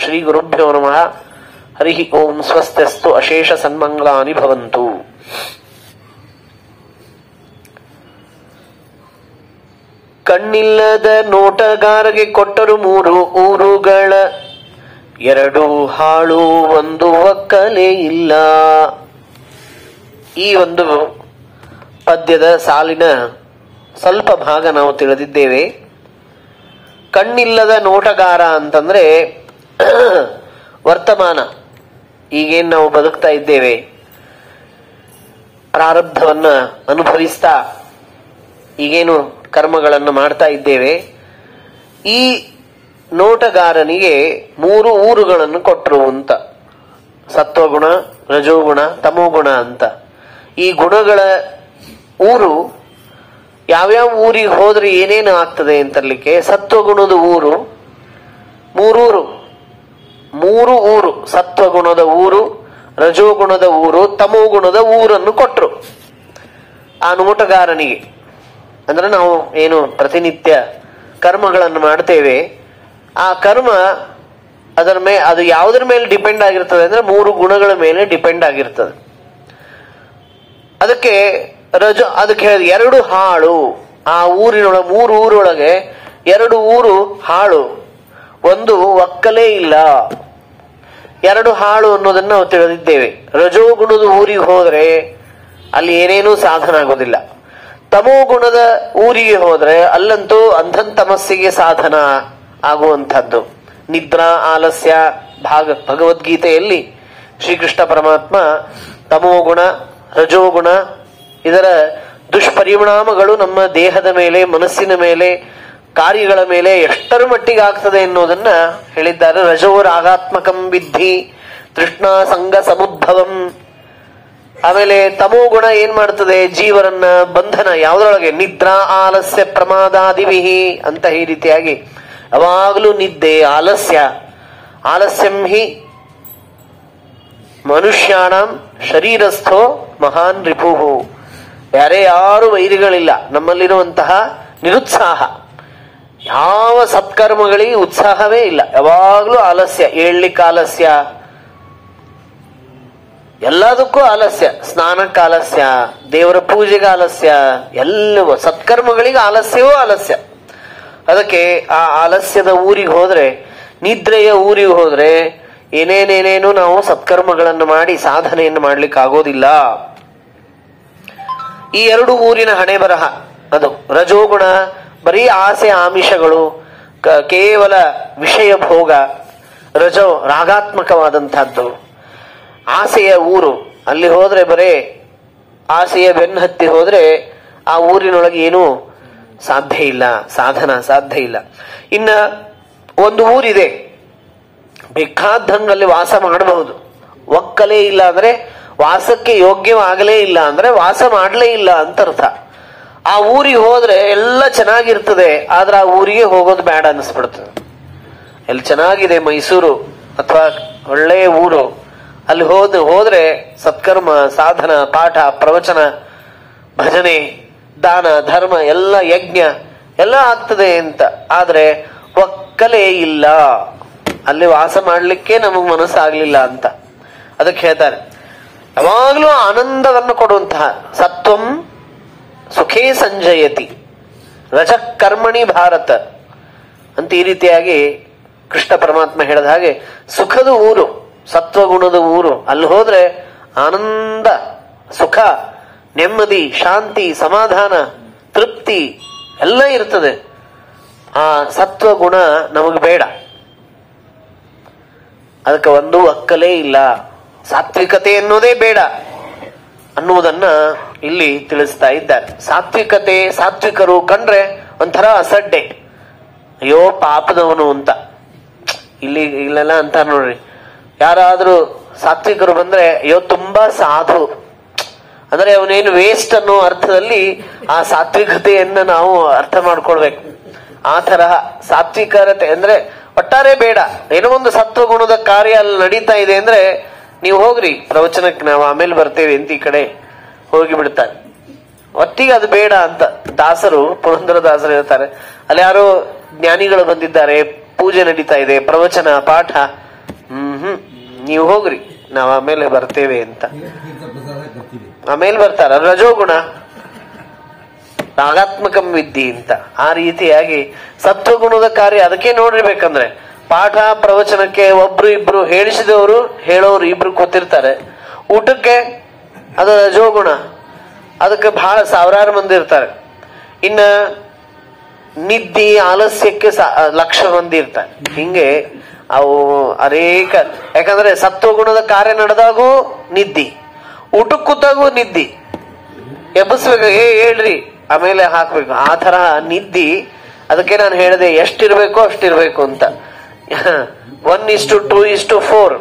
ಶ್ರೀ ಗುರುಭ್ಯೋ ನಮಃ ಹರಿ ಓಂ ಸ್ವಸ್ತ್ಯಸ್ತು ಅಶೇಷ ಸನ್ಮಂಗಲಾನಿ ಭವಂತು ಕಣ್ಣಿಲ್ಲದ ನೋಟಗಾರಗೆ ಕೊಟ್ಟರು ಮೂರು ಊರುಗಳ ಎರಡು ಹಾಳು ಒಂದು ಒಕ್ಕಲೆ ಇಲ್ಲ ಈ ಒಂದು ಪದ್ಯದ ಸಾಲಿನ ಸ್ವಲ್ಪ ಭಾಗ ನಾವು ತಿಳಿದಿದ್ದೇವೆ ಕಣ್ಣಿಲ್ಲದ ನೋಟಗಾರ ಅಂತಂದ್ರೆ ವರ್ತಮಾನ ಈಗೇನ್ ನಾವು ಬದುಕ್ತಾ ಇದ್ದೇವೆ ಪ್ರಾರಬ್ಧವನ್ನ ಅನುಭವಿಸ್ತಾ ಈಗೇನು ಕರ್ಮಗಳನ್ನು ಮಾಡ್ತಾ ಇದ್ದೇವೆ ಈ ನೋಟಗಾರನಿಗೆ ಮೂರು ಊರುಗಳನ್ನು ಕೊಟ್ಟರು ಅಂತ ಸತ್ವಗುಣ ರಜೋಗುಣ ತಮೋಗುಣ ಅಂತ ಈ ಗುಣಗಳ ಊರು ಯಾವ್ಯಾವ ಊರಿಗೆ ಹೋದ್ರೆ ಏನೇನು ಆಗ್ತದೆ ಅಂತರ್ಲಿಕ್ಕೆ ಸತ್ವಗುಣದ ಊರು ಮೂರೂರು ಮೂರು ಊರು ಸತ್ವಗುಣದ ಊರು ರಜೋಗುಣದ ಊರು ತಮೋಗುಣದ ಊರನ್ನು ಕೊಟ್ರು ಆ ನೋಟಗಾರನಿಗೆ ಅಂದ್ರೆ ನಾವು ಏನು ಪ್ರತಿನಿತ್ಯ ಕರ್ಮಗಳನ್ನು ಮಾಡ್ತೇವೆ ಆ ಕರ್ಮ ಅದರ ಮೇಲೆ ಅದು ಯಾವುದರ ಮೇಲೆ ಡಿಪೆಂಡ್ ಆಗಿರ್ತದೆ ಅಂದ್ರೆ ಮೂರು ಗುಣಗಳ ಮೇಲೆ ಡಿಪೆಂಡ್ ಆಗಿರ್ತದೆ ಅದಕ್ಕೆ ರಜ ಅದಕ್ಕೆ ಹೇಳಿದ ಎರಡು ಹಾಳು ಆ ಊರಿನೊಳಗೆ ಮೂರು ಊರೊಳಗೆ ಎರಡು ಊರು ಹಾಳು ಒಂದು ಒಕ್ಕಲೇ ಇಲ್ಲ ಎರಡು ಹಾಳು ಅನ್ನೋದನ್ನ ನಾವು ತಿಳಿದಿದ್ದೇವೆ ರಜೋಗುಣದ ಊರಿಗೆ ಹೋದ್ರೆ ಅಲ್ಲಿ ಏನೇನೂ ಸಾಧನ ಆಗೋದಿಲ್ಲ ತಮೋ ಗುಣದ ಊರಿಗೆ ಹೋದ್ರೆ ಅಲ್ಲಂತೂ ಅಂಧನ್ ತಮಸ್ಸಿಗೆ ಸಾಧನ ಆಗುವಂಥದ್ದು ನಿದ್ರಾ ಆಲಸ್ಯ ಭಾಗ ಭಗವದ್ಗೀತೆಯಲ್ಲಿ ಶ್ರೀಕೃಷ್ಣ ಪರಮಾತ್ಮ ತಮೋಗುಣ ರಜೋಗುಣ ಇದರ ದುಷ್ಪರಿಣಾಮಗಳು ನಮ್ಮ ದೇಹದ ಮೇಲೆ ಮನಸ್ಸಿನ ಮೇಲೆ ಕಾರ್ಯಗಳ ಮೇಲೆ ಎಷ್ಟರ ಮಟ್ಟಿಗೆ ಆಗ್ತದೆ ಎನ್ನುವುದನ್ನ ಹೇಳಿದ್ದಾರೆ ರಜೋ ರಾಗಾತ್ಮಕಂ ವಿದ್ಧಿ ತೃಷ್ಣ ಸಂಘ ಸಮುದ್ಭವಂ ಆಮೇಲೆ ತಮೋ ಗುಣ ಏನ್ ಮಾಡ್ತದೆ ಜೀವರನ್ನ ಬಂಧನ ಯಾವ್ದ್ರೊಳಗೆ ನಿದ್ರಾ ಆಲಸ್ಯ ಪ್ರಮಾದಾದಿವಿಹಿ ಅಂತ ಈ ರೀತಿಯಾಗಿ ಯಾವಾಗಲೂ ನಿದ್ದೆ ಆಲಸ್ಯ ಆಲಸ್ಯಂ ಹಿ ಮನುಷ್ಯಾಣಂ ಶರೀರಸ್ಥೋ ಮಹಾನ್ ರಿಪುಹು ಯಾರೇ ಯಾರು ವೈರಿಗಳಿಲ್ಲ ನಮ್ಮಲ್ಲಿರುವಂತಹ ನಿರುತ್ಸಾಹ ಯಾವ ಸತ್ಕರ್ಮಗಳಿಗೆ ಉತ್ಸಾಹವೇ ಇಲ್ಲ ಯಾವಾಗ್ಲೂ ಆಲಸ್ಯ ಏಳ್ಲಿಕ್ಕೆ ಆಲಸ್ಯ ಎಲ್ಲದಕ್ಕೂ ಆಲಸ್ಯ ಸ್ನಾನಕ್ಕೆ ಆಲಸ್ಯ ದೇವರ ಪೂಜೆಗೆ ಆಲಸ್ಯ ಎಲ್ಲವೂ ಸತ್ಕರ್ಮಗಳಿಗೆ ಆಲಸ್ಯವೂ ಆಲಸ್ಯ ಅದಕ್ಕೆ ಆ ಆಲಸ್ಯದ ಊರಿಗೆ ಹೋದ್ರೆ ನಿದ್ರೆಯ ಊರಿಗೆ ಹೋದ್ರೆ ಏನೇನೇನೇನು ನಾವು ಸತ್ಕರ್ಮಗಳನ್ನು ಮಾಡಿ ಸಾಧನೆಯನ್ನು ಮಾಡ್ಲಿಕ್ಕೆ ಆಗೋದಿಲ್ಲ ಈ ಎರಡು ಊರಿನ ಹಣೆ ಬರಹ ಅದು ರಜೋಗುಣ ಬರೀ ಆಸೆ ಆಮಿಷಗಳು ಕ- ಕೇವಲ ವಿಷಯ ಭೋಗ ರಜೋ ರಾಗಾತ್ಮಕವಾದಂತಹದ್ದು ಆಸೆಯ ಊರು ಅಲ್ಲಿ ಹೋದ್ರೆ ಬರೇ ಆಸೆಯ ಬೆನ್ನು ಹತ್ತಿ ಹೋದ್ರೆ ಆ ಊರಿನೊಳಗೆ ಏನೂ ಸಾಧ್ಯ ಇಲ್ಲ ಸಾಧನ ಸಾಧ್ಯ ಇಲ್ಲ ಇನ್ನ ಒಂದು ಊರಿದೆ ಬೇಕಾದಂಗಲ್ಲಿ ವಾಸ ಮಾಡಬಹುದು ಒಕ್ಕಲೇ ಇಲ್ಲ ಅಂದ್ರೆ ವಾಸಕ್ಕೆ ಯೋಗ್ಯವಾಗಲೇ ಇಲ್ಲ ಅಂದ್ರೆ ವಾಸ ಮಾಡಲೇ ಇಲ್ಲ ಅಂತ ಅರ್ಥ ಆ ಊರಿಗೆ ಹೋದ್ರೆ ಎಲ್ಲ ಚೆನ್ನಾಗಿರ್ತದೆ ಆದ್ರೆ ಆ ಊರಿಗೆ ಹೋಗೋದು ಬೇಡ ಅನಿಸ್ಬಿಡ್ತದೆ ಎಲ್ಲಿ ಚೆನ್ನಾಗಿದೆ ಮೈಸೂರು ಅಥವಾ ಒಳ್ಳೆಯ ಊರು ಅಲ್ಲಿ ಹೋದ ಹೋದ್ರೆ ಸತ್ಕರ್ಮ ಸಾಧನ ಪಾಠ ಪ್ರವಚನ ಭಜನೆ ದಾನ ಧರ್ಮ ಎಲ್ಲ ಯಜ್ಞ ಎಲ್ಲ ಆಗ್ತದೆ ಅಂತ ಆದ್ರೆ ಒಕ್ಕಲೇ ಇಲ್ಲ ಅಲ್ಲಿ ವಾಸ ಮಾಡ್ಲಿಕ್ಕೆ ನಮಗ್ ಮನಸ್ಸಾಗ್ಲಿಲ್ಲ ಅಂತ ಅದಕ್ಕೆ ಹೇಳ್ತಾರೆ ಯಾವಾಗ್ಲೂ ಆನಂದವನ್ನು ಕೊಡುವಂತಹ ಸತ್ವಂ ಸುಖೇ ಸಂಜಯತಿ ರಜ ಕರ್ಮಣಿ ಭಾರತ ಅಂತ ಈ ರೀತಿಯಾಗಿ ಕೃಷ್ಣ ಪರಮಾತ್ಮ ಹೇಳಿದ ಹಾಗೆ ಸುಖದ ಊರು ಸತ್ವಗುಣದ ಊರು ಅಲ್ಲಿ ಹೋದ್ರೆ ಆನಂದ ಸುಖ ನೆಮ್ಮದಿ ಶಾಂತಿ ಸಮಾಧಾನ ತೃಪ್ತಿ ಎಲ್ಲ ಇರ್ತದೆ ಆ ಸತ್ವಗುಣ ನಮಗ್ ಬೇಡ ಅದಕ್ಕೆ ಒಂದು ಅಕ್ಕಲೇ ಇಲ್ಲ ಸಾತ್ವಿಕತೆ ಅನ್ನೋದೇ ಬೇಡ ಅನ್ನುವುದನ್ನ ಇಲ್ಲಿ ತಿಳಿಸ್ತಾ ಇದ್ದಾರೆ ಸಾತ್ವಿಕತೆ ಸಾತ್ವಿಕರು ಕಂಡ್ರೆ ಒಂಥರ ಅಸಡ್ಡೆ ಅಯ್ಯೋ ಪಾಪದವನು ಅಂತ ಇಲ್ಲಿ ಇಲ್ಲೆಲ್ಲ ಅಂತ ನೋಡ್ರಿ ಯಾರಾದ್ರೂ ಸಾತ್ವಿಕರು ಬಂದ್ರೆ ಅಯ್ಯೋ ತುಂಬಾ ಸಾಧು ಅಂದ್ರೆ ಅವನೇನು ವೇಸ್ಟ್ ಅನ್ನೋ ಅರ್ಥದಲ್ಲಿ ಆ ಸಾತ್ವಿಕತೆಯನ್ನ ನಾವು ಅರ್ಥ ಮಾಡ್ಕೊಳ್ಬೇಕು ಆ ತರಹ ಸಾತ್ವಿಕರತೆ ಅಂದ್ರೆ ಒಟ್ಟಾರೆ ಬೇಡ ಏನೋ ಒಂದು ಸತ್ವಗುಣದ ಕಾರ್ಯ ಅಲ್ಲಿ ನಡೀತಾ ಇದೆ ಅಂದ್ರೆ ನೀವು ಹೋಗ್ರಿ ಪ್ರವಚನಕ್ಕೆ ನಾವು ಆಮೇಲೆ ಬರ್ತೇವೆ ಅಂತ ಈ ಕಡೆ ಹೋಗಿ ಬಿಡ್ತಾರೆ ಒಟ್ಟಿಗೆ ಅದು ಬೇಡ ಅಂತ ದಾಸರು ಪುರಂದರ ದಾಸರು ಹೇಳ್ತಾರೆ ಅಲ್ಲಿ ಯಾರೋ ಜ್ಞಾನಿಗಳು ಬಂದಿದ್ದಾರೆ ಪೂಜೆ ನಡೀತಾ ಇದೆ ಪ್ರವಚನ ಪಾಠ ಹ್ಮ್ ಹ್ಮ್ ನೀವು ಹೋಗ್ರಿ ನಾವ್ ಆಮೇಲೆ ಬರ್ತೇವೆ ಅಂತ ಈಗ ತೀರ್ಥ ಪ್ರಸಾದ ಬರ್ತೀವಿ ಆಮೇಲೆ ಬರ್ತಾರ ರಜೋಗುಣ ರಾಗಾತ್ಮಕಂ ವಿದ್ಯೆ ಅಂತ ಆ ರೀತಿಯಾಗಿ ಸತ್ವಗುಣದ ಕಾರ್ಯ ಅದಕ್ಕೆ ನೋಡಿರ್ಬೇಕಂದ್ರೆ ಪಾಠ ಪ್ರವಚನಕ್ಕೆ ಒಬ್ರು ಇಬ್ರು ಹೇಳಿಸಿದವರು ಹೇಳೋರು ಇಬ್ರು ಕೂತಿರ್ತಾರೆ ಊಟಕ್ಕೆ ಅದು ರಜೋಗುಣ ಅದಕ್ಕೆ ಬಹಳ ಸಾವಿರಾರು ಮಂದಿ ಇರ್ತಾರೆ ಇನ್ನ ನಿದ್ದಿ ಆಲಸ್ಯಕ್ಕೆ ಸಾ- ಲಕ್ಷ ಮಂದಿ ಇರ್ತಾರೆ ಹಿಂಗೆ ಅವು ಅನೇಕ ಯಾಕಂದ್ರೆ ಸತ್ವಗುಣದ ಕಾರ್ಯ ನಡೆದಾಗೂ ನಿದ್ದಿ ಊಟಕ್ಕೆ ಕೂತಾಗೂ ನಿದ್ದಿ ಎಬ್ಬಿಸ್ಬೇಕು ಏ ಹೇಳ್ರಿ ಆಮೇಲೆ ಹಾಕ್ಬೇಕು ಆ ತರ ನಿದ್ದಿ ಅದಕ್ಕೆ ನಾನು ಹೇಳಿದೆ ಎಷ್ಟಿರ್ಬೇಕು ಅಷ್ಟಿರ್ಬೇಕು ಅಂತ ಒನ್ ಇಸ್ಟು ಟೂ ಇಸ್ಟು ಫೋರ್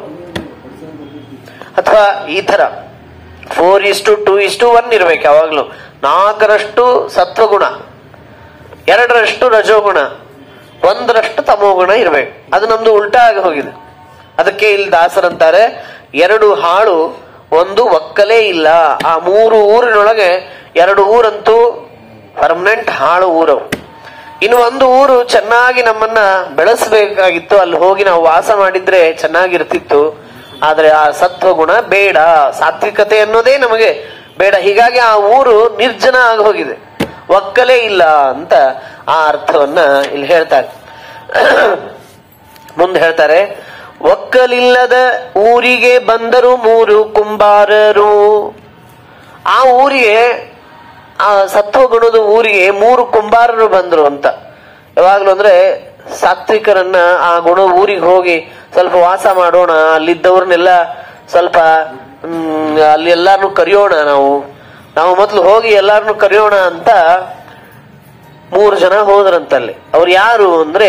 ಅಥವಾ ಈ ತರ ಫೋರ್ ಇಸ್ಟು ಟೂ ಇಸ್ಟು ಒನ್ ಇರ್ಬೇಕು ಯಾವಾಗ್ಲೂ ನಾಲ್ಕರಷ್ಟು ಸತ್ವಗುಣ ಎರಡರಷ್ಟು ರಜೋಗುಣ ಒಂದರಷ್ಟು ತಮೋಗುಣ ಇರ್ಬೇಕು ಅದು ನಮ್ದು ಉಲ್ಟಾ ಆಗಿ ಹೋಗಿದೆ ಅದಕ್ಕೆ ಇಲ್ಲಿ ದಾಸರಂತಾರೆ ಎರಡು ಹಾಳು ಒಂದು ಒಕ್ಕಲೇ ಇಲ್ಲ ಆ ಮೂರು ಊರಿನೊಳಗೆ ಎರಡು ಊರಂತೂ ಪರ್ಮನೆಂಟ್ ಹಾಳು ಊರವು ಇನ್ನು ಒಂದು ಊರು ಚೆನ್ನಾಗಿ ನಮ್ಮನ್ನ ಬೆಳೆಸಬೇಕಾಗಿತ್ತು ಅಲ್ಲಿ ಹೋಗಿ ನಾವು ವಾಸ ಮಾಡಿದ್ರೆ ಚೆನ್ನಾಗಿರ್ತಿತ್ತು ಆದ್ರೆ ಆ ಸತ್ವಗುಣ ಬೇಡ ಸಾತ್ವಿಕತೆ ಅನ್ನೋದೇ ನಮಗೆ ಬೇಡ ಹೀಗಾಗಿ ಆ ಊರು ನಿರ್ಜನ ಆಗಿ ಹೋಗಿದೆ ಒಕ್ಕಲೇ ಇಲ್ಲ ಅಂತ ಆ ಅರ್ಥವನ್ನ ಇಲ್ಲಿ ಹೇಳ್ತಾರೆ ಮುಂದೆ ಹೇಳ್ತಾರೆ ಒಕ್ಕಲಿಲ್ಲದ ಊರಿಗೆ ಬಂದರು ಮೂರು ಕುಂಬಾರರು ಆ ಊರಿಗೆ ಆ ಸತ್ವಗುಣದ ಊರಿಗೆ ಮೂರು ಕುಂಬಾರರು ಬಂದ್ರು ಅಂತ ಯಾವಾಗ್ಲೂ ಅಂದ್ರೆ ಸಾತ್ವಿಕರನ್ನ ಆ ಗುಣ ಊರಿಗೆ ಹೋಗಿ ಸ್ವಲ್ಪ ವಾಸ ಮಾಡೋಣ ಅಲ್ಲಿದ್ದವ್ರನ್ನೆಲ್ಲ ಸ್ವಲ್ಪ ಹ್ಮ್, ಅಲ್ಲಿ ಎಲ್ಲಾರನ್ನು ಕರೆಯೋಣ ನಾವು ನಾವು ಮೊದ್ಲು ಹೋಗಿ ಎಲ್ಲಾರನ್ನು ಕರೆಯೋಣ ಅಂತ ಮೂರು ಜನ ಹೋದ್ರಂತಲ್ಲಿ ಅವ್ರು ಯಾರು ಅಂದ್ರೆ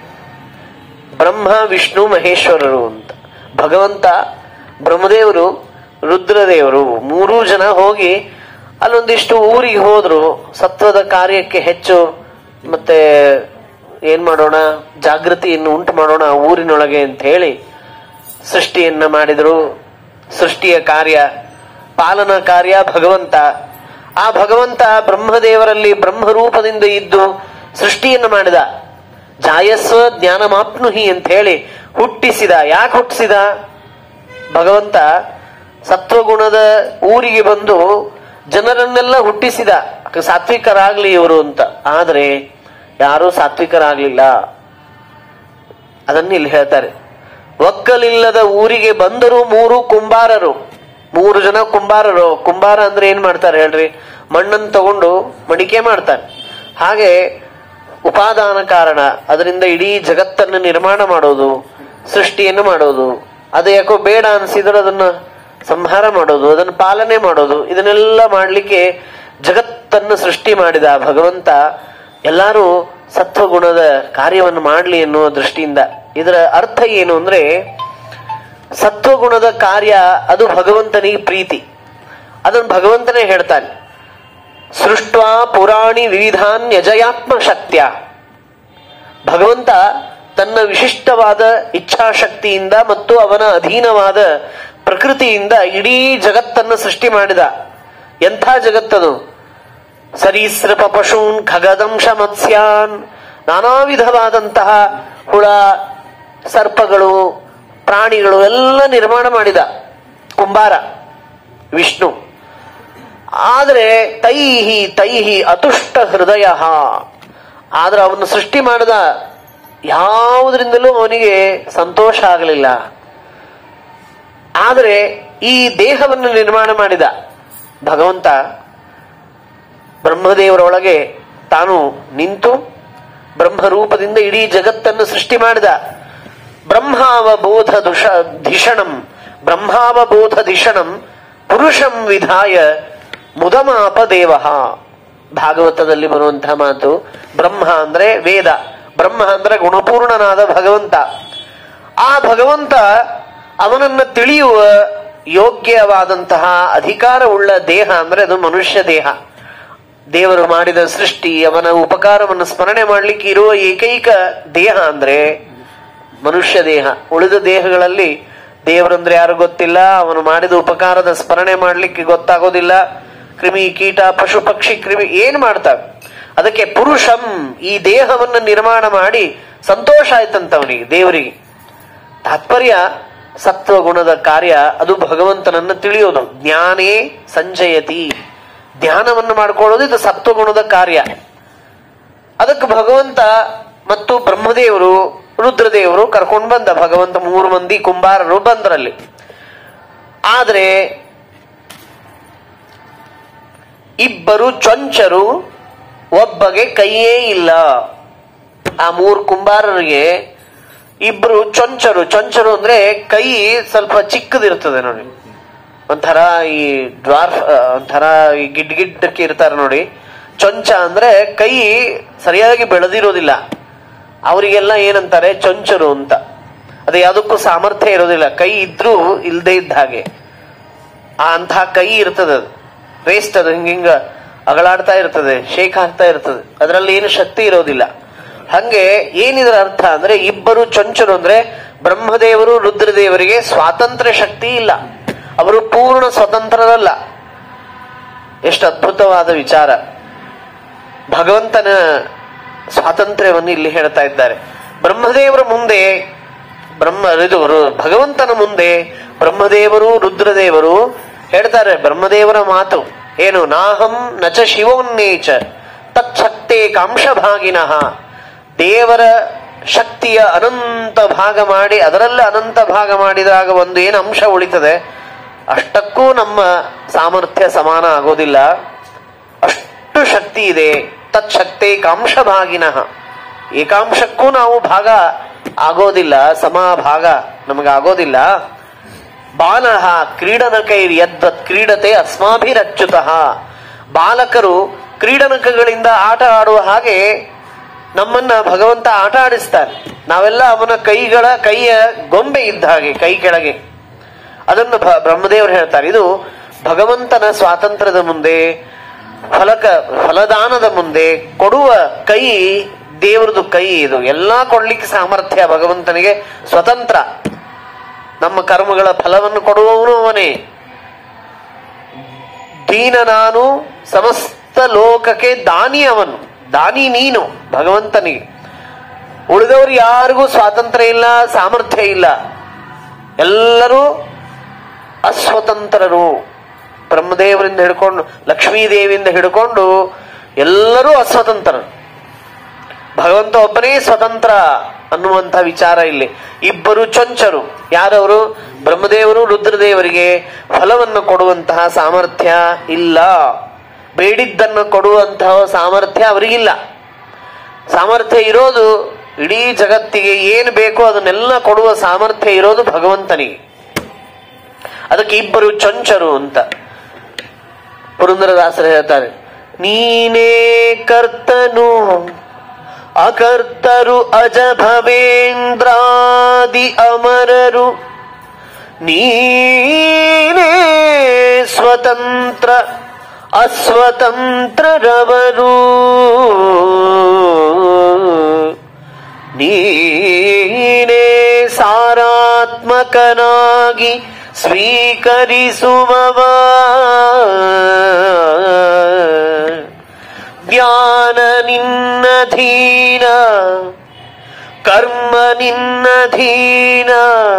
ಬ್ರಹ್ಮ ವಿಷ್ಣು ಮಹೇಶ್ವರರು ಅಂತ ಭಗವಂತ ಬ್ರಹ್ಮದೇವರು ರುದ್ರದೇವರು ಮೂರೂ ಜನ ಹೋಗಿ ಅಲ್ಲೊಂದಿಷ್ಟು ಊರಿಗೆ ಹೋದ್ರು ಸತ್ವದ ಕಾರ್ಯಕ್ಕೆ ಹೆಚ್ಚು ಮತ್ತೆ ಏನ್ ಮಾಡೋಣ ಜಾಗೃತಿಯನ್ನು ಉಂಟು ಮಾಡೋಣ ಆ ಊರಿನೊಳಗೆ ಅಂತ ಹೇಳಿ ಸೃಷ್ಟಿಯನ್ನ ಮಾಡಿದ್ರು ಸೃಷ್ಟಿಯ ಕಾರ್ಯ ಪಾಲನಾ ಕಾರ್ಯ ಭಗವಂತ ಆ ಭಗವಂತ ಬ್ರಹ್ಮದೇವರಲ್ಲಿ ಬ್ರಹ್ಮರೂಪದಿಂದ ಇದ್ದು ಸೃಷ್ಟಿಯನ್ನ ಮಾಡಿದ ಜಾಯಸ್ವ ಜ್ಞಾನಮಾಪ್ನುಹಿ ಅಂತ ಹೇಳಿ ಹುಟ್ಟಿಸಿದ ಯಾಕೆ ಹುಟ್ಟಿಸಿದ ಭಗವಂತ ಸತ್ವಗುಣದ ಊರಿಗೆ ಬಂದು ಜನರನ್ನೆಲ್ಲ ಹುಟ್ಟಿಸಿದ ಸಾತ್ವಿಕರಾಗ್ಲಿ ಇವರು ಅಂತ ಆದ್ರೆ ಯಾರೂ ಸಾತ್ವಿಕರಾಗ್ಲಿಲ್ಲ ಅದನ್ನ ಇಲ್ಲಿ ಹೇಳ್ತಾರೆ ಒಕ್ಕಲಿಲ್ಲದ ಊರಿಗೆ ಬಂದರು ಮೂರು ಕುಂಬಾರರು ಮೂರು ಜನ ಕುಂಬಾರರು ಕುಂಬಾರ ಅಂದ್ರೆ ಏನ್ ಮಾಡ್ತಾರೆ ಹೇಳ್ರಿ ಮಣ್ಣನ್ನು ತಗೊಂಡು ಮಡಿಕೆ ಮಾಡ್ತಾರೆ ಹಾಗೆ ಉಪಾದಾನ ಕಾರಣ ಅದರಿಂದ ಇಡೀ ಜಗತ್ತನ್ನು ನಿರ್ಮಾಣ ಮಾಡೋದು ಸೃಷ್ಟಿಯನ್ನು ಮಾಡೋದು ಅದು ಯಾಕೋ ಬೇಡ ಅನ್ಸಿದ್ರೆ ಅದನ್ನ ಸಂಹಾರ ಮಾಡೋದು ಅದನ್ನು ಪಾಲನೆ ಮಾಡೋದು ಇದನ್ನೆಲ್ಲ ಮಾಡ್ಲಿಕ್ಕೆ ಜಗತ್ತನ್ನು ಸೃಷ್ಟಿ ಮಾಡಿದ ಭಗವಂತ ಎಲ್ಲಾರು ಸತ್ವಗುಣದ ಕಾರ್ಯವನ್ನು ಮಾಡ್ಲಿ ಎನ್ನುವ ದೃಷ್ಟಿಯಿಂದ ಇದರ ಅರ್ಥ ಏನು ಅಂದ್ರೆ ಸತ್ವಗುಣದ ಕಾರ್ಯ ಅದು ಭಗವಂತನಿಗೆ ಪ್ರೀತಿ ಅದನ್ನು ಭಗವಂತನೇ ಹೇಳ್ತಾನೆ ಸೃಷ್ಟ್ವಾ ಪುರಾಣಿ ವಿವಿಧಾನ್ಯಜಯಾತ್ಮ ಶಕ್ತ್ಯ ಭಗವಂತ ತನ್ನ ವಿಶಿಷ್ಟವಾದ ಇಚ್ಛಾಶಕ್ತಿಯಿಂದ ಮತ್ತು ಅವನ ಅಧೀನವಾದ ಪ್ರಕೃತಿಯಿಂದ ಇಡೀ ಜಗತ್ತನ್ನು ಸೃಷ್ಟಿ ಮಾಡಿದ ಎಂಥ ಜಗತ್ತದು ಸರೀಸೃಪ ಪಶೂನ್ ಖಗದಂಶ ಮತ್ಸ್ಯಾನ್ ನಾನಾ ವಿಧವಾದಂತಹ ಹುಳ ಸರ್ಪಗಳು ಪ್ರಾಣಿಗಳು ಎಲ್ಲ ನಿರ್ಮಾಣ ಮಾಡಿದ ಕುಂಬಾರ ವಿಷ್ಣು ಆದರೆ ತೈಹಿ ತೈಹಿ ಅತುಷ್ಟ ಹೃದಯ ಆದ್ರೆ ಅವನು ಸೃಷ್ಟಿ ಮಾಡಿದ ಯಾವುದರಿಂದಲೂ ಅವನಿಗೆ ಸಂತೋಷ ಆಗಲಿಲ್ಲ ಆದರೆ ಈ ದೇಹವನ್ನು ನಿರ್ಮಾಣ ಮಾಡಿದ ಭಗವಂತ ಬ್ರಹ್ಮದೇವರೊಳಗೆ ತಾನು ನಿಂತು ಬ್ರಹ್ಮರೂಪದಿಂದ ಇಡೀ ಜಗತ್ತನ್ನು ಸೃಷ್ಟಿ ಮಾಡಿದ ಬ್ರಹ್ಮಾವಬೋಧ ದುಷ ಧಿಷಣಂ ಬ್ರಹ್ಮಾವಬೋಧ ಧಿಷಣಂ ಪುರುಷಂ ವಿಧಾಯ ಮುದಮಾಪ ದೇವ ಭಾಗವತದಲ್ಲಿ ಬರುವಂತಹ ಮಾತು ಬ್ರಹ್ಮ ಅಂದ್ರೆ ವೇದ ಬ್ರಹ್ಮ ಅಂದ್ರೆ ಗುಣಪೂರ್ಣನಾದ ಭಗವಂತ ಆ ಭಗವಂತ ಅವನನ್ನ ತಿಳಿಯುವ ಯೋಗ್ಯವಾದಂತಹ ಅಧಿಕಾರವುಳ್ಳ ದೇಹ ಅಂದ್ರೆ ಅದು ಮನುಷ್ಯ ದೇಹ ದೇವರು ಮಾಡಿದ ಸೃಷ್ಟಿ ಅವನ ಉಪಕಾರವನ್ನು ಸ್ಮರಣೆ ಮಾಡ್ಲಿಕ್ಕೆ ಇರುವ ಏಕೈಕ ದೇಹ ಅಂದ್ರೆ ಮನುಷ್ಯ ದೇಹ ಉಳಿದ ದೇಹಗಳಲ್ಲಿ ದೇವರಂದ್ರೆ ಯಾರು ಗೊತ್ತಿಲ್ಲ ಅವನು ಮಾಡಿದ ಉಪಕಾರದ ಸ್ಮರಣೆ ಮಾಡ್ಲಿಕ್ಕೆ ಗೊತ್ತಾಗೋದಿಲ್ಲ ಕ್ರಿಮಿ ಕೀಟ ಪಶು ಪಕ್ಷಿ ಕ್ರಿಮಿ ಏನ್ ಮಾಡ್ತಾವೆ ಅದಕ್ಕೆ ಪುರುಷಂ ಈ ದೇಹವನ್ನು ನಿರ್ಮಾಣ ಮಾಡಿ ಸಂತೋಷ ಆಯ್ತಂತ ಅವನಿಗೆ ದೇವರಿಗೆ ತಾತ್ಪರ್ಯ ಸತ್ವಗುಣದ ಕಾರ್ಯ ಅದು ಭಗವಂತನನ್ನ ತಿಳಿಯೋದು ಜ್ಞಾನೇ ಸಂಜಯತಿ ಧ್ಯಾನವನ್ನು ಮಾಡ್ಕೊಳ್ಳೋದು ಇದು ಸತ್ವಗುಣದ ಕಾರ್ಯ ಅದಕ್ಕೆ ಭಗವಂತ ಮತ್ತು ಬ್ರಹ್ಮದೇವರು ರುದ್ರದೇವರು ಕರ್ಕೊಂಡು ಬಂದ ಭಗವಂತ ಮೂರು ಮಂದಿ ಕುಂಬಾರರು ಬಂದ್ರಲ್ಲಿ ಆದ್ರೆ ಇಬ್ಬರು ಚೊಂಚರು ಒಬ್ಬಗೆ ಕೈಯೇ ಇಲ್ಲ ಆ ಮೂರು ಕುಂಬಾರರಿಗೆ ಇಬ್ರು ಚೊಂಚರು ಚೊಂಚರು ಅಂದ್ರೆ ಕೈ ಸ್ವಲ್ಪ ಚಿಕ್ಕದಿರ್ತದೆ ನೋಡಿ ಒಂಥರ ಈ ಡ್ವಾರ್ಫ್ ಒಂಥರ ಈ ಗಿಡ್ ಗಿಡ್ಡಕ್ಕೆ ಇರ್ತಾರೆ ನೋಡಿ ಚೊಂಚ ಅಂದ್ರೆ ಕೈ ಸರಿಯಾಗಿ ಬೆಳೆದಿರೋದಿಲ್ಲ ಅವರಿಗೆಲ್ಲ ಏನಂತಾರೆ ಚೊಂಚರು ಅಂತ ಅದು ಯಾವುದಕ್ಕೂ ಸಾಮರ್ಥ್ಯ ಇರೋದಿಲ್ಲ ಕೈ ಇದ್ರೂ ಇಲ್ದೇ ಇದ್ದ ಹಾಗೆ ಆ ಅಂತಹ ಕೈ ಇರ್ತದೆ ಅದು ವೇಸ್ಟ್ ಅದು ಹಿಂಗಿಂಗ ಅಗಳಾಡ್ತಾ ಇರ್ತದೆ ಶೇಕ್ ಆಗ್ತಾ ಇರ್ತದೆ ಅದರಲ್ಲಿ ಏನು ಶಕ್ತಿ ಇರೋದಿಲ್ಲ ಹಂಗೆ ಏನಿದ್ರ ಅರ್ಥ ಅಂದ್ರೆ ಇಬ್ಬರು ಚೊಂಚರು ಅಂದ್ರೆ ಬ್ರಹ್ಮದೇವರು ರುದ್ರದೇವರಿಗೆ ಸ್ವಾತಂತ್ರ್ಯ ಶಕ್ತಿ ಇಲ್ಲ ಅವರು ಪೂರ್ಣ ಸ್ವತಂತ್ರರಲ್ಲ ಎಷ್ಟು ಅದ್ಭುತವಾದ ವಿಚಾರ ಭಗವಂತನ ಸ್ವಾತಂತ್ರ್ಯವನ್ನು ಇಲ್ಲಿ ಹೇಳ್ತಾ ಇದ್ದಾರೆ ಬ್ರಹ್ಮದೇವರ ಮುಂದೆ ಬ್ರಹ್ಮ ಇದು ರು- ಭಗವಂತನ ಮುಂದೆ ಬ್ರಹ್ಮದೇವರು ರುದ್ರದೇವರು ಹೇಳ್ತಾರೆ ಬ್ರಹ್ಮದೇವರ ಮಾತು ಏನು ನಾಹಂ ನಚ ಶಿವೋನ್ನೇಚ ತಚ್ಛಕ್ತೆ ಕಾಂಶಭಾಗಿನಃ ದೇವರ ಶಕ್ತಿಯ ಅನಂತ ಭಾಗ ಮಾಡಿ ಅದರಲ್ಲ ಅನಂತ ಭಾಗ ಮಾಡಿದಾಗ ಒಂದು ಏನು ಅಂಶ ಉಳಿತದೆ ಅಷ್ಟಕ್ಕೂ ನಮ್ಮ ಸಾಮರ್ಥ್ಯ ಸಮಾನ ಆಗೋದಿಲ್ಲ ಅಷ್ಟು ಶಕ್ತಿ ಇದೆ ತತ್ಶಕ್ತಿ ಕಾಂಶಭಾಗಿನಃ ಏಕಾಂಶಕ್ಕೂ ನಾವು ಭಾಗ ಆಗೋದಿಲ್ಲ ಸಮಭಾಗ ನಮಗಾಗೋದಿಲ್ಲ ಬಾಲಃ ಕ್ರೀಡನಕೈರ್ ಯದ್ವತ್ ಕ್ರೀಡತೆ ಅಸ್ಮಾಭಿರಚ್ಯುತಃ ಬಾಲಕರು ಕ್ರೀಡನಕಗಳಿಂದ ಆಟ ಆಡುವ ಹಾಗೆ ನಮ್ಮನ್ನ ಭಗವಂತ ಆಟ ಆಡಿಸ್ತಾನೆ ನಾವೆಲ್ಲ ಅವನ ಕೈಗಳ ಕೈಯ ಗೊಂಬೆ ಇದ್ದ ಹಾಗೆ ಕೈ ಕೆಳಗೆ ಅದನ್ನು ಭ- ಬ್ರಹ್ಮದೇವರು ಹೇಳ್ತಾರೆ ಇದು ಭಗವಂತನ ಸ್ವಾತಂತ್ರ್ಯದ ಮುಂದೆ ಫಲಕ ಫಲದಾನದ ಮುಂದೆ ಕೊಡುವ ಕೈ ದೇವರದು ಕೈ ಇದು ಎಲ್ಲಾ ಕೊಡ್ಲಿಕ್ಕೆ ಸಾಮರ್ಥ್ಯ ಭಗವಂತನಿಗೆ ಸ್ವತಂತ್ರ ನಮ್ಮ ಕರ್ಮಗಳ ಫಲವನ್ನು ಕೊಡುವವನು ಅವನೇ ದೀನ ನಾನು ಸಮಸ್ತ ಲೋಕಕ್ಕೆ ದಾನಿ ಅವನು ದಾನಿ ನೀನು ಭಗವಂತನಿಗೆ ಉಳಿದವರು ಯಾರಿಗೂ ಸ್ವಾತಂತ್ರ್ಯ ಇಲ್ಲ ಸಾಮರ್ಥ್ಯ ಇಲ್ಲ ಎಲ್ಲರೂ ಅಸ್ವತಂತ್ರರು ಬ್ರಹ್ಮದೇವರಿಂದ ಹಿಡ್ಕೊಂಡು ಲಕ್ಷ್ಮೀದೇವಿಯಿಂದ ಹಿಡ್ಕೊಂಡು ಎಲ್ಲರೂ ಅಸ್ವತಂತ್ರರು ಭಗವಂತ ಒಬ್ಬನೇ ಸ್ವತಂತ್ರ ಅನ್ನುವಂಥ ವಿಚಾರ ಇಲ್ಲಿ ಇಬ್ಬರು ಚೊಂಚರು ಯಾರವರು ಬ್ರಹ್ಮದೇವರು ರುದ್ರದೇವರಿಗೆ ಫಲವನ್ನು ಕೊಡುವಂತಹ ಸಾಮರ್ಥ್ಯ ಇಲ್ಲ ಬೇಡಿದ್ದನ್ನು ಕೊಡುವಂತಹ ಸಾಮರ್ಥ್ಯ ಅವರಿಗಿಲ್ಲ ಸಾಮರ್ಥ್ಯ ಇರೋದು ಇಡೀ ಜಗತ್ತಿಗೆ ಏನು ಬೇಕೋ ಅದನ್ನೆಲ್ಲ ಕೊಡುವ ಸಾಮರ್ಥ್ಯ ಇರೋದು ಭಗವಂತನಿಗೆ ಅದಕ್ಕೆ ಇಬ್ಬರು ಚೊಂಚರು ಅಂತ ಪುರಂದರದಾಸರು ಹೇಳ್ತಾರೆ ನೀನೇ ಕರ್ತನು ಅಕರ್ತರು ಅಜ ಭವೇಂದ್ರಾದಿ ಅಮರರು ನೀನೇ ಸ್ವತಂತ್ರ ಅಸ್ವತಂತ್ರರವರು ನೀನೇ ಸಾರಾತ್ಮಕನಾಗಿ ಸ್ವೀಕರಿಸುವವ ಜ್ಞಾನ ನಿನ್ನಧೀನ ಕರ್ಮ ನಿನ್ನಧೀನ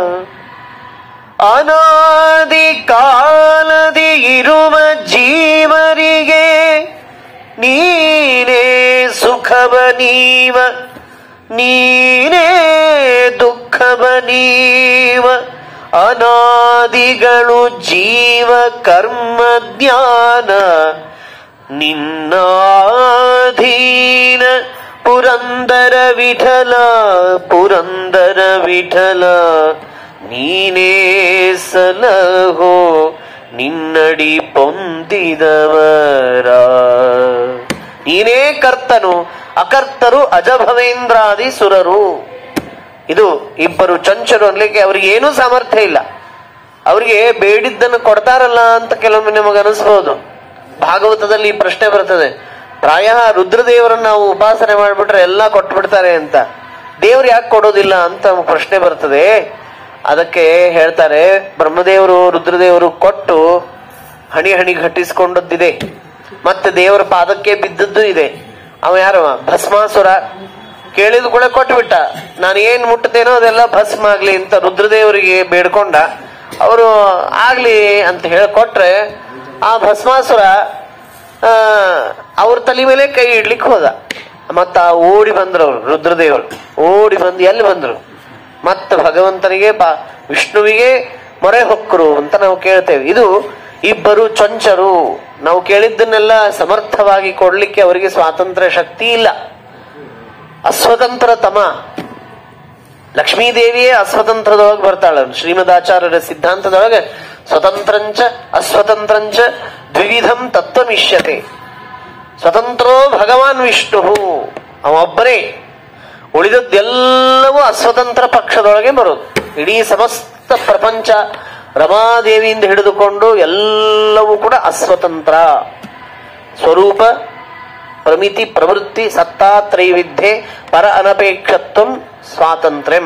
ಅನಾದಿ ಕಾಲದಿ ಇರುವ ಜೀವರಿಗೆ ನೀನೇ ಸುಖವ ನೀವ ನೀನೇ ದುಃಖವ ನೀವ ಅನಾದಿಗಳು ಜೀವ ಕರ್ಮ ಜ್ಞಾನ ನಿನ್ನಾಧೀನ ಪುರಂದರ ವಿಠಲ ಪುರಂದರ ವಿಠಲ ನೀನೇ ಸಲಹೋ ನಿನ್ನಡಿ ಪೊಂದಿದವರ ನೀನೇ ಕರ್ತನು ಅಕರ್ತರು ಅಜಭವೇಂದ್ರಾದಿ ಸುರರು ಇದು ಇಬ್ಬರು ಚಂಚರು ಅನ್ಲಿಕ್ಕೆ ಅವ್ರಿಗೆ ಏನೂ ಸಾಮರ್ಥ್ಯ ಇಲ್ಲ ಅವರಿಗೆ ಬೇಡಿದ್ದನ್ನು ಕೊಡ್ತಾರಲ್ಲ ಅಂತ ಕೆಲವೊಮ್ಮೆ ನಮಗೆ ಅನಿಸ್ಬೋದು ಭಾಗವತದಲ್ಲಿ ಈ ಪ್ರಶ್ನೆ ಬರ್ತದೆ ಪ್ರಾಯ ರುದ್ರದೇವರನ್ನ ನಾವು ಉಪಾಸನೆ ಮಾಡ್ಬಿಟ್ರೆ ಎಲ್ಲ ಕೊಟ್ಟು ಬಿಡ್ತಾರೆ ಅಂತ ದೇವ್ರು ಯಾಕೆ ಕೊಡೋದಿಲ್ಲ ಅಂತ ಪ್ರಶ್ನೆ ಬರ್ತದೆ ಅದಕ್ಕೆ ಹೇಳ್ತಾರೆ ಬ್ರಹ್ಮದೇವರು ರುದ್ರದೇವರು ಕೊಟ್ಟು ಹಣಿ ಹಣಿ ಘಟ್ಟಿಸ್ಕೊಂಡದ್ದಿದೆ ಮತ್ತೆ ದೇವರ ಪಾದಕ್ಕೆ ಬಿದ್ದದ್ದು ಇದೆ ಅವ ಯಾರು ಭಸ್ಮಾಸುರ ಕೇಳಿದ ಕೂಡ ಕೊಟ್ಬಿಟ್ಟ ನಾನು ಏನ್ ಮುಟ್ಟತೇನೋ ಅದೆಲ್ಲ ಭಸ್ಮ ಆಗ್ಲಿ ಅಂತ ರುದ್ರದೇವರಿಗೆ ಬೇಡ್ಕೊಂಡ ಅವರು ಆಗ್ಲಿ ಅಂತ ಹೇಳಿಕೊಟ್ರೆ ಆ ಭಸ್ಮಾಸುರ ಆ, ಅವ್ರ ತಲೆ ಮೇಲೆ ಕೈ ಇಡ್ಲಿಕ್ಕೆ ಹೋದ ಮತ್ತ ಆ ಓಡಿ ಬಂದ್ರು ಅವ್ರು ರುದ್ರದೇವರು ಓಡಿ ಬಂದು ಎಲ್ಲಿ ಬಂದ್ರು ಮತ್ತ ಭಗವಂತನಿಗೆ ಬಾ ವಿಷ್ಣುವಿಗೆ ಮೊರೆ ಹೊಕ್ಕರು ಅಂತ ನಾವು ಕೇಳ್ತೇವೆ ಇದು ಇಬ್ಬರು ಚೊಂಚರು ನಾವು ಕೇಳಿದ್ದನ್ನೆಲ್ಲ ಸಮರ್ಥವಾಗಿ ಕೊಡ್ಲಿಕ್ಕೆ ಅವರಿಗೆ ಸ್ವಾತಂತ್ರ್ಯ ಶಕ್ತಿ ಇಲ್ಲ ಅಸ್ವತಂತ್ರ ತಮ ಲಕ್ಷ್ಮೀದೇವಿಯೇ ಅಸ್ವತಂತ್ರದೊಳಗೆ ಬರ್ತಾಳ ಶ್ರೀಮದಾಚಾರ್ಯರ ಸಿದ್ಧಾಂತದೊಳಗೆ ಸ್ವತಂತ್ರಂಚ ಅಸ್ವತಂತ್ರಂಚ ದ್ವಿವಿಧಂ ತತ್ವಮಿಷ್ಯತೆ ಸ್ವತಂತ್ರೋ ಭಗವಾನ್ ವಿಷ್ಣು ಅವೊಬ್ಬರೇ ಉಳಿದದ್ದೆಲ್ಲವೂ ಅಸ್ವತಂತ್ರ ಪಕ್ಷದೊಳಗೆ ಬರೋದು ಇಡೀ ಸಮಸ್ತ ಪ್ರಪಂಚ ರಮಾದೇವಿಯಿಂದ ಹಿಡಿದುಕೊಂಡು ಎಲ್ಲವೂ ಕೂಡ ಅಸ್ವತಂತ್ರ ಸ್ವರೂಪ ಪ್ರಮಿತಿ ಪ್ರವೃತ್ತಿ ಸತ್ತಾ ತ್ರೈವಿದ್ಯೆ ಪರ ಅನಪೇಕ್ಷತ್ವ ಸ್ವಾತಂತ್ರ್ಯಂ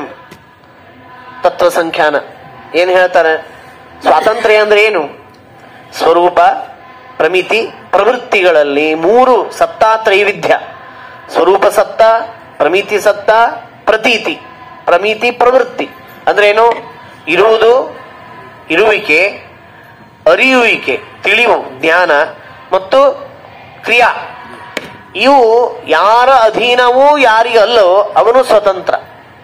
ತತ್ವ ಸಂಖ್ಯಾನ ಏನ್ ಹೇಳ್ತಾರೆ ಸ್ವಾತಂತ್ರ್ಯ ಅಂದ್ರೆ ಏನು ಸ್ವರೂಪ ಪ್ರಮಿತಿ ಪ್ರವೃತ್ತಿಗಳಲ್ಲಿ ಮೂರು ಸತ್ತಾ ತ್ರೈವಿಧ್ಯ ಸ್ವರೂಪ ಸತ್ತ ಪ್ರಮಿತಿ ಸತ್ತ ಪ್ರತೀತಿ ಪ್ರಮಿತಿ ಪ್ರವೃತ್ತಿ ಅಂದ್ರೆ ಏನು ಇರುವುದು ಇರುವಿಕೆ ಅರಿಯುವಿಕೆ ತಿಳಿವು ಜ್ಞಾನ ಮತ್ತು ಕ್ರಿಯಾ ಇವು ಯಾರ ಅಧೀನವೂ ಯಾರಿಗಲ್ಲೋ ಅವನು ಸ್ವತಂತ್ರ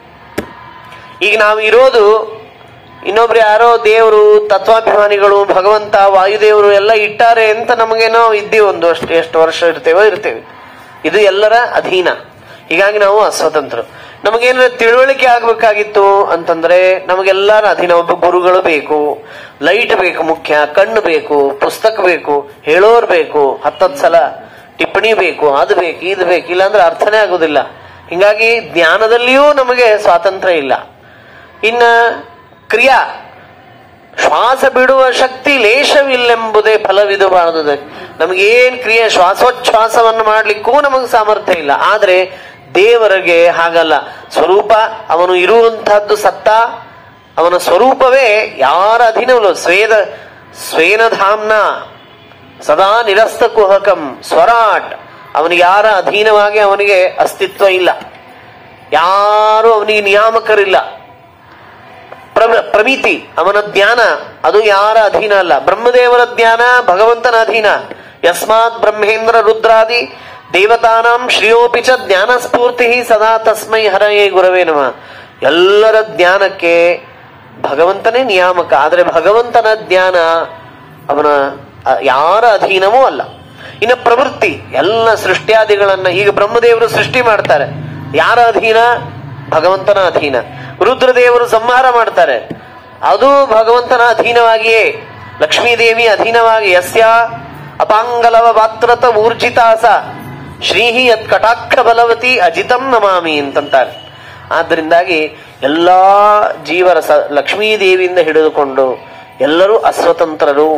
ಈಗ ನಾವು ಇರೋದು ಇನ್ನೊಬ್ರು ಯಾರೋ ದೇವರು ತತ್ವಾಭಿಮಾನಿಗಳು ಭಗವಂತ ವಾಯುದೇವರು ಎಲ್ಲ ಇಟ್ಟಾರೆ ಅಂತ ನಮಗೇನೋ ಇದ್ದೀವಿ ಒಂದು ಅಷ್ಟು ಎಷ್ಟು ವರ್ಷ ಇರ್ತೇವೋ ಇರ್ತೇವೆ ಇದು ಎಲ್ಲರ ಅಧೀನ ಹೀಗಾಗಿ ನಾವು ಅಸ್ವತಂತ್ರ ನಮಗೇನಾರ ತಿಳುವಳಿಕೆ ಆಗ್ಬೇಕಾಗಿತ್ತು ಅಂತಂದ್ರೆ ನಮಗೆಲ್ಲರ ಅಧೀನ ಒಬ್ಬ ಗುರುಗಳು ಬೇಕು ಲೈಟ್ ಬೇಕು ಮುಖ್ಯ ಕಣ್ಣು ಬೇಕು ಪುಸ್ತಕ ಬೇಕು ಹೇಳೋರ್ ಬೇಕು ಹತ್ತತ್ತು ಸಲ ಟಿಪ್ಪಣಿ ಬೇಕು ಅದು ಬೇಕು ಇದು ಬೇಕು ಇಲ್ಲಾಂದ್ರೆ ಅರ್ಥನೇ ಆಗುದಿಲ್ಲ ಹಿಂಗಾಗಿ ಜ್ಞಾನದಲ್ಲಿಯೂ ನಮಗೆ ಸ್ವಾತಂತ್ರ್ಯ ಇಲ್ಲ ಇನ್ನ ಕ್ರಿಯಾ ಶ್ವಾಸ ಬಿಡುವ ಶಕ್ತಿ ಲೇಷವಿಲ್ಲೆಂಬುದೇ ಫಲವಿದಬಾರದು ನಮಗೇನ್ ಕ್ರಿಯೆ ಶ್ವಾಸೋಚ್ಛ್ವಾಸವನ್ನು ಮಾಡ್ಲಿಕ್ಕೂ ನಮಗೆ ಸಾಮರ್ಥ್ಯ ಇಲ್ಲ ಆದ್ರೆ ದೇವರಿಗೆ ಹಾಗಲ್ಲ ಸ್ವರೂಪ ಅವನು ಇರುವಂತಹದ್ದು ಸತ್ತ ಅವನ ಸ್ವರೂಪವೇ ಯಾರ ಅಧೀನವಲ್ಲ ಸ್ವೇದ ಸ್ವೇನಧಾಮ್ನ ಸದಾ ನಿರಸ್ತ ಕುಹಕಂ ಸ್ವರಾಟ್ ಅವನಿಗೆ ಯಾರ ಅಧೀನವಾಗಿ ಅವನಿಗೆ ಅಸ್ತಿತ್ವ ಇಲ್ಲ ಯಾರು ಅವನಿಗೆ ನಿಯಾಮಕರಿಲ್ಲ ಪ್ರ- ಪ್ರಮಿತಿ ಅವನ ಜ್ಞಾನ ಅದು ಯಾರ ಅಧೀನ ಅಲ್ಲ ಬ್ರಹ್ಮದೇವರ ಜ್ಞಾನ ಭಗವಂತನ ಅಧೀನ ಯಸ್ಮಾತ್ ಬ್ರಹ್ಮೇಂದ್ರ ರುದ್ರಾದಿ ದೇವತಾನಾಂ ಶ್ರೇಯೋಪಿ ಚ ಜ್ಞಾನ ಸ್ಫೂರ್ತಿ ಸದಾ ತಸ್ಮೈ ಹರಯೇ ಗುರವೇ ನಮ ಎಲ್ಲರ ಜ್ಞಾನಕ್ಕೆ ಭಗವಂತನೇ ನಿಯಾಮಕ ಆದ್ರೆ ಭಗವಂತನ ಜ್ಞಾನ ಅವನ ಅ, ಯಾರ ಅಧೀನವೂ ಅಲ್ಲ ಇನ್ನು ಪ್ರವೃತ್ತಿ ಎಲ್ಲ ಸೃಷ್ಟ್ಯಾದಿಗಳನ್ನ ಈಗ ಬ್ರಹ್ಮದೇವರು ಸೃಷ್ಟಿ ಮಾಡ್ತಾರೆ ಯಾರ ಅಧೀನ ಭಗವಂತನ ಅಧೀನ ರುದ್ರದೇವರು ಸಂಹಾರ ಮಾಡ್ತಾರೆ ಅದು ಭಗವಂತನ ಅಧೀನವಾಗಿಯೇ ಲಕ್ಷ್ಮೀದೇವಿ ಅಧೀನವಾಗಿ ಯಸ್ಯ ಅಪಾಂಗಲವ ಪಾತ್ರತ ಊರ್ಜಿತಾಸ ಶ್ರೀಹಿ ಯತ್ ಕಟಾಕ್ಷ ಬಲವತಿ ಅಜಿತಂ ನಮಾಮಿ ಅಂತಂತಾರೆ ಆದ್ದರಿಂದಾಗಿ ಎಲ್ಲಾ ಜೀವರ ಸ ಲಕ್ಷ್ಮೀದೇವಿಯಿಂದ ಹಿಡಿದುಕೊಂಡು ಎಲ್ಲರೂ ಅಸ್ವತಂತ್ರರು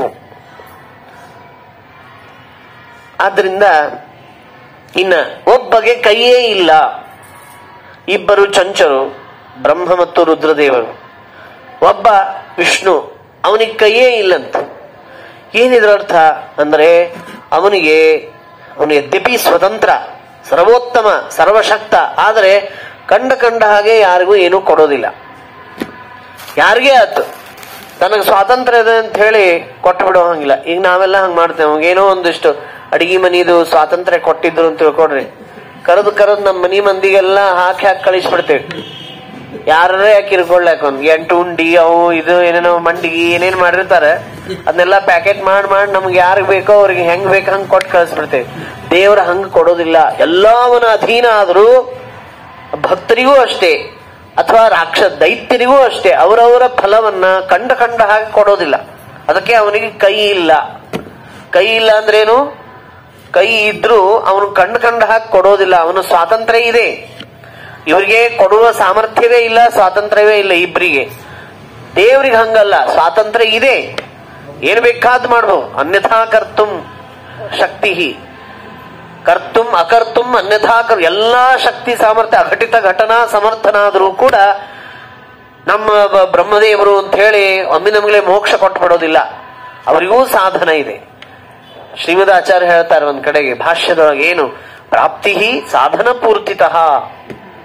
ಆದ್ರಿಂದ ಇನ್ನ ಒಬ್ಬಗೆ ಕೈಯೇ ಇಲ್ಲ ಇಬ್ಬರು ಚಂಚರು ಬ್ರಹ್ಮ ಮತ್ತು ರುದ್ರದೇವರು ಒಬ್ಬ ವಿಷ್ಣು ಅವನಿಗೆ ಕೈಯೇ ಇಲ್ಲಂತ ಏನಿದ್ರ ಅರ್ಥ ಅಂದ್ರೆ ಅವನಿಗೆ ಅವನು ಯದ್ಯಪಿ ಸ್ವತಂತ್ರ ಸರ್ವೋತ್ತಮ ಸರ್ವಶಕ್ತ ಆದರೆ ಕಂಡ ಕಂಡ ಹಾಗೆ ಯಾರಿಗೂ ಏನೂ ಕೊಡೋದಿಲ್ಲ ಯಾರಿಗೇ ಆತು ತನಗೆ ಸ್ವಾತಂತ್ರ್ಯ ಇದೆ ಅಂತ ಹೇಳಿ ಕೊಟ್ಟು ಬಿಡೋ ಹಂಗಿಲ್ಲ ಈಗ ನಾವೆಲ್ಲ ಹಂಗ್ ಮಾಡ್ತೇವೆ ಅವಾಗೇನೋ ಒಂದಿಷ್ಟು ಅಡಿಗೆ ಮನಿದು ಸ್ವಾತಂತ್ರ್ಯ ಕೊಟ್ಟಿದ್ರು ಅಂತ ತಿಳ್ಕೊಡ್ರಿ ಕರೆದು ಕರೆದು ನಮ್ಮ ಮನಿ ಮಂದಿಗೆಲ್ಲ ಹಾಕಿ ಹಾಕಿ ಕಳಿಸ್ಬಿಡ್ತೇವೆ ಯಾರೇ ಯಾಕೆ ಇರ್ಕೊಳ್ಳಾಕ ಒಂದ್ ಎಂಟು ಉಂಡಿ ಅವು ಇದು ಏನೇನೋ ಮಂಡಿಗೆ ಏನೇನ್ ಮಾಡಿರ್ತಾರೆ ಅದನ್ನೆಲ್ಲ ಪ್ಯಾಕೆಟ್ ಮಾಡಿ ಮಾಡಿ ನಮ್ಗೆ ಯಾರಿಗ್ ಬೇಕೋ ಅವ್ರಿಗೆ ಹೆಂಗ್ ಬೇಕೋ ಹಂಗ್ ಕೊಟ್ಟು ಕಳಿಸ್ಬಿಡ್ತೇವೆ ದೇವ್ರ ಹಂಗ್ ಕೊಡೋದಿಲ್ಲ ಎಲ್ಲವನ ಅಧೀನ ಆದ್ರೂ ಭಕ್ತರಿಗೂ ಅಷ್ಟೇ ಅಥವಾ ರಾಕ್ಷಸ ದೈತ್ಯರಿಗೂ ಅಷ್ಟೇ ಅವರವರ ಫಲವನ್ನ ಕಂಡ ಕಂಡ ಹಾಗೆ ಕೊಡೋದಿಲ್ಲ ಅದಕ್ಕೆ ಅವನಿಗೆ ಕೈ ಇಲ್ಲ ಕೈ ಇಲ್ಲ ಅಂದ್ರೇನು ಕೈ ಇದ್ರೂ ಅವನು ಕಂಡ ಕಂಡ ಹಾಗೆ ಕೊಡೋದಿಲ್ಲ ಅವನು ಸ್ವಾತಂತ್ರ್ಯ ಇದೆ ಇವರಿಗೆ ಕೊಡುವ ಸಾಮರ್ಥ್ಯವೇ ಇಲ್ಲ ಸ್ವಾತಂತ್ರ್ಯವೇ ಇಲ್ಲ ಇಬ್ಬರಿಗೆ ದೇವ್ರಿಗೆ ಹಂಗಲ್ಲ ಸ್ವಾತಂತ್ರ್ಯ ಇದೆ ಏನ್ ಬೇಕಾದ್ ಮಾಡ್ಬೋದು ಅನ್ಯಥಾ ಕರ್ತುಂ ಶಕ್ತಿ ಕರ್ತುಂ ಅಕರ್ತುಂ ಅನ್ಯಥಾ ಕರ್ ಎಲ್ಲಾ ಶಕ್ತಿ ಸಾಮರ್ಥ್ಯ ಅಘಟಿತ ಘಟನಾ ಸಮರ್ಥನಾದರೂ ಕೂಡ ನಮ್ಮ ಬ- ಬ್ರಹ್ಮದೇವರು ಅಂತ ಹೇಳಿ ಒಮ್ಮಿನಮ್ಗಲೇ ಮೋಕ್ಷ ಕೊಟ್ಬಿಡೋದಿಲ್ಲ ಅವರಿಗೂ ಸಾಧನ ಇದೆ ಶ್ರೀಮದ್ ಆಚಾರ್ಯ ಹೇಳ್ತಾರೆ ಒಂದ್ ಕಡೆಗೆ ಭಾಷ್ಯದೊಳಗೆ ಏನು ಪ್ರಾಪ್ತಿ ಸಾಧನ ಪೂರ್ತಿತಃ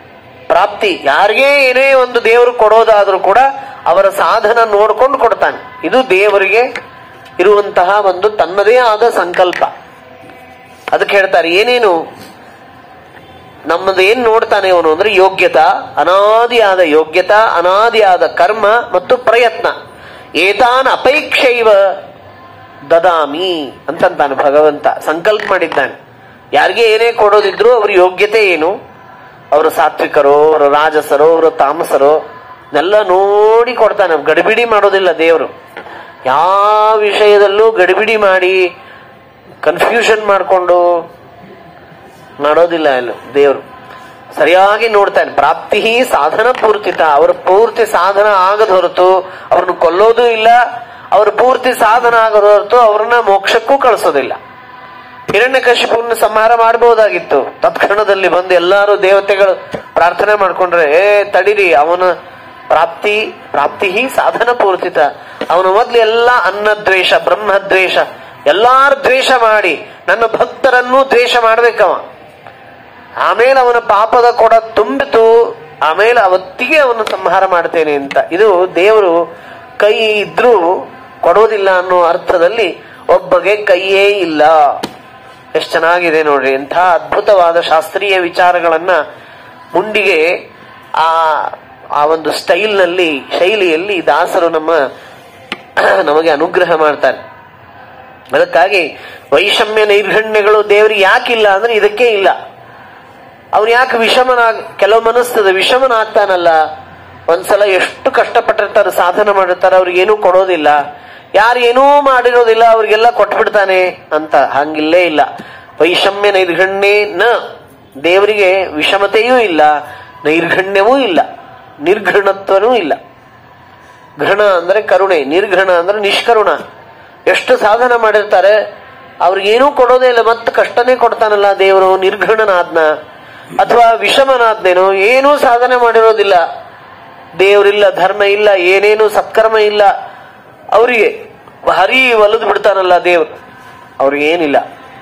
ಪ್ರಾಪ್ತಿ ಯಾರಿಗೇ ಏನೇ ಒಂದು ದೇವರು ಕೊಡೋದಾದ್ರೂ ಕೂಡ ಅವರ ಸಾಧನ ನೋಡ್ಕೊಂಡು ಕೊಡ್ತಾನೆ ಇದು ದೇವರಿಗೆ ಇರುವಂತಹ ಒಂದು ತನ್ನದೇ ಆದ ಸಂಕಲ್ಪ ಅದಕ್ಕೆ ಹೇಳ್ತಾರೆ ಏನೇನು ನಮ್ಮದು ಏನ್ ನೋಡ್ತಾನೆ ಅವನು ಅಂದ್ರೆ ಯೋಗ್ಯತಾ ಅನಾದಿಯಾದ ಯೋಗ್ಯತಾ ಅನಾದಿಯಾದ ಕರ್ಮ ಮತ್ತು ಪ್ರಯತ್ನ ಏತಾನ್ ಅಪೇಕ್ಷೈವ ದದಾಮಿ ಅಂತಂತಾನೆ ಭಗವಂತ ಸಂಕಲ್ಪ ಮಾಡಿದ್ದಾನೆ ಯಾರಿಗೆ ಏನೇ ಕೊಡೋದಿದ್ರು ಅವ್ರ ಯೋಗ್ಯತೆ ಏನು ಅವರು ಸಾತ್ವಿಕರೋ ಅವರು ರಾಜಸರೋ ಅವರು ತಾಮಸರೋ ಎಲ್ಲ ನೋಡಿ ಕೊಡ್ತಾನೆ ಗಡಿಬಿಡಿ ಮಾಡೋದಿಲ್ಲ ದೇವರು ಯಾವ ವಿಷಯದಲ್ಲೂ ಗಡಿಬಿಡಿ ಮಾಡಿ ಕನ್ಫ್ಯೂಷನ್ ಮಾಡಿಕೊಂಡು ಮಾಡೋದಿಲ್ಲ ಎಲ್ಲ ದೇವರು ಸರಿಯಾಗಿ ನೋಡ್ತಾನೆ ಪ್ರಾಪ್ತಿ ಸಾಧನ ಪೂರ್ತಿತ ಅವ್ರ ಪೂರ್ತಿ ಸಾಧನ ಆಗದ ಹೊರತು ಅವ್ರನ್ನ ಕೊಲ್ಲೋದು ಇಲ್ಲ ಅವ್ರ ಪೂರ್ತಿ ಸಾಧನ ಆಗದ ಹೊರತು ಅವ್ರನ್ನ ಮೋಕ್ಷಕ್ಕೂ ಕಳಿಸೋದಿಲ್ಲ ಹಿರಣ್ಯ ಕಶಿಪುನ ಸಂಹಾರ ಮಾಡಬಹುದಾಗಿತ್ತು ತತ್ಕ್ಷಣದಲ್ಲಿ ಬಂದು ಎಲ್ಲಾರು ದೇವತೆಗಳು ಪ್ರಾರ್ಥನೆ ಮಾಡ್ಕೊಂಡ್ರೆ ಏ ತಡಿರಿ ಅವನ ಪ್ರಾಪ್ತಿ ಪ್ರಾಪ್ತಿ ಸಾಧನ ಪೂರ್ತಿತ ಅವನು ಮೊದ್ಲು ಎಲ್ಲ ಅನ್ನ ದ್ವೇಷ ಬ್ರಹ್ಮ ದ್ವೇಷ ಎಲ್ಲಾರು ದ್ವೇಷ ಮಾಡಿ ನನ್ನ ಭಕ್ತರನ್ನೂ ದ್ವೇಷ ಮಾಡ್ಬೇಕವ ಆಮೇಲೆ ಅವನ ಪಾಪದ ಕೊಡ ತುಂಬಿತು ಆಮೇಲೆ ಅವತ್ತಿಗೆ ಅವನು ಸಂಹಾರ ಮಾಡ್ತೇನೆ ಅಂತ ಇದು ದೇವರು ಕೈ ಇದ್ರೂ ಕೊಡೋದಿಲ್ಲ ಅನ್ನೋ ಅರ್ಥದಲ್ಲಿ ಒಬ್ಬಗೆ ಕೈಯೇ ಇಲ್ಲ ಎಷ್ಟು ಚೆನ್ನಾಗಿದೆ ನೋಡ್ರಿ ಎಂಥ ಅದ್ಭುತವಾದ ಶಾಸ್ತ್ರೀಯ ವಿಚಾರಗಳನ್ನ ಮುಂಡಿಗೆ ಆ ಆ ಒಂದು ಸ್ಟೈಲ್ ನಲ್ಲಿ ಶೈಲಿಯಲ್ಲಿ ದಾಸರು ನಮ್ಮ ನಮಗೆ ಅನುಗ್ರಹ ಮಾಡ್ತಾರೆ ಅದಕ್ಕಾಗಿ ವೈಷಮ್ಯ ನೈರ್ಘಣ್ಯಗಳು ದೇವರಿಗೆ ಯಾಕಿಲ್ಲ ಅಂದ್ರೆ ಇದಕ್ಕೆ ಇಲ್ಲ ಅವ್ನು ಯಾಕೆ ವಿಷಮನಾಗ್ ಕೆಲವು ಮನಸ್ತದೆ ವಿಷಮನಾಗ್ತಾನಲ್ಲ ಒಂದ್ಸಲ ಎಷ್ಟು ಕಷ್ಟಪಟ್ಟಿರ್ತಾರೆ ಸಾಧನ ಮಾಡಿರ್ತಾರೆ ಅವ್ರಿಗೇನೂ ಕೊಡೋದಿಲ್ಲ ಯಾರು ಏನೂ ಮಾಡಿರೋದಿಲ್ಲ ಅವ್ರಿಗೆಲ್ಲ ಕೊಟ್ಬಿಡ್ತಾನೆ ಅಂತ ಹಂಗಿಲ್ಲೇ ಇಲ್ಲ ವೈಷಮ್ಯ ನೈರ್ಘಣ್ಯ ನ ದೇವರಿಗೆ ವಿಷಮತೆಯೂ ಇಲ್ಲ ನೈರ್ಘಣ್ಯವೂ ಇಲ್ಲ ನಿರ್ಘೃಣತ್ವನೂ ಇಲ್ಲ ಘೃಣ ಅಂದ್ರೆ ಕರುಣೆ ನಿರ್ಘೃಣ ಅಂದ್ರೆ ನಿಷ್ಕರುಣ ಎಷ್ಟು ಸಾಧನ ಮಾಡಿರ್ತಾರೆ ಅವ್ರಿಗೇನೂ ಕೊಡೋದೇ ಇಲ್ಲ ಮತ್ತೆ ಕಷ್ಟನೇ ಕೊಡ್ತಾನಲ್ಲ ದೇವರು ನಿರ್ಘೃಣನಾದ್ನ ಅಥವಾ ವಿಷಮನಾದ್ನೇನೋ ಏನೂ ಸಾಧನೆ ಮಾಡಿರೋದಿಲ್ಲ ದೇವರಿಲ್ಲ ಧರ್ಮ ಇಲ್ಲ ಏನೇನು ಸತ್ಕರ್ಮ ಇಲ್ಲ ಅವರಿಗೆ ಹರಿ ಒಲಿದು ಬಿಡ್ತಾನಲ್ಲ ದೇವ್ರು ಅವ್ರಿಗೆ ಏನಿಲ್ಲ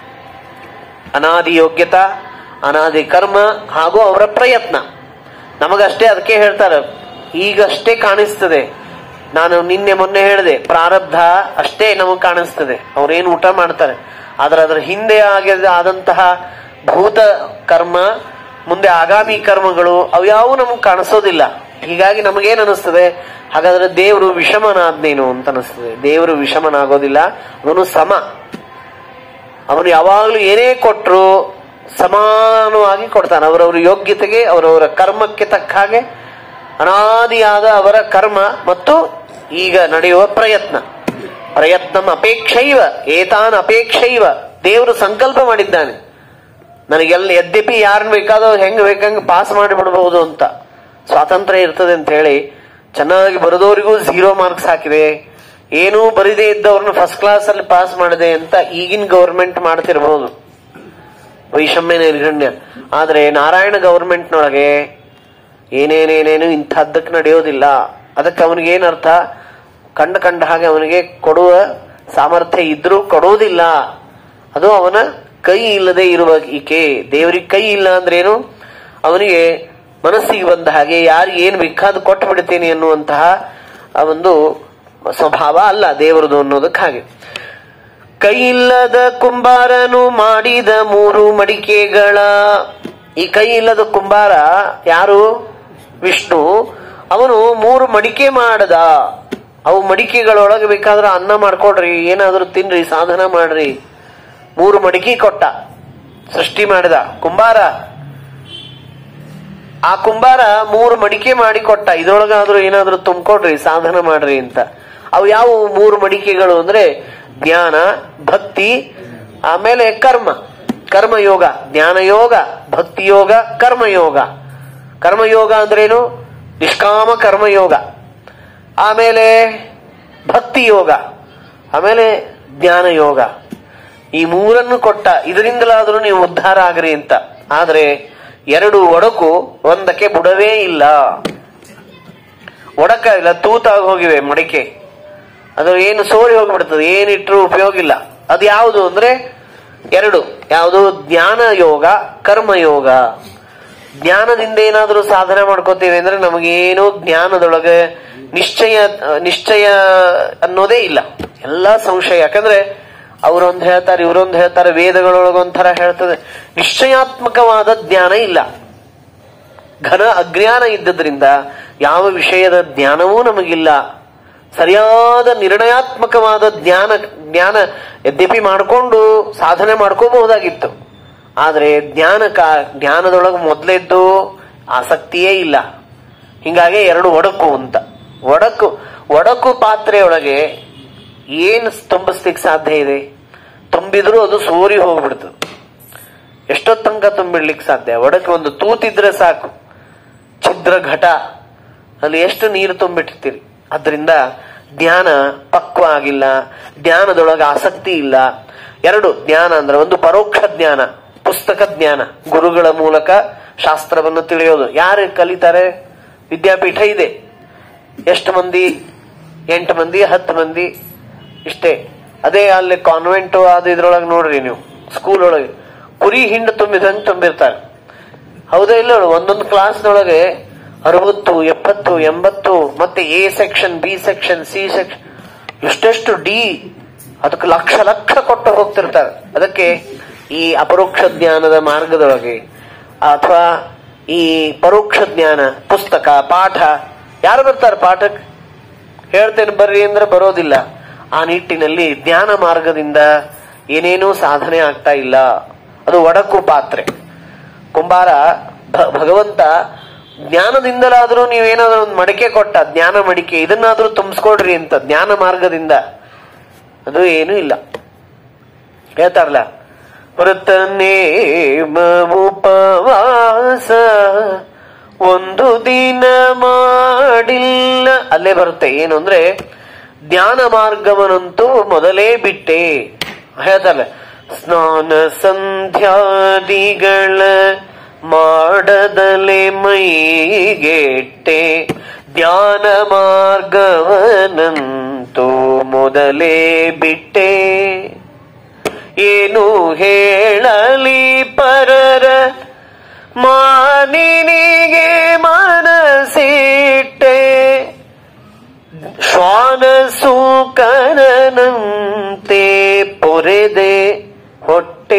ಅನಾದಿ ಯೋಗ್ಯತಾ ಅನಾದಿ ಕರ್ಮ ಹಾಗೂ ಅವರ ಪ್ರಯತ್ನ ನಮಗಷ್ಟೇ ಅದಕ್ಕೆ ಹೇಳ್ತಾರೆ ಈಗಷ್ಟೇ ಕಾಣಿಸ್ತದೆ ನಾನು ನಿನ್ನೆ ಮೊನ್ನೆ ಹೇಳಿದೆ ಪ್ರಾರಬ್ಧ ಅಷ್ಟೇ ನಮಗೆ ಕಾಣಿಸ್ತದೆ ಅವ್ರೇನು ಊಟ ಮಾಡ್ತಾರೆ ಆದ್ರೆ ಅದರ ಹಿಂದೆ ಆಗಿದೆ ಆದಂತಹ ಭೂತ ಕರ್ಮ ಮುಂದೆ ಆಗಾಮಿ ಕರ್ಮಗಳು ಅವ್ಯಾವು ನಮಗೆ ಕಾಣಿಸೋದಿಲ್ಲ ಹೀಗಾಗಿ ನಮಗೇನ್ ಅನಿಸ್ತದೆ ಹಾಗಾದ್ರೆ ದೇವರು ವಿಷಮನಾದ್ನೇನು ಅಂತ ಅನಿಸ್ತದೆ ದೇವರು ವಿಷಮನಾಗೋದಿಲ್ಲ ಅವನು ಸಮ ಅವನು ಯಾವಾಗಲೂ ಏನೇ ಕೊಟ್ಟರು ಸಮಾನವಾಗಿ ಕೊಡ್ತಾನೆ ಅವರವರ ಯೋಗ್ಯತೆಗೆ ಅವರವರ ಕರ್ಮಕ್ಕೆ ತಕ್ಕ ಹಾಗೆ ಅನಾದಿಯಾದ ಅವರ ಕರ್ಮ ಮತ್ತು ಈಗ ನಡೆಯುವ ಪ್ರಯತ್ನ ಪ್ರಯತ್ನಂ ಅಪೇಕ್ಷೈವ ಏತಾನ್ ಅಪೇಕ್ಷೈವ ದೇವರು ಸಂಕಲ್ಪ ಮಾಡಿದ್ದಾನೆ ನನಗೆಲ್ಲ ಯದ್ಯಪಿ ಯಾರನ್ನ ಬೇಕಾದೋ ಹೆಂಗ್ ಬೇಕಂಗ್ ಪಾಸ್ ಮಾಡಿಬಿಡಬಹುದು ಅಂತ ಸ್ವಾತಂತ್ರ್ಯ ಇರ್ತದೆ ಅಂತ ಹೇಳಿ ಚೆನ್ನಾಗಿ ಬರೆದವರಿಗೂ ಝೀರೋ ಮಾರ್ಕ್ಸ್ ಹಾಕಿದೆ ಏನೂ ಬರಿದೇ ಇದ್ದವ್ರನ್ನ ಫಸ್ಟ್ ಕ್ಲಾಸ್ ಅಲ್ಲಿ ಪಾಸ್ ಮಾಡಿದೆ ಅಂತ ಈಗಿನ ಗವರ್ಮೆಂಟ್ ಮಾಡ್ತಿರ್ಬಹುದು ವೈಷಮ್ಯ ನಿರ್ಗಣ್ಯ ಆದ್ರೆ ನಾರಾಯಣ ಗವರ್ಮೆಂಟ್ನೊಳಗೆ ಏನೇನೇನೇನು ಇಂಥದ್ದಕ್ಕೆ ನಡೆಯೋದಿಲ್ಲ ಅದಕ್ಕೆ ಅವನಿಗೆ ಏನರ್ಥ ಕಂಡ ಕಂಡ ಹಾಗೆ ಅವನಿಗೆ ಕೊಡುವ ಸಾಮರ್ಥ್ಯ ಇದ್ರೂ ಕೊಡೋದಿಲ್ಲ ಅದು ಅವನ ಕೈ ಇಲ್ಲದೆ ಇರುವ ಈಕೆ ದೇವರಿಗೆ ಕೈ ಇಲ್ಲ ಅಂದ್ರೇನು ಅವನಿಗೆ ಮನಸ್ಸಿಗೆ ಬಂದ ಹಾಗೆ ಯಾರು ಏನು ಬೇಕಾದ್ ಕೊಟ್ಟು ಬಿಡ್ತೇನೆ ಅನ್ನುವಂತಹ ಆ ಒಂದು ಸ್ವಭಾವ ಅಲ್ಲ ದೇವರದು ಅನ್ನೋದಕ್ಕೆ ಹಾಗೆ ಕೈ ಇಲ್ಲದ ಕುಂಬಾರನು ಮಾಡಿದ ಮೂರು ಮಡಿಕೆಗಳ ಈ ಕೈ ಇಲ್ಲದ ಕುಂಬಾರ ಯಾರು ವಿಷ್ಣು ಅವನು ಮೂರು ಮಡಿಕೆ ಮಾಡದ ಅವು ಮಡಿಕೆಗಳೊಳಗೆ ಬೇಕಾದ್ರೆ ಅನ್ನ ಮಾಡ್ಕೊಡ್ರಿ ಏನಾದ್ರೂ ತಿನ್ರಿ ಸಾಧನ ಮಾಡ್ರಿ ಮೂರು ಮಡಿಕೆ ಕೊಟ್ಟ ಸೃಷ್ಟಿ ಮಾಡಿದ ಕುಂಬಾರ ಆ ಕುಂಬಾರ ಮೂರು ಮಡಿಕೆ ಮಾಡಿ ಕೊಟ್ಟ ಇದ್ರೊಳಗಾದ್ರೂ ಏನಾದ್ರೂ ತುಂಬಿಕೊಡ್ರಿ ಸಾಧನ ಮಾಡ್ರಿ ಅಂತ ಅವು ಯಾವ ಮೂರು ಮಡಿಕೆಗಳು ಅಂದ್ರೆ ಜ್ಞಾನ ಭಕ್ತಿ ಆಮೇಲೆ ಕರ್ಮ ಕರ್ಮಯೋಗ ಜ್ಞಾನ ಯೋಗ ಭಕ್ತಿ ಯೋಗ ಕರ್ಮಯೋಗ ಕರ್ಮಯೋಗ ಅಂದ್ರೇನು ನಿಷ್ಕಾಮ ಕರ್ಮಯೋಗ ಆಮೇಲೆ ಭಕ್ತಿ ಯೋಗ ಆಮೇಲೆ ಜ್ಞಾನ ಯೋಗ ಈ ಮೂರನ್ನು ಕೊಟ್ಟ ಇದರಿಂದಲಾದ್ರೂ ನೀವು ಉದ್ಧಾರ ಆಗ್ರಿ ಅಂತ ಆದ್ರೆ ಎರಡು ಒಡಕು ಒಂದಕ್ಕೆ ಬುಡವೇ ಇಲ್ಲ ಒಡಕ ಇಲ್ಲ ತೂತಾಗಿ ಹೋಗಿವೆ ಮಡಿಕೆ ಅದು ಏನು ಸೋರಿ ಹೋಗ್ಬಿಡ್ತದೆ ಏನಿಟ್ರು ಉಪಯೋಗ ಇಲ್ಲ ಅದು ಯಾವುದು ಅಂದ್ರೆ ಎರಡು ಯಾವುದು ಜ್ಞಾನ ಯೋಗ ಕರ್ಮಯೋಗ ಜ್ಞಾನದಿಂದ ಏನಾದರೂ ಸಾಧನೆ ಮಾಡ್ಕೋತೀವಿ ಅಂದ್ರೆ ನಮಗೇನೋ ಜ್ಞಾನದೊಳಗೆ ನಿಶ್ಚಯ ನಿಶ್ಚಯ ಅನ್ನೋದೇ ಇಲ್ಲ ಎಲ್ಲಾ ಸಂಶಯ ಯಾಕಂದ್ರೆ ಅವರೊಂದ್ ಹೇಳ್ತಾರೆ ಇವರೊಂದ್ ಹೇಳ್ತಾರೆ ವೇದಗಳೊಳಗೆ ಒಂಥರ ಹೇಳ್ತದೆ ನಿಶ್ಚಯಾತ್ಮಕವಾದ ಜ್ಞಾನ ಇಲ್ಲ ಘನ ಅಜ್ಞಾನ ಇದ್ದದ್ರಿಂದ ಯಾವ ವಿಷಯದ ಜ್ಞಾನವೂ ನಮಗಿಲ್ಲ ಸರಿಯಾದ ನಿರ್ಣಯಾತ್ಮಕವಾದ ಜ್ಞಾನ ಜ್ಞಾನ ಯದ್ಯಪಿ ಮಾಡಿಕೊಂಡು ಸಾಧನೆ ಮಾಡ್ಕೋಬಹುದಾಗಿತ್ತು ಆದ್ರೆ ಜ್ಞಾನಕ ಜ್ಞಾನದೊಳಗೆ ಮೊದಲೆದ್ದು ಆಸಕ್ತಿಯೇ ಇಲ್ಲ ಹಿಂಗಾಗಿ ಎರಡು ಒಡಕು ಅಂತ ಒಡಕು ಒಡಕು ಪಾತ್ರೆಯೊಳಗೆ ಏನು ತುಂಬಿಸ್ಲಿಕ್ಕೆ ಸಾಧ್ಯ ಇದೆ ತುಂಬಿದ್ರೂ ಅದು ಸೋರಿ ಹೋಗ್ಬಿಡ್ತು ಎಷ್ಟೊತ್ತು ತನಕ ತುಂಬಿಡ್ಲಿಕ್ಕೆ ಸಾಧ್ಯ ಒಡಕ್ಕೆ ಒಂದು ತೂತಿದ್ರೆ ಸಾಕು ಛಿದ್ರ ಘಟ ಅಲ್ಲಿ ಎಷ್ಟು ನೀರು ತುಂಬಿಟ್ಟಿರ್ತೀರಿ ಅದರಿಂದ ಜ್ಞಾನ ಪಕ್ವ ಆಗಿಲ್ಲ ಜ್ಞಾನದೊಳಗೆ ಆಸಕ್ತಿ ಇಲ್ಲ ಎರಡು ಜ್ಞಾನ ಅಂದ್ರೆ ಒಂದು ಪರೋಕ್ಷ ಜ್ಞಾನ ಪುಸ್ತಕ ಜ್ಞಾನ ಗುರುಗಳ ಮೂಲಕ ಶಾಸ್ತ್ರವನ್ನು ತಿಳಿಯೋದು ಯಾರು ಕಲಿತಾರೆ ವಿದ್ಯಾಪೀಠ ಇದೆ ಎಷ್ಟು ಮಂದಿ ಎಂಟು ಮಂದಿ ಹತ್ತು ಮಂದಿ ಇಷ್ಟೇ ಅದೇ ಅಲ್ಲಿ ಕಾನ್ವೆಂಟ್ ಅದು ಇದ್ರೊಳಗೆ ನೋಡ್ರಿ ನೀವು ಸ್ಕೂಲ್ ಒಳಗೆ ಕುರಿ ಹಿಂಡು ತುಂಬಿದಂಗೆ ತುಂಬಿರ್ತಾರೆ ಹೌದಾ ಇಲ್ಲ ಹೇಳು? ಒಂದೊಂದು ಕ್ಲಾಸ್ನೊಳಗೆ ಅರವತ್ತು ಎಪ್ಪತ್ತು ಎಂಬತ್ತು ಮತ್ತೆ A section B section C section ಎಷ್ಟೆಷ್ಟು ಡಿ ಅದಕ್ಕೆ ಲಕ್ಷ ಲಕ್ಷ ಕೊಟ್ಟು ಹೋಗ್ತಿರ್ತಾರೆ ಅದಕ್ಕೆ ಈ ಅಪರೋಕ್ಷ ಜ್ಞಾನದ ಮಾರ್ಗದೊಳಗೆ ಅಥವಾ ಈ ಪರೋಕ್ಷ ಜ್ಞಾನ ಪುಸ್ತಕ ಪಾಠ ಯಾರು ಬರ್ತಾರೆ ಪಾಠಕ್ಕೆ ಹೇಳ್ತೇನೆ ಬರ್ರಿ ಅಂದ್ರೆ ಬರೋದಿಲ್ಲ ಆ ನಿಟ್ಟಿನಲ್ಲಿ ಜ್ಞಾನ ಮಾರ್ಗದಿಂದ ಏನೇನೂ ಸಾಧನೆ ಆಗ್ತಾ ಇಲ್ಲ ಅದು ಒಡಕು ಪಾತ್ರೆ ಕುಂಬಾರ ಭ- ಭಗವಂತ ಜ್ಞಾನದಿಂದಲಾದ್ರೂ ನೀವೇನಾದ್ರೂ ಒಂದು ಮಡಿಕೆ ಕೊಟ್ಟ ಜ್ಞಾನ ಮಡಿಕೆ ಇದನ್ನಾದ್ರೂ ತುಂಬಿಸ್ಕೊಡ್ರಿ ಅಂತ ಜ್ಞಾನ ಮಾರ್ಗದಿಂದ ಅದು ಏನೂ ಇಲ್ಲ ಹೇಳ್ತಾರಲ್ಲ ಉಪವಾಸ ಒಂದು ದಿನ ಮಾಡಿಲ್ಲ ಅಲ್ಲೇ ಬರುತ್ತೆ ಏನು ಅಂದ್ರೆ ಜ್ಞಾನ ಮಾರ್ಗವನ್ನಂತೂ ಮೊದಲೇ ಬಿಟ್ಟೆ ಹೇಳ್ತಾರಲ್ಲ ಸ್ನಾನ ಸಂಧ್ಯಾದಿಗಳ ಮಾಡದಲೆ ಮೈಗೆಟ್ಟೆ ಜ್ಞಾನ ಮಾರ್ಗವನಂತೂ ಮೊದಲೇ ಬಿಟ್ಟೆ ಏನು ಹೇಳಲಿ ಪರರ ಮಾನಿನಿಗೆ ಮನಸಿಟ್ಟೆ ಶ್ವಾನ ಸೂಕರನಂತೆ ಪೊರೆದೆ ಹೊಟ್ಟೆ